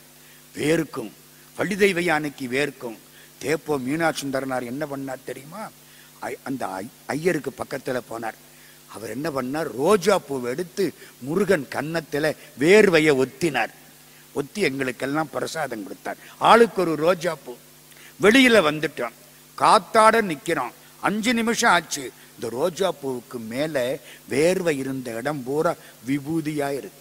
வேர்க்கும் வள்ளி தெய்வ யானைக்கு வேர்க்கும் தேப்போ மீனாட்சி சுந்தரனார் என்ன பண்ணார் தெரியுமா ஐ- அந்த ஐ- ஐயருக்கு பக்கத்துல போனார் அவர் என்ன பண்ணார் ரோஜா பூவை எடுத்து முருகன் கன்னத்துல வேர்வையை ஒத்தினார் ஒத்தி எங்களுக்கெல்லாம் பிரசாதம் கொடுத்தார் ஆளுக்கு ஒரு ரோஜா பூ வெளியில வந்துட்டோம் காத்தாட நிக்கிறோம் அஞ்சு நிமிஷம் ஆச்சு இந்த ரோஜா பூவுக்கு மேல வேர்வை இருந்த இடம் பூரா விபூதியா இருக்கு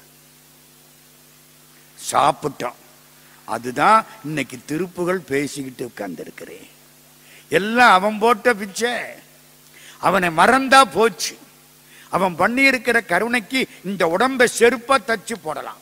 சாப்பிட்டோம் அதுதான் இன்னைக்கு திருப்புகள் பேசிக்கிட்டு உட்கார்ந்திருக்கிறேன் எல்லாம் அவன் போட்ட பிச்சை அவனை மறந்தா போச்சு அவன் பண்ணியிருக்கிற கருணைக்கு இந்த உடம்பை செருப்பா தச்சு போடலாம்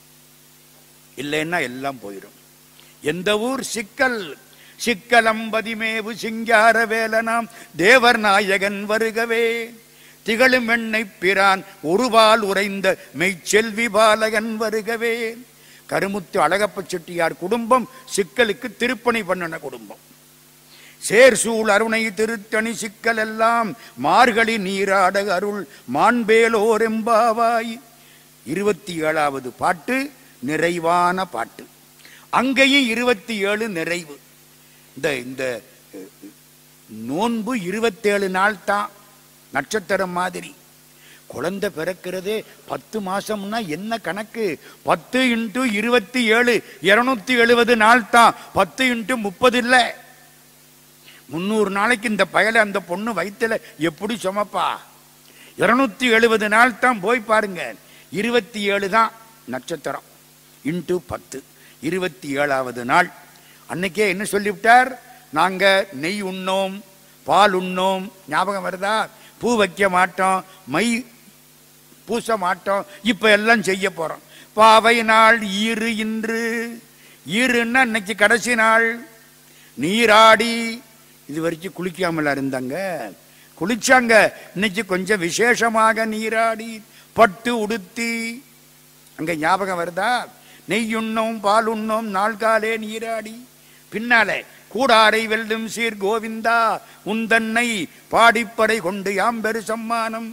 இல்லைன்னா எல்லாம் போயிடும் எந்த ஊர் சிக்கல் சிக்கலம்பதிமேவு சிங்கார வேலனாம் தேவர் நாயகன் வருகவே திகழும் எண்ணெய் பிரான் ஒருபால் உறைந்த மெய்ச்செல்வி பாலகன் வருகவே கருமுத்து அழகப்ப செட்டியார் குடும்பம் சிக்கலுக்கு திருப்பணி பண்ணின குடும்பம் சேர்சூழ் அருணை திருத்தணி சிக்கல் எல்லாம் மார்கழி நீராட அருள் மாண்பேலோர் எம்பாவாய் இருபத்தி ஏழாவது பாட்டு நிறைவான பாட்டு அங்கேயும் இருபத்தி ஏழு நிறைவு இந்த இந்த அஹ், நோன்பு இருபத்தேழு நாள் தான் நட்சத்திரம் மாதிரி குழந்தை பிறக்கிறதே பத்து மாசம்னா என்ன கணக்கு பத்து இன்ட்டு இருபத்தி ஏழு இருநூத்தி எழுபது நாள் தான் பத்து இன்ட்டு முப்பது இல்லை முந்நூறு நாளைக்கு இந்த பயலை அந்த பொண்ணு வயித்துல எப்படி சுமப்பா இருநூத்தி எழுபது நாள் தான் போய் பாருங்க இருபத்தி ஏழு தான் நட்சத்திரம் இன்ட்டு பத்து இருபத்தி ஏழாவது நாள் அன்னைக்கே என்ன சொல்லிவிட்டார் நாங்க நெய் உண்ணோம் பால் உண்ணோம் ஞாபகம் வருதா பூ வைக்க மாட்டோம் மை பூச மாட்டோம் இப்ப எல்லாம் செய்ய போறோம் பாவை நாள் ஈறு இன்று ஈருன்னா இன்னைக்கு கடைசி நாள் நீராடி இது வரைக்கும் குளிக்காமல இருந்தாங்க குளிச்சாங்க இன்னைக்கு கொஞ்சம் விசேஷமாக நீராடி பட்டு உடுத்தி அங்க ஞாபகம் வருதா நெய் உண்ணோம் பால் உண்ணோம் நாள் காலே நீராடி பின்னாலே கூடாரை வெல்லும் சீர் கோவிந்தா உந்தன்னை பாடிப்படை கொண்டு யாம் பெரு சம்மானம்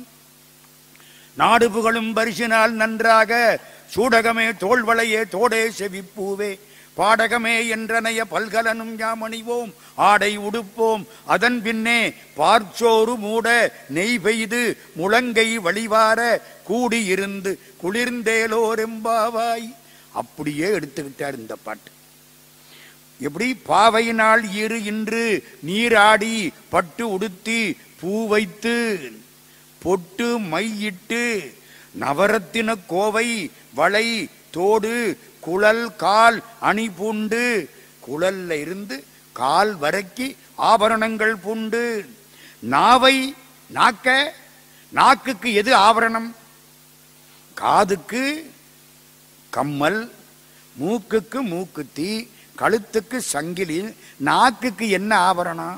நாடு புகழும் பரிசினால் நன்றாக சூடகமே தோள்வளையே தோடே செவிப்பூவே பாடகமே என்றனைய பல்கலனும் யாமணிவோம் ஆடை உடுப்போம் அதன் பின்னே பார்ச்சோறு மூட நெய் பெய்து முழங்கை வழிவார கூடியிருந்து குளிர்ந்தேலோரெம்பாவாய் அப்படியே எடுத்துக்கிட்டார் இந்த பாட்டு எப்படி பாவையினால் இரு இன்று நீராடி பட்டு உடுத்தி பூ வைத்து பொட்டு மையிட்டு நவரத்தின கோவை வளை தோடு குழல் கால் அணி பூண்டு குழல்ல இருந்து கால் வரைக்கு ஆபரணங்கள் பூண்டு நாவை நாக்க நாக்குக்கு எது ஆபரணம் காதுக்கு கம்மல் மூக்குக்கு மூக்குத்தி கழுத்துக்கு சங்கிலி நாக்குக்கு என்ன ஆபரணம்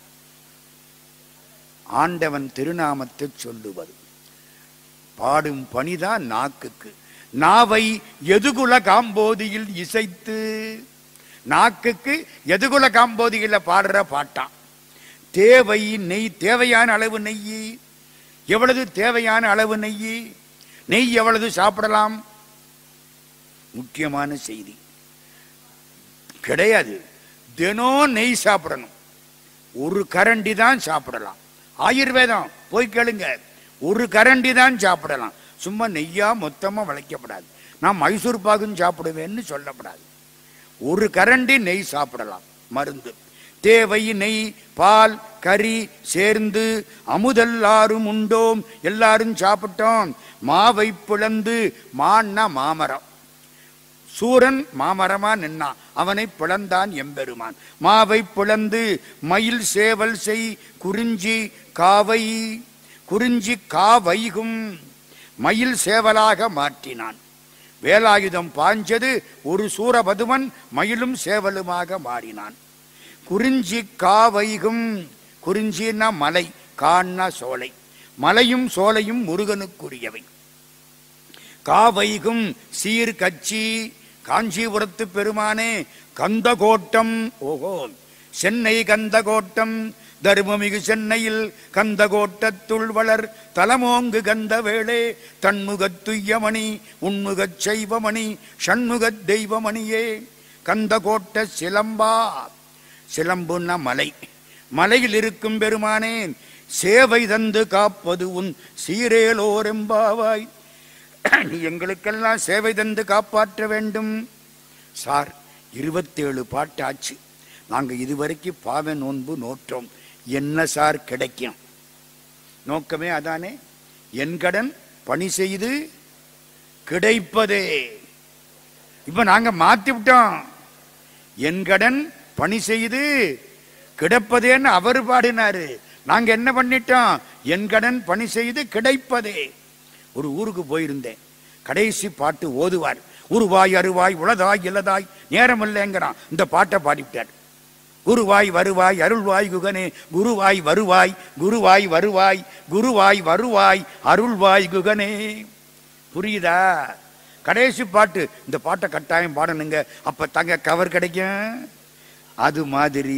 ஆண்டவன் திருநாமத்தை சொல்லுவது பாடும் பணிதான் நாக்குக்கு நாவை எதுகுல காம்போதியில் இசைத்து நாக்குக்கு எதுகுல காம்போதியில பாடுற பாட்டான் தேவை நெய் தேவையான அளவு நெய் எவ்வளவு தேவையான அளவு நெய் நெய் எவ்வளவு சாப்பிடலாம் முக்கியமான செய்தி கிடையாது தினம் நெய் சாப்பிடணும் ஒரு கரண்டி தான் சாப்பிடலாம் ஆயுர்வேதம் போய் கேளுங்க ஒரு கரண்டி தான் சாப்பிடலாம் சும்மா நெய்யா மொத்தமா வளைக்கப்படாது நான் மைசூர் பாகும் சாப்பிடுவேன்னு சொல்லப்படாது ஒரு கரண்டி நெய் சாப்பிடலாம் மருந்து தேவை நெய் பால் கறி சேர்ந்து அமுதெல்லாரும் உண்டோம் எல்லாரும் சாப்பிட்டோம் மாவை பிளந்து மான்னா மாமரம் சூரன் மாமரமா நின்னான் அவனை பிளந்தான் எம்பெருமான் மாவை பிளந்து மயில் சேவல் செய் குறிஞ்சி காவை குறிஞ்சி காவைகும் மயில் சேவலாக மாற்றினான் வேலாயுதம் பாஞ்சது ஒரு சூரபதுமன் மயிலும் சேவலுமாக மாறினான் குறிஞ்சி காவைகும் குறிஞ்சின்னா மலை கான்னா சோலை மலையும் சோலையும் முருகனுக்குரியவை காவைகும் சீர் கச்சி காஞ்சிபுரத்து பெருமானே கந்தகோட்டம் ஓஹோ சென்னை கந்தகோட்டம் தர்மமிகு சென்னையில் கந்தகோட்டத்துள் வளர் தலமோங்கு கந்த வேளே தன்முகத் துய்யமணி உன்முகச் செய்வமணி ஷண்முகத் தெய்வமணியே கந்தகோட்ட சிலம்பா சிலம்புன்னா மலை மலையில் இருக்கும் பெருமானே சேவை தந்து காப்பது உன் சீரேலோர் எம்பாவாய் நீ எங்களுக்கெல்லாம் சேவை தந்து காப்பாற்ற வேண்டும் சார் இருபத்தேழு பாட்டாச்சு நாங்க இதுவரைக்கும் பாவ நோன்பு நோற்றோம் என்ன சார் கிடைக்கும் நோக்கமே அதானே என் கடன் பணி செய்து கிடைப்பதே இப்ப நாங்க மாத்தி விட்டோம் என் கடன் பணி செய்து கிடப்பதேன்னு அவர் பாடினாரு நாங்க என்ன பண்ணிட்டோம் என் கடன் பணி செய்து கிடைப்பதே ஒரு ஊருக்கு போயிருந்தேன் கடைசி பாட்டு ஓதுவார் உருவாய் அருவாய் உளதாய் இல்லதாய் நேரம் இல்லைங்கிறான் இந்த பாட்டை பாடிவிட்டார் குருவாய் வருவாய் அருள்வாய் குகனே குருவாய் வருவாய் குருவாய் வருவாய் குருவாய் வருவாய் அருள்வாய் குகனே புரியுதா கடைசி பாட்டு இந்த பாட்டை கட்டாயம் பாடணுங்க அப்ப தங்க கவர் கிடைக்கும் அது மாதிரி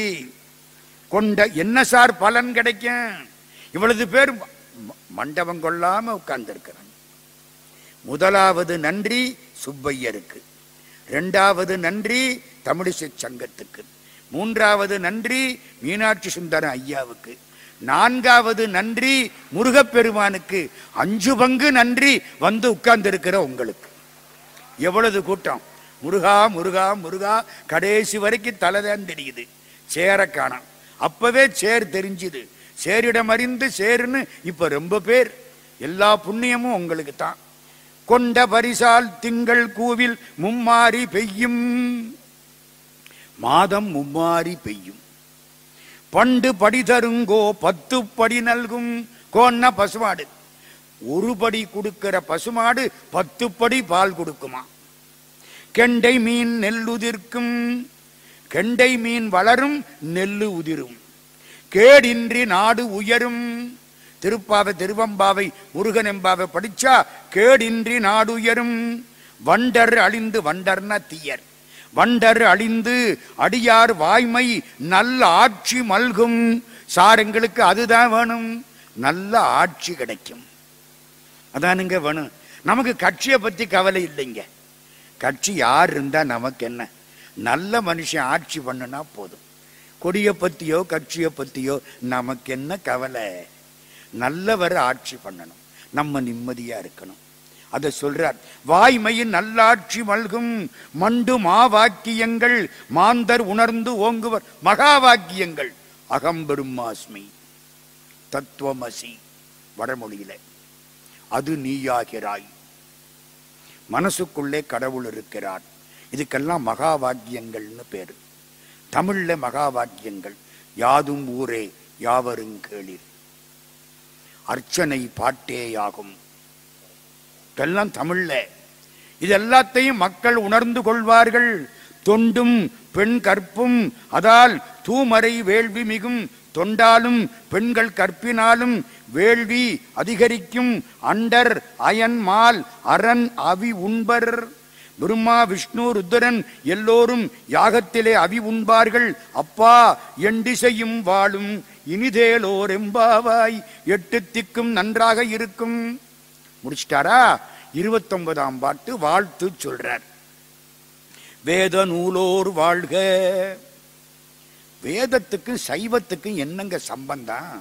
கொண்ட என்ன சார் பலன் கிடைக்கும் இவ்வளவு பேர் ம- மண்டபம் கொள்ளாம உட்கார்ந்திருக்கிறாங்க முதலாவது நன்றி சுப்பையருக்கு இரண்டாவது நன்றி தமிழிசை சங்கத்துக்கு மூன்றாவது நன்றி மீனாட்சி சுந்தரம் ஐயாவுக்கு நான்காவது நன்றி முருகப்பெருமானுக்கு அஞ்சு பங்கு நன்றி வந்து உட்கார்ந்திருக்கிற உங்களுக்கு எவ்வளவு கூட்டம் முருகா முருகா முருகா கடைசி வரைக்கும் தலைதான் தெரியுது சேர காணோம் அப்பவே சேர் தெரிஞ்சுது சேரிடம் அறிந்து சேருன்னு இப்ப ரொம்ப பேர் எல்லா புண்ணியமும் உங்களுக்கு தான் கொண்ட பரிசால் திங்கள் கூவில் மும்மாரி பெய்யும் மாதம் மும்மாரி பெய்யும் பண்டு படி தருங்கோ பத்து படி நல்கும் கோன்னா பசுமாடு ஒரு படி கொடுக்கிற பசுமாடு பத்து படி பால் கொடுக்குமா கெண்டை மீன் நெல்லுதிர்க்கும் கெண்டை மீன் வளரும் நெல்லு உதிரும் கேடின்றி நாடு உயரும் திருப்பாவை திருவம்பாவை முருகன் எம்பாவை படிச்சா கேடின்றி நாடு உயரும் வண்டர் அழிந்து வண்டர்னா தீயர் வண்டர் அழிந்து அடியார் வாய்மை நல்ல ஆட்சி மல்கும் சார் எங்களுக்கு அதுதான் வேணும் நல்ல ஆட்சி கிடைக்கும் அதானுங்க வேணும் நமக்கு கட்சியை பத்தி கவலை இல்லைங்க கட்சி யார் இருந்தா நமக்கு என்ன நல்ல மனுஷன் ஆட்சி பண்ணுனா போதும் கொடியை பத்தியோ கட்சியை பத்தியோ நமக்கு என்ன கவலை நல்லவர் ஆட்சி பண்ணணும் நம்ம நிம்மதியா இருக்கணும் அதை சொல்றார் வாய்மையின் நல்லாட்சி மல்கும் மண்டு மாவாக்கியங்கள் மாந்தர் உணர்ந்து ஓங்குவர் மகா வாக்கியங்கள் அகம்பெரும் மாஸ்மி தத்துவமசி வடமொழியில அது நீயாகிறாய் மனசுக்குள்ளே கடவுள் இருக்கிறார் இதுக்கெல்லாம் மகா வாக்கியங்கள்னு பேரு தமிழ்ல மகா வாக்கியங்கள் யாதும் ஊரே யாவரும் கேளிர் அர்ச்சனை பாட்டேயாகும் இதெல்லாம் தமிழ்ல இது எல்லாத்தையும் மக்கள் உணர்ந்து கொள்வார்கள் தொண்டும் பெண் கற்பும் அதால் தூமறை வேள்வி மிகும் தொண்டாலும் பெண்கள் கற்பினாலும் வேள்வி அதிகரிக்கும் அண்டர் அயன் மால் அரண் அவி உண்பர் பிரம்மா விஷ்ணு ருத்ரன் எல்லோரும் யாகத்திலே அவி உண்பார்கள் அப்பா எண்டிசையும் வாழும் இனிதேலோர் எம்பாவாய் எட்டு திக்கும் நன்றாக இருக்கும் முடிச்சிட்டாரா இருபத்தொன்பதாம் பாட்டு வாழ்த்து சொல்றார் வேத நூலோர் வாழ்க வேதத்துக்கு சைவத்துக்கு என்னங்க சம்பந்தம்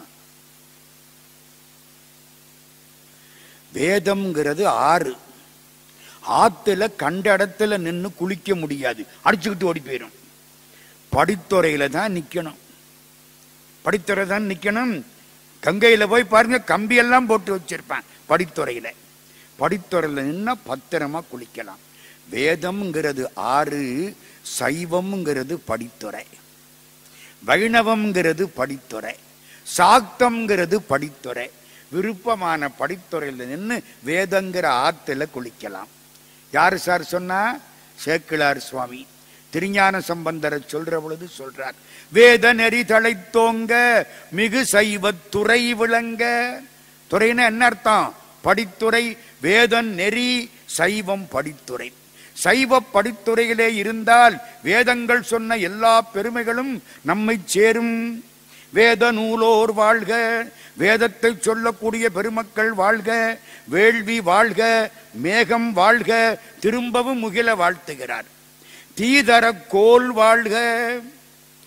வேதம்ங்கிறது ஆறு ஆத்துல கண்ட இடத்துல நின்னு குளிக்க முடியாது அடிச்சுக்கிட்டு ஓடி போயிடும் படித்துறையில தான் நிக்கணும் படித்துறை தான் நிக்கணும் கங்கையில போய் பாருங்க கம்பி எல்லாம் போட்டு வச்சிருப்பான் படித்துறையில படித்துறையில நின்னா பத்திரமா குளிக்கலாம் வேதம்ங்கிறது ஆறு சைவம்ங்கிறது படித்துறை வைணவம்ங்கிறது படித்துறை சாக்தம்ங்கிறது படித்துறை விருப்பமான படித்துறையில் நின்று வேதங்கிற ஆத்துல குளிக்கலாம் யாரு சார் சொன்னா சேக்கிழார் சுவாமி திருஞான சம்பந்தரை சொல்ற பொழுது சொல்றார் வேத நெறி தழைத்தோங்க மிகு சைவத் துறை விளங்க துறைன்னா என்ன அர்த்தம் படித்துறை வேதன் நெறி சைவம் படித்துறை சைவ படித்துறையிலே இருந்தால் வேதங்கள் சொன்ன எல்லா பெருமைகளும் நம்மை சேரும் வேத நூலோர் வாழ்க வேதத்தை சொல்லக்கூடிய பெருமக்கள் வாழ்க வேள்வி வாழ்க மேகம் வாழ்க திரும்பவும் முகில வாழ்த்துகிறார் தீதர கோல் வாழ்க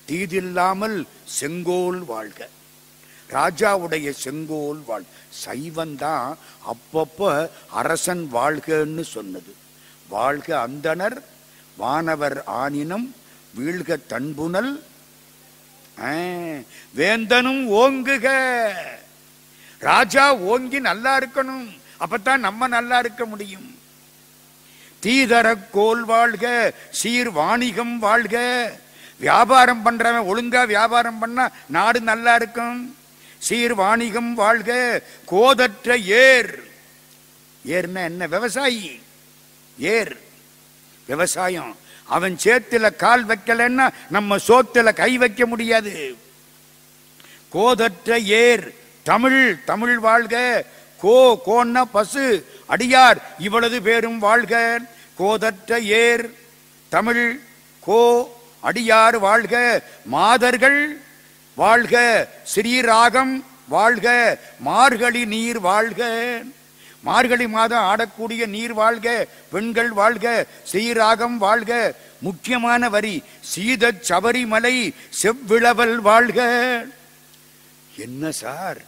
தீதில்லாமல் செங்கோல் வாழ்க ராஜாவுடைய செங்கோல் வாழ் சைவன் தான் அப்பப்ப அரசன் வாழ்கன்னு சொன்னது வாழ்க அந்தணர் வானவர் ஆனினம் வீழ்க தன்புனல் ஆ, வேந்தனும் ஓங்குக ராஜா ஓங்கி நல்லா இருக்கணும் அப்பதான் நம்ம நல்லா இருக்க முடியும் தீதர கோல் வாழ்க சீர் வாணிகம் வாழ்க வியாபாரம் பண்றவன் ஒழுங்கா வியாபாரம் பண்ணா நாடு நல்லா இருக்கும் சீர் வாணிகம் வாழ்க கோதற்ற ஏர் ஏர்னா என்ன விவசாயி ஏர் விவசாயம் அவன் சேத்துல கால் வைக்கலன்னா நம்ம சோத்துல கை வைக்க முடியாது கோதற்ற ஏர் தமிழ் தமிழ் வாழ்க கோ கோன்னா பசு அடியார் இவ்வளவு பேரும் வாழ்க கோதற்ற ஏர் தமிழ் கோ அடியார் வாழ்க மாதர்கள் வாழ்க ஸ்ரீராகம் வாழ்க மார்கழி நீர் வாழ்க மார்கழி மாதம் ஆடக்கூடிய நீர் வாழ்க பெண்கள் வாழ்க ஸ்ரீராகம் வாழ்க முக்கியமான வரி சீத சபரிமலை செவ்விளவல் வாழ்க என்ன சார்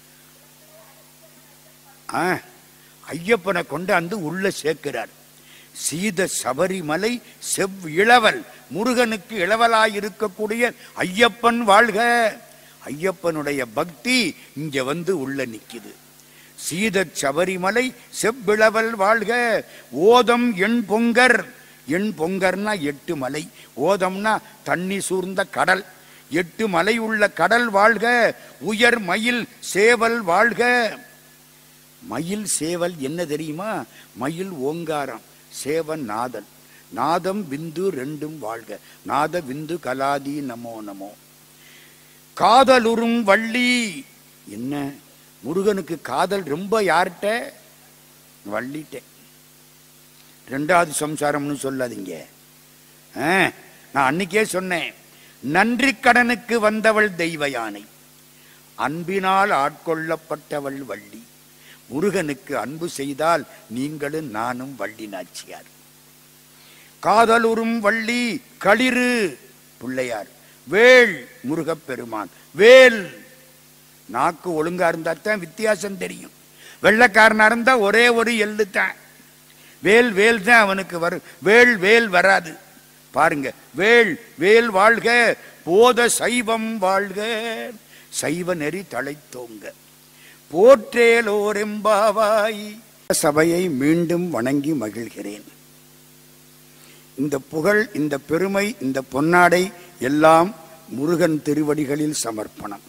ஆ, ஐயப்பனை கொண்டாந்து உள்ள சேர்க்கிறார் சீத சபரிமலை செவ் இளவல் முருகனுக்கு இளவலாய் இருக்கக்கூடிய ஐயப்பன் வாழ்க ஐயப்பனுடைய பக்தி இங்க வந்து உள்ள நிக்குது சீத சபரிமலை செவ்விளவல் வாழ்க ஓதம் எண் பொங்கர் எண் பொங்கர்னா எட்டு மலை ஓதம்னா தண்ணி சூர்ந்த கடல் எட்டு மலை உள்ள கடல் வாழ்க உயர் மயில் சேவல் வாழ்க மயில் சேவல் என்ன தெரியுமா மயில் ஓங்காரம் சேவன் நாதன் நாதம் விந்து ரெண்டும் வாழ்க நாத விந்து கலாதி நமோ நமோ காதலுறும் வள்ளி என்ன முருகனுக்கு காதல் ரொம்ப யார்கிட்ட வள்ளிட்ட ரெண்டாவது சம்சாரம்னு சொல்லாதீங்க ஆ, நான் அன்னைக்கே சொன்னேன் நன்றி கடனுக்கு வந்தவள் தெய்வ யானை அன்பினால் ஆட்கொள்ளப்பட்டவள் வள்ளி முருகனுக்கு அன்பு செய்தால் நீங்களும் நானும் வள்ளி நாச்சியார் காதலுறும் வள்ளி களிறு பிள்ளையார் வேள் முருகப்பெருமான் வேல் நாக்கு ஒழுங்கா இருந்தா தான் வித்தியாசம் தெரியும் வெள்ளைக்காரனா இருந்தா ஒரே ஒரு எள்ளு தான் வேல் வேல் தான் அவனுக்கு வரும் வேல் வேல் வராது பாருங்க வேல் வேல் வாழ்க போத சைவம் வாழ்க சைவ நெறி தழைத்தோங்க போற்றேலோரெம்பாவாய் சபையை மீண்டும் வணங்கி மகிழ்கிறேன் இந்த புகழ் இந்த பெருமை இந்த பொன்னாடை எல்லாம் முருகன் திருவடிகளில் சமர்ப்பணம்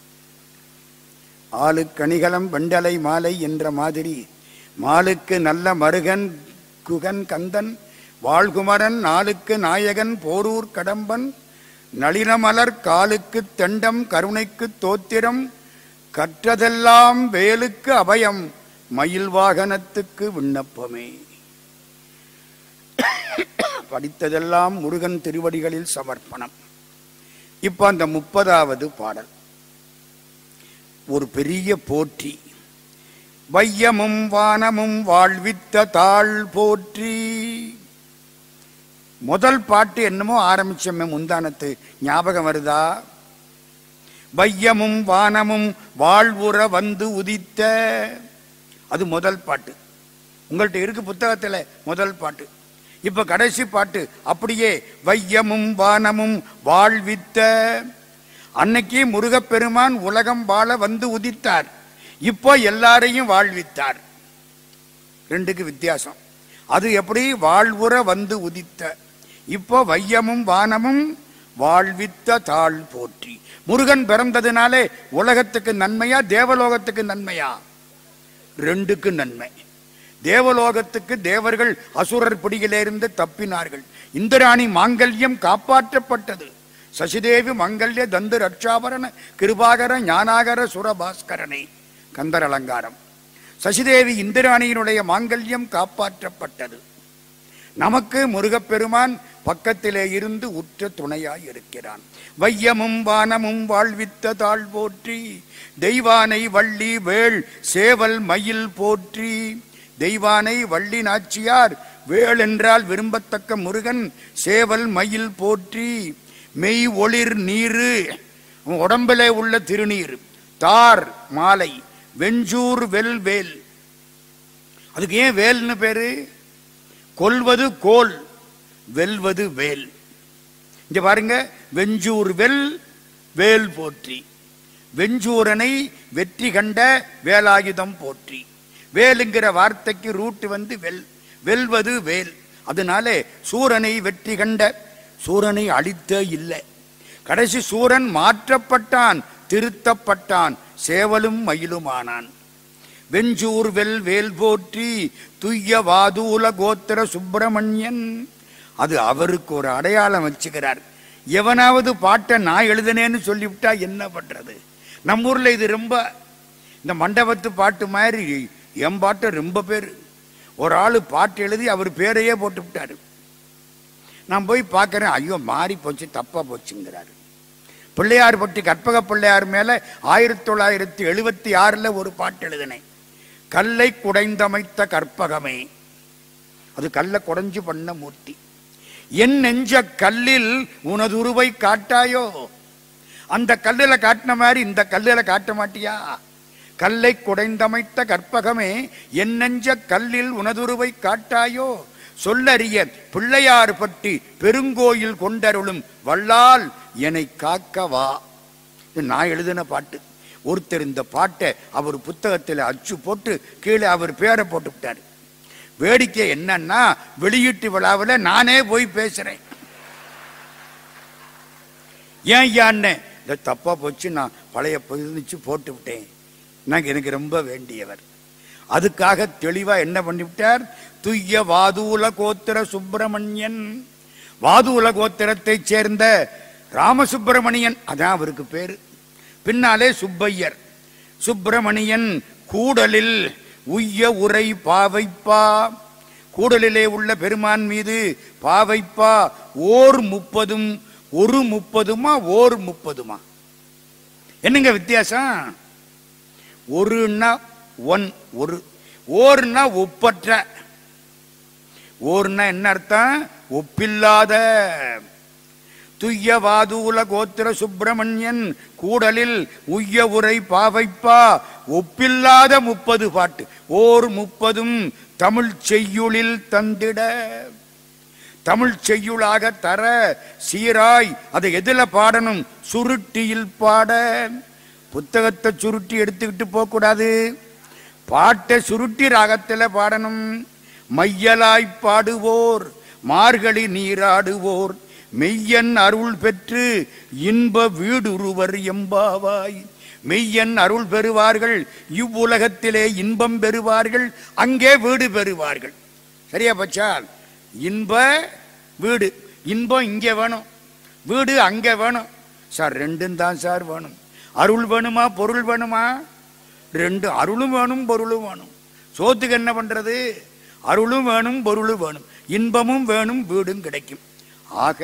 ஆளுக்கணிகலம் வெண்டலை மாலை என்ற மாதிரி மாலுக்கு நல்ல மருகன் குகன் கந்தன் வாழ்குமரன் நாளுக்கு நாயகன் போரூர் கடம்பன் நளினமலர் காலுக்கு தெண்டம் கருணைக்கு தோத்திரம் கற்றதெல்லாம் வேலுக்கு அபயம் மயில் வாகனத்துக்கு விண்ணப்பமே படித்ததெல்லாம் முருகன் திருவடிகளில் சமர்ப்பணம் இப்ப அந்த முப்பதாவது பாடல் ஒரு பெரிய போற்றி வையமும் வானமும் வாழ்வித்த தாழ் போற்றி முதல் பாட்டு என்னமோ ஆரம்பிச்சோமே முந்தானத்து ஞாபகம் வருதா வையமும் வானமும் வாழ்வுற வந்து உதித்த அது முதல் பாட்டு உங்கள்ட்ட இருக்கு புத்தகத்துல முதல் பாட்டு இப்ப கடைசி பாட்டு அப்படியே வையமும் வானமும் வாழ்வித்த அன்னைக்கு முருகப்பெருமான் உலகம் வாழ வந்து உதித்தார் இப்போ எல்லாரையும் வாழ்வித்தார் ரெண்டுக்கு வித்தியாசம் அது எப்படி வாழ்வுற வந்து உதித்த இப்போ வையமும் வானமும் வாழ்வித்த தாழ் போற்றி முருகன் பிறந்ததுனாலே உலகத்துக்கு நன்மையா தேவலோகத்துக்கு நன்மையா ரெண்டுக்கு நன்மை தேவலோகத்துக்கு தேவர்கள் அசுரர் பிடியிலிருந்து தப்பினார்கள் இந்திராணி மாங்கல்யம் காப்பாற்றப்பட்டது சசிதேவி மங்கல்ய தந்து ரட்சாபரண கிருபாகர ஞானாகர சுரபாஸ்கரனை கந்தர் அலங்காரம் சசிதேவி இந்திராணியினுடைய மாங்கல்யம் காப்பாற்றப்பட்டது நமக்கு முருகப்பெருமான் பக்கத்திலே இருந்து உற்ற துணையாய் இருக்கிறான் வையமும் வானமும் வாழ்வித்த தாழ் போற்றி தெய்வானை வள்ளி வேள் சேவல் மயில் போற்றி தெய்வானை வள்ளி நாச்சியார் வேள் என்றால் விரும்பத்தக்க முருகன் சேவல் மயில் போற்றி மெய் ஒளிர் நீரு உன் உடம்பிலே உள்ள திருநீர் தார் மாலை வெஞ்சூர் வெல் வேல் அதுக்கு ஏன் வேல்னு பேரு கொல்வது கோல் வெல்வது வேல் இங்க பாருங்க வெஞ்சூர் வெல் வேல் போற்றி வெஞ்சூரனை வெற்றி கண்ட வேலாயுதம் போற்றி வேலுங்கிற வார்த்தைக்கு ரூட் வந்து வெல் வெல்வது வேல் அதனாலே சூரனை வெற்றி கண்ட சூரனை அழித்த இல்லை கடைசி சூரன் மாற்றப்பட்டான் திருத்தப்பட்டான் சேவலும் மயிலுமானான் வெஞ்சூர் வெல் வேல் போற்றி துய்ய வாதூல கோத்திர சுப்பிரமணியன் அது அவருக்கு ஒரு அடையாளம் வச்சுக்கிறார் எவனாவது பாட்டை நான் எழுதினேன்னு சொல்லிவிட்டா என்ன பண்றது நம்ம ஊர்ல இது ரொம்ப இந்த மண்டபத்து பாட்டு மாதிரி என் பாட்டு ரொம்ப பேர் ஒரு ஆளு பாட்டு எழுதி அவர் பேரையே போட்டு விட்டாரு நான் போய் பார்க்கறேன் ஐயோ மாறி போச்சு தப்பா போச்சுங்கிறாரு பிள்ளையார் பட்டி கற்பக பிள்ளையார் மேல ஆயிரத்தி தொள்ளாயிரத்தி எழுபத்தி ஆறுல ஒரு பாட்டு எழுதினேன் கல்லை குடைந்தமைத்த கற்பகமே அது கல்லை குடைஞ்சு பண்ண மூர்த்தி என் நெஞ்ச கல்லில் உனதுருவை காட்டாயோ அந்த கல்லுல காட்டின மாதிரி இந்த கல்லுல காட்ட மாட்டியா கல்லை குடைந்தமைத்த கற்பகமே என் நெஞ்ச கல்லில் உனதுருவை காட்டாயோ சொல்லறிய பிள்ளையார் பட்டி பெருங்கோயில் கொண்டருளும் வல்லால் என்னை காக்கவா இது நான் எழுதின பாட்டு ஒருத்தர் இந்த பாட்டை அவர் புத்தகத்தில் அச்சு போட்டு கீழே அவர் பேரை போட்டு விட்டார் வேடிக்கை என்னன்னா வெளியீட்டு விழாவில் நானே போய் பேசுறேன் ஏன் யான்னு இந்த தப்பா போச்சு நான் பழைய பதிச்சு போட்டு விட்டேன் நான் எனக்கு ரொம்ப வேண்டியவர் அதுக்காக தெளிவா என்ன பண்ணிவிட்டார் துய்ய வாதூல கோத்திர சுப்பிரமணியன் வாதூல கோத்திரத்தைச் சேர்ந்த ராமசுப்பிரமணியன் அதான் அவருக்கு பேரு பின்னாலே சுப்பையர் சுப்பிரமணியன் கூடலில் உய்ய உரை பாவைப்பா கூடலிலே உள்ள பெருமான் மீது பாவைப்பா ஓர் முப்பதும் ஒரு முப்பதுமா ஓர் முப்பதுமா என்னங்க வித்தியாசம் ஒருன்னா ஒன் ஒரு ஓர்னா ஒப்பற்ற ஓர்னா என்ன அர்த்தம் ஒப்பில்லாத துய்ய வாதூல கோத்திர சுப்பிரமணியன் கூடலில் உய்ய உரை பாவைப்பா ஒப்பில்லாத முப்பது பாட்டு ஓர் முப்பதும் தமிழ் செய்யுளில் தந்திட தமிழ் செய்யுளாக தர சீராய் அதை எதுல பாடணும் சுருட்டியில் பாட புத்தகத்தை சுருட்டி எடுத்துக்கிட்டு போக கூடாது பாட்டை சுருட்டி ராகத்துல பாடணும் மையலாய் பாடுவோர் மார்கழி நீராடுவோர் மெய்யன் அருள் பெற்று இன்ப வீடுருவர் எம்பாவாய் மெய்யன் அருள் பெறுவார்கள் இவ்வுலகத்திலே இன்பம் பெறுவார்கள் அங்கே வீடு பெறுவார்கள் சரியா பச்சால் இன்ப வீடு இன்பம் இங்கே வேணும் வீடு அங்கே வேணும் சார் ரெண்டும் தான் சார் வேணும் அருள் வேணுமா பொருள் வேணுமா ரெண்டு அருளும் வேணும் பொருளும் வேணும் சோத்துக்கு என்ன பண்றது அருளும் வேணும் பொருளும் வேணும் இன்பமும் வேணும் வீடும் கிடைக்கும் ஆக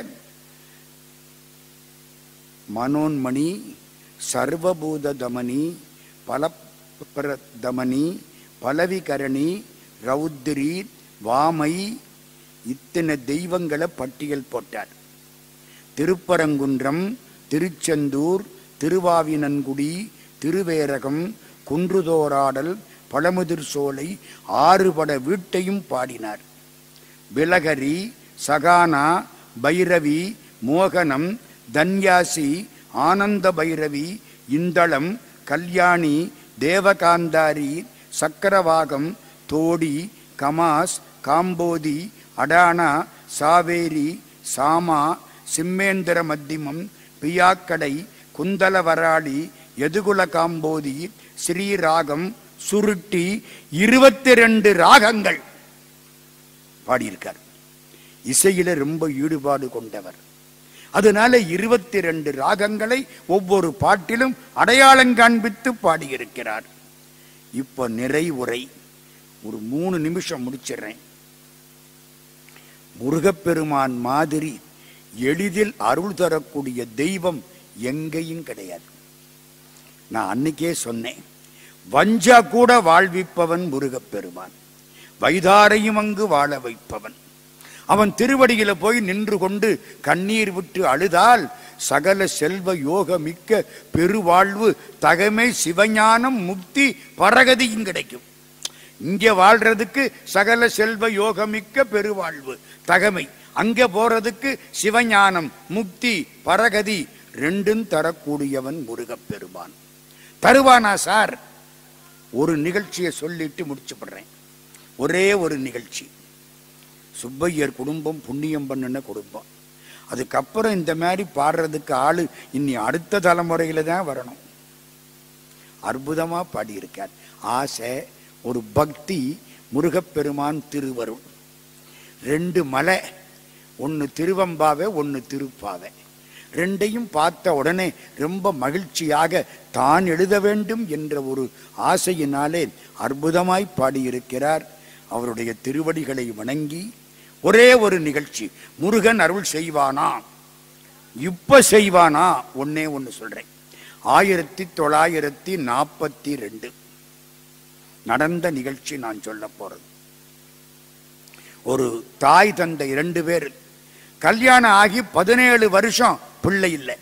மனோன்மணி சர்வபூத தமனி பலப்பிர தமனி பலவிகரணி ரௌத்ரி வாமை இத்தனை தெய்வங்களை பட்டியல் போட்டார் திருப்பரங்குன்றம் திருச்செந்தூர் திருவாவினன்குடி திருவேரகம் குன்றுதோராடல் பழமுதிர் சோலை ஆறுபட வீட்டையும் பாடினார் விலகரி சகானா பைரவி மோகனம் தன்யாசி ஆனந்த பைரவி இந்தளம் கல்யாணி தேவகாந்தாரி சக்கரவாகம் தோடி கமாஸ் காம்போதி அடானா சாவேரி சாமா சிம்மேந்திர மத்திமம் பியாக்கடை குந்தலவராளி எதுகுல காம்போதி ஸ்ரீராகம் சுருட்டி இருபத்தி ரெண்டு ராகங்கள் பாடியிருக்கார் இசையில ரொம்ப ஈடுபாடு கொண்டவர் அதனால இருபத்தி ரெண்டு ராகங்களை ஒவ்வொரு பாட்டிலும் அடையாளம் காண்பித்து பாடியிருக்கிறார் இப்ப நிறை உரை ஒரு மூணு நிமிஷம் முடிச்சிடுறேன் முருகப்பெருமான் மாதிரி எளிதில் அருள் தரக்கூடிய தெய்வம் எங்கேயும் கிடையாது நான் அன்னைக்கே சொன்னேன் வஞ்சா கூட வாழ்விப்பவன் முருகப்பெருமான் வைதாரையும் அங்கு வாழ வைப்பவன் அவன் திருவடியில போய் நின்று கொண்டு கண்ணீர் விட்டு அழுதால் சகல செல்வ யோக மிக்க பெருவாழ்வு தகமை சிவஞானம் முக்தி பரகதியும் கிடைக்கும் இங்க வாழ்றதுக்கு சகல செல்வ யோகமிக்க பெருவாழ்வு தகமை அங்க போறதுக்கு சிவஞானம் முக்தி பரகதி ரெண்டும் தரக்கூடியவன் முருகப்பெருமான் தருவானா சார் ஒரு நிகழ்ச்சியை சொல்லிட்டு முடிச்சுப்படுறேன் ஒரே ஒரு நிகழ்ச்சி சுப்பையர் குடும்பம் புண்ணியம் பண்ணின குடும்பம் அதுக்கப்புறம் இந்த மாதிரி பாடுறதுக்கு ஆளு இனி அடுத்த தலைமுறையில தான் வரணும் அற்புதமா பாடியிருக்கார் ஆசை ஒரு பக்தி முருகப்பெருமான் திருவருள் ரெண்டு மலை ஒன்னு திருவம்பாவை ஒன்னு திருப்பாவை ரெண்டையும் பார்த்த உடனே ரொம்ப மகிழ்ச்சியாக தான் எழுத வேண்டும் என்ற ஒரு ஆசையினாலே அற்புதமாய் பாடியிருக்கிறார் அவருடைய திருவடிகளை வணங்கி ஒரே ஒரு நிகழ்ச்சி முருகன் அருள் செய்வானா இப்ப செய்வானா ஒன்னே ஒன்னு சொல்றேன் ஆயிரத்தி தொள்ளாயிரத்தி நாற்பத்தி ரெண்டு நடந்த நிகழ்ச்சி நான் சொல்ல போறது ஒரு தாய் தந்தை இரண்டு பேர் கல்யாணம் ஆகி பதினேழு வருஷம் பிள்ளை இல்லை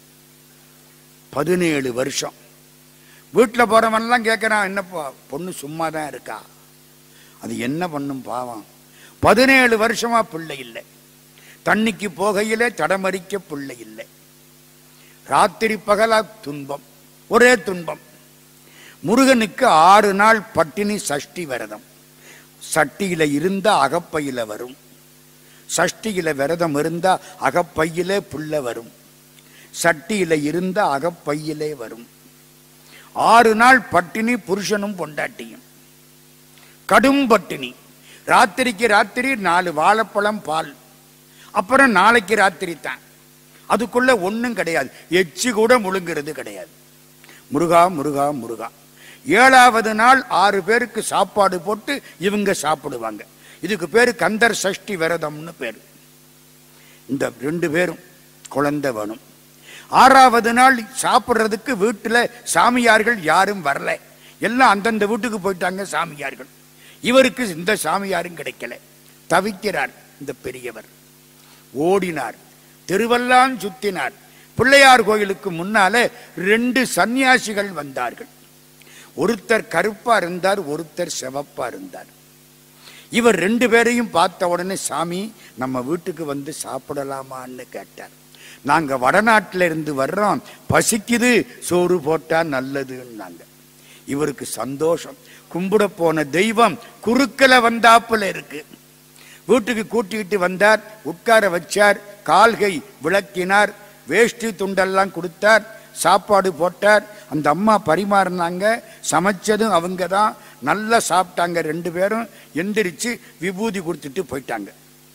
பதினேழு வருஷம் வீட்டில் போறவன்லாம் கேட்கறான் என்னப்பா பொண்ணு சும்மா தான் இருக்கா அது என்ன பண்ணும் பாவம் பதினேழு வருஷமா பிள்ளை இல்லை தண்ணிக்கு போகையிலே தடமறிக்க பிள்ளை இல்லை ராத்திரி பகலா துன்பம் ஒரே துன்பம் முருகனுக்கு ஆறு நாள் பட்டினி சஷ்டி விரதம் சட்டியில இருந்தா அகப்பையில வரும் சஷ்டியில விரதம் இருந்தா அகப்பையிலே புள்ள வரும் சட்டியில இருந்தா அகப்பையிலே வரும் ஆறு நாள் பட்டினி புருஷனும் பொண்டாட்டியும் கடும் பட்டினி ராத்திரிக்கு ராத்திரி நாலு வாழைப்பழம் பால் அப்புறம் நாளைக்கு ராத்திரி தான் அதுக்குள்ள ஒண்ணும் கிடையாது எச்சு கூட முழுங்கிறது கிடையாது முருகா முருகா முருகா ஏழாவது நாள் ஆறு பேருக்கு சாப்பாடு போட்டு இவங்க சாப்பிடுவாங்க இதுக்கு பேரு கந்தர் சஷ்டி விரதம்னு பேரு இந்த ரெண்டு பேரும் குழந்தை வேணும் ஆறாவது நாள் சாப்பிடுறதுக்கு வீட்டுல சாமியார்கள் யாரும் வரல எல்லாம் அந்தந்த வீட்டுக்கு போயிட்டாங்க சாமியார்கள் இவருக்கு இந்த சாமியாரும் கிடைக்கல தவிக்கிறார் இந்த பெரியவர் ஓடினார் தெருவெல்லாம் சுத்தினார் பிள்ளையார் கோயிலுக்கு முன்னாலே ரெண்டு சன்னியாசிகள் வந்தார்கள் ஒருத்தர் கருப்பா இருந்தார் ஒருத்தர் சிவப்பா இருந்தார் இவர் ரெண்டு பேரையும் பார்த்த உடனே சாமி நம்ம வீட்டுக்கு வந்து சாப்பிடலாமான்னு கேட்டார் நாங்க வடநாட்டில இருந்து வர்றோம் பசிக்குது சோறு போட்டா நல்லதுன்னாங்க இவருக்கு சந்தோஷம் கும்பிட போன தெய்வம் குறுக்கல வந்தாப்புல இருக்கு வீட்டுக்கு கூட்டிக்கிட்டு வந்தார் உட்கார வச்சார் கால்கை விளக்கினார் வேஷ்டி துண்டெல்லாம் கொடுத்தார் சாப்பாடு போட்டார் அந்த அம்மா பரிமாறினாங்க சமைச்சதும் அவங்க தான் நல்லா சாப்பிட்டாங்க ரெண்டு பேரும் எந்திரிச்சு விபூதி கொடுத்துட்டு போயிட்டாங்க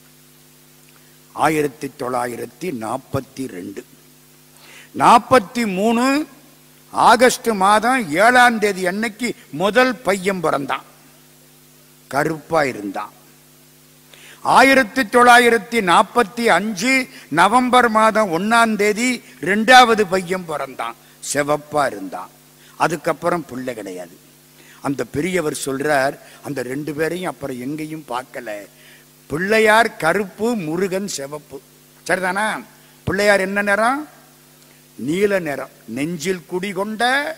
ஆயிரத்தி தொள்ளாயிரத்தி நாற்பத்தி ரெண்டு நாற்பத்தி மூணு ஆகஸ்ட் மாதம் ஏழாம் தேதி அன்னைக்கு முதல் பையன் பிறந்தான் கருப்பா இருந்தான் ஆயிரத்தி தொள்ளாயிரத்தி நாற்பத்தி அஞ்சு நவம்பர் மாதம் ஒன்னாம் தேதி ரெண்டாவது பையன் பிறந்தான் சிவப்பா இருந்தான் அதுக்கப்புறம் பிள்ளை கிடையாது அந்த பெரியவர் சொல்றார் அந்த ரெண்டு பேரையும் அப்புறம் எங்கேயும் பார்க்கல பிள்ளையார் கருப்பு முருகன் சிவப்பு சரிதானா பிள்ளையார் என்ன நிறம் நீல நிறம் நெஞ்சில் குடிகொண்ட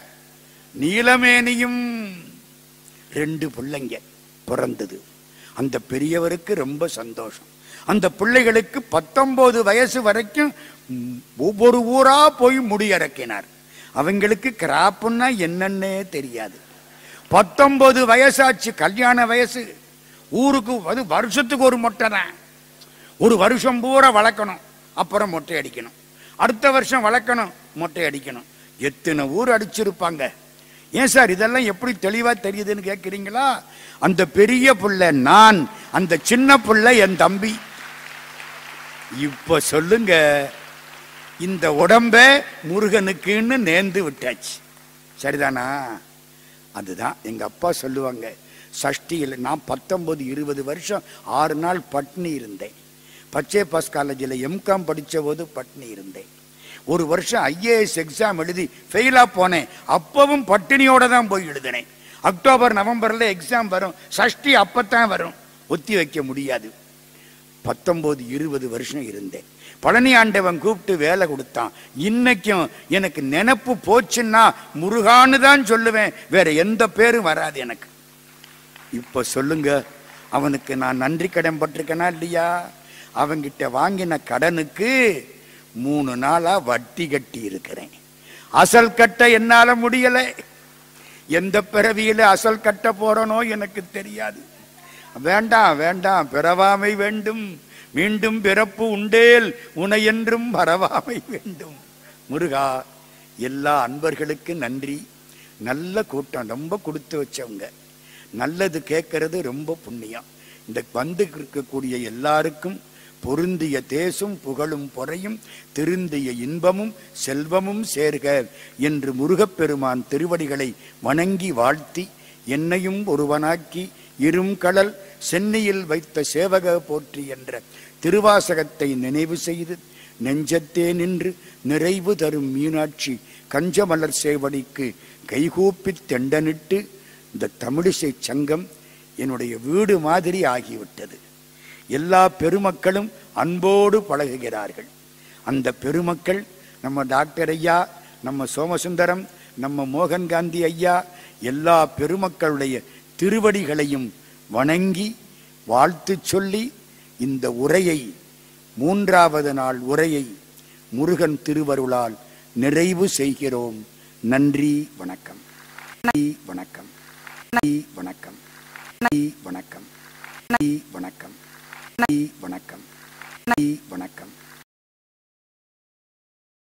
நீலமேனியும் ரெண்டு பிள்ளைங்க பிறந்தது அந்த பெரியவருக்கு ரொம்ப சந்தோஷம் அந்த பிள்ளைகளுக்கு பத்தொன்பது வயசு வரைக்கும் ம், ஒவ்வொரு ஊரா போய் முடி இறக்கினார் அவங்களுக்கு கிராப்புன்னா என்னன்னே தெரியாது பத்தொன்பது வயசாச்சு கல்யாண வயசு ஊருக்கு அது வருஷத்துக்கு ஒரு மொட்டை தான் ஒரு வருஷம் பூரா வளர்க்கணும் அப்புறம் மொட்டை அடிக்கணும் அடுத்த வருஷம் வளர்க்கணும் மொட்டை அடிக்கணும் எத்தனை ஊர் அடிச்சிருப்பாங்க ஏன் சார் இதெல்லாம் எப்படி தெளிவா தெரியுதுன்னு கேட்குறீங்களா அந்த பெரிய புள்ள நான் அந்த சின்ன புள்ள என் தம்பி இப்ப சொல்லுங்க இந்த உடம்ப முருகனுக்குன்னு நேர்ந்து விட்டாச்சு சரிதானா அதுதான் எங்க அப்பா சொல்லுவாங்க சஷ்டியில் நான் பத்தொன்பது இருபது வருஷம் ஆறு நாள் பட்னி இருந்தேன் பச்சை பாஸ் காலேஜில் எம்காம் படித்த போது பட்னி இருந்தேன் ஒரு வருஷம் ஐஏஎஸ் எக்ஸாம் எழுதி ஃபெயிலாக போனேன் அப்பவும் பட்டினியோட தான் போய் எழுதினேன் அக்டோபர் நவம்பரில் எக்ஸாம் வரும் சஷ்டி அப்பத்தான் வரும் ஒத்தி வைக்க முடியாது பத்தொன்பது இருபது வருஷம் இருந்தேன் பழனி ஆண்டவன் கூப்பிட்டு வேலை கொடுத்தான் இன்னைக்கும் எனக்கு நினப்பு போச்சுன்னா முருகான்னு தான் சொல்லுவேன் வேற எந்த பேரும் வராது எனக்கு இப்ப சொல்லுங்க அவனுக்கு நான் நன்றி கடன் பட்டிருக்கேனா இல்லையா அவங்கிட்ட வாங்கின கடனுக்கு மூணு நாளா வட்டி கட்டி இருக்கிறேன் அசல் கட்ட என்னால முடியல எந்த பிறவியில அசல் கட்ட போறனோ எனக்கு தெரியாது வேண்டாம் வேண்டாம் பிறவாமை வேண்டும் மீண்டும் பிறப்பு உண்டேல் உனையென்றும் பரவாமை வேண்டும் முருகா எல்லா அன்பர்களுக்கு நன்றி நல்ல கூட்டம் ரொம்ப கொடுத்து வச்சவங்க நல்லது கேட்கறது ரொம்ப புண்ணியம் இந்த வந்து இருக்கக்கூடிய எல்லாருக்கும் பொருந்திய தேசும் புகழும் பொறையும் திருந்திய இன்பமும் செல்வமும் சேர்க என்று முருகப்பெருமான் திருவடிகளை வணங்கி வாழ்த்தி என்னையும் ஒருவனாக்கி இரும் கடல் சென்னையில் வைத்த சேவக போற்றி என்ற திருவாசகத்தை நினைவு செய்து நெஞ்சத்தே நின்று நிறைவு தரும் மீனாட்சி கஞ்சமலர் சேவடிக்கு கைகூப்பித் தெண்டனிட்டு இந்த தமிழிசை சங்கம் என்னுடைய வீடு மாதிரி ஆகிவிட்டது எல்லா பெருமக்களும் அன்போடு பழகுகிறார்கள் அந்த பெருமக்கள் நம்ம டாக்டர் ஐயா நம்ம சோமசுந்தரம் நம்ம மோகன் காந்தி ஐயா எல்லா பெருமக்களுடைய திருவடிகளையும் வணங்கி வாழ்த்து சொல்லி இந்த உரையை மூன்றாவது நாள் உரையை முருகன் திருவருளால் நிறைவு செய்கிறோம் நன்றி வணக்கம் நன்றி வணக்கம் நன்றி வணக்கம் நன்றி வணக்கம் நன்றி வணக்கம் நன்றி வணக்கம் நன்றி வணக்கம்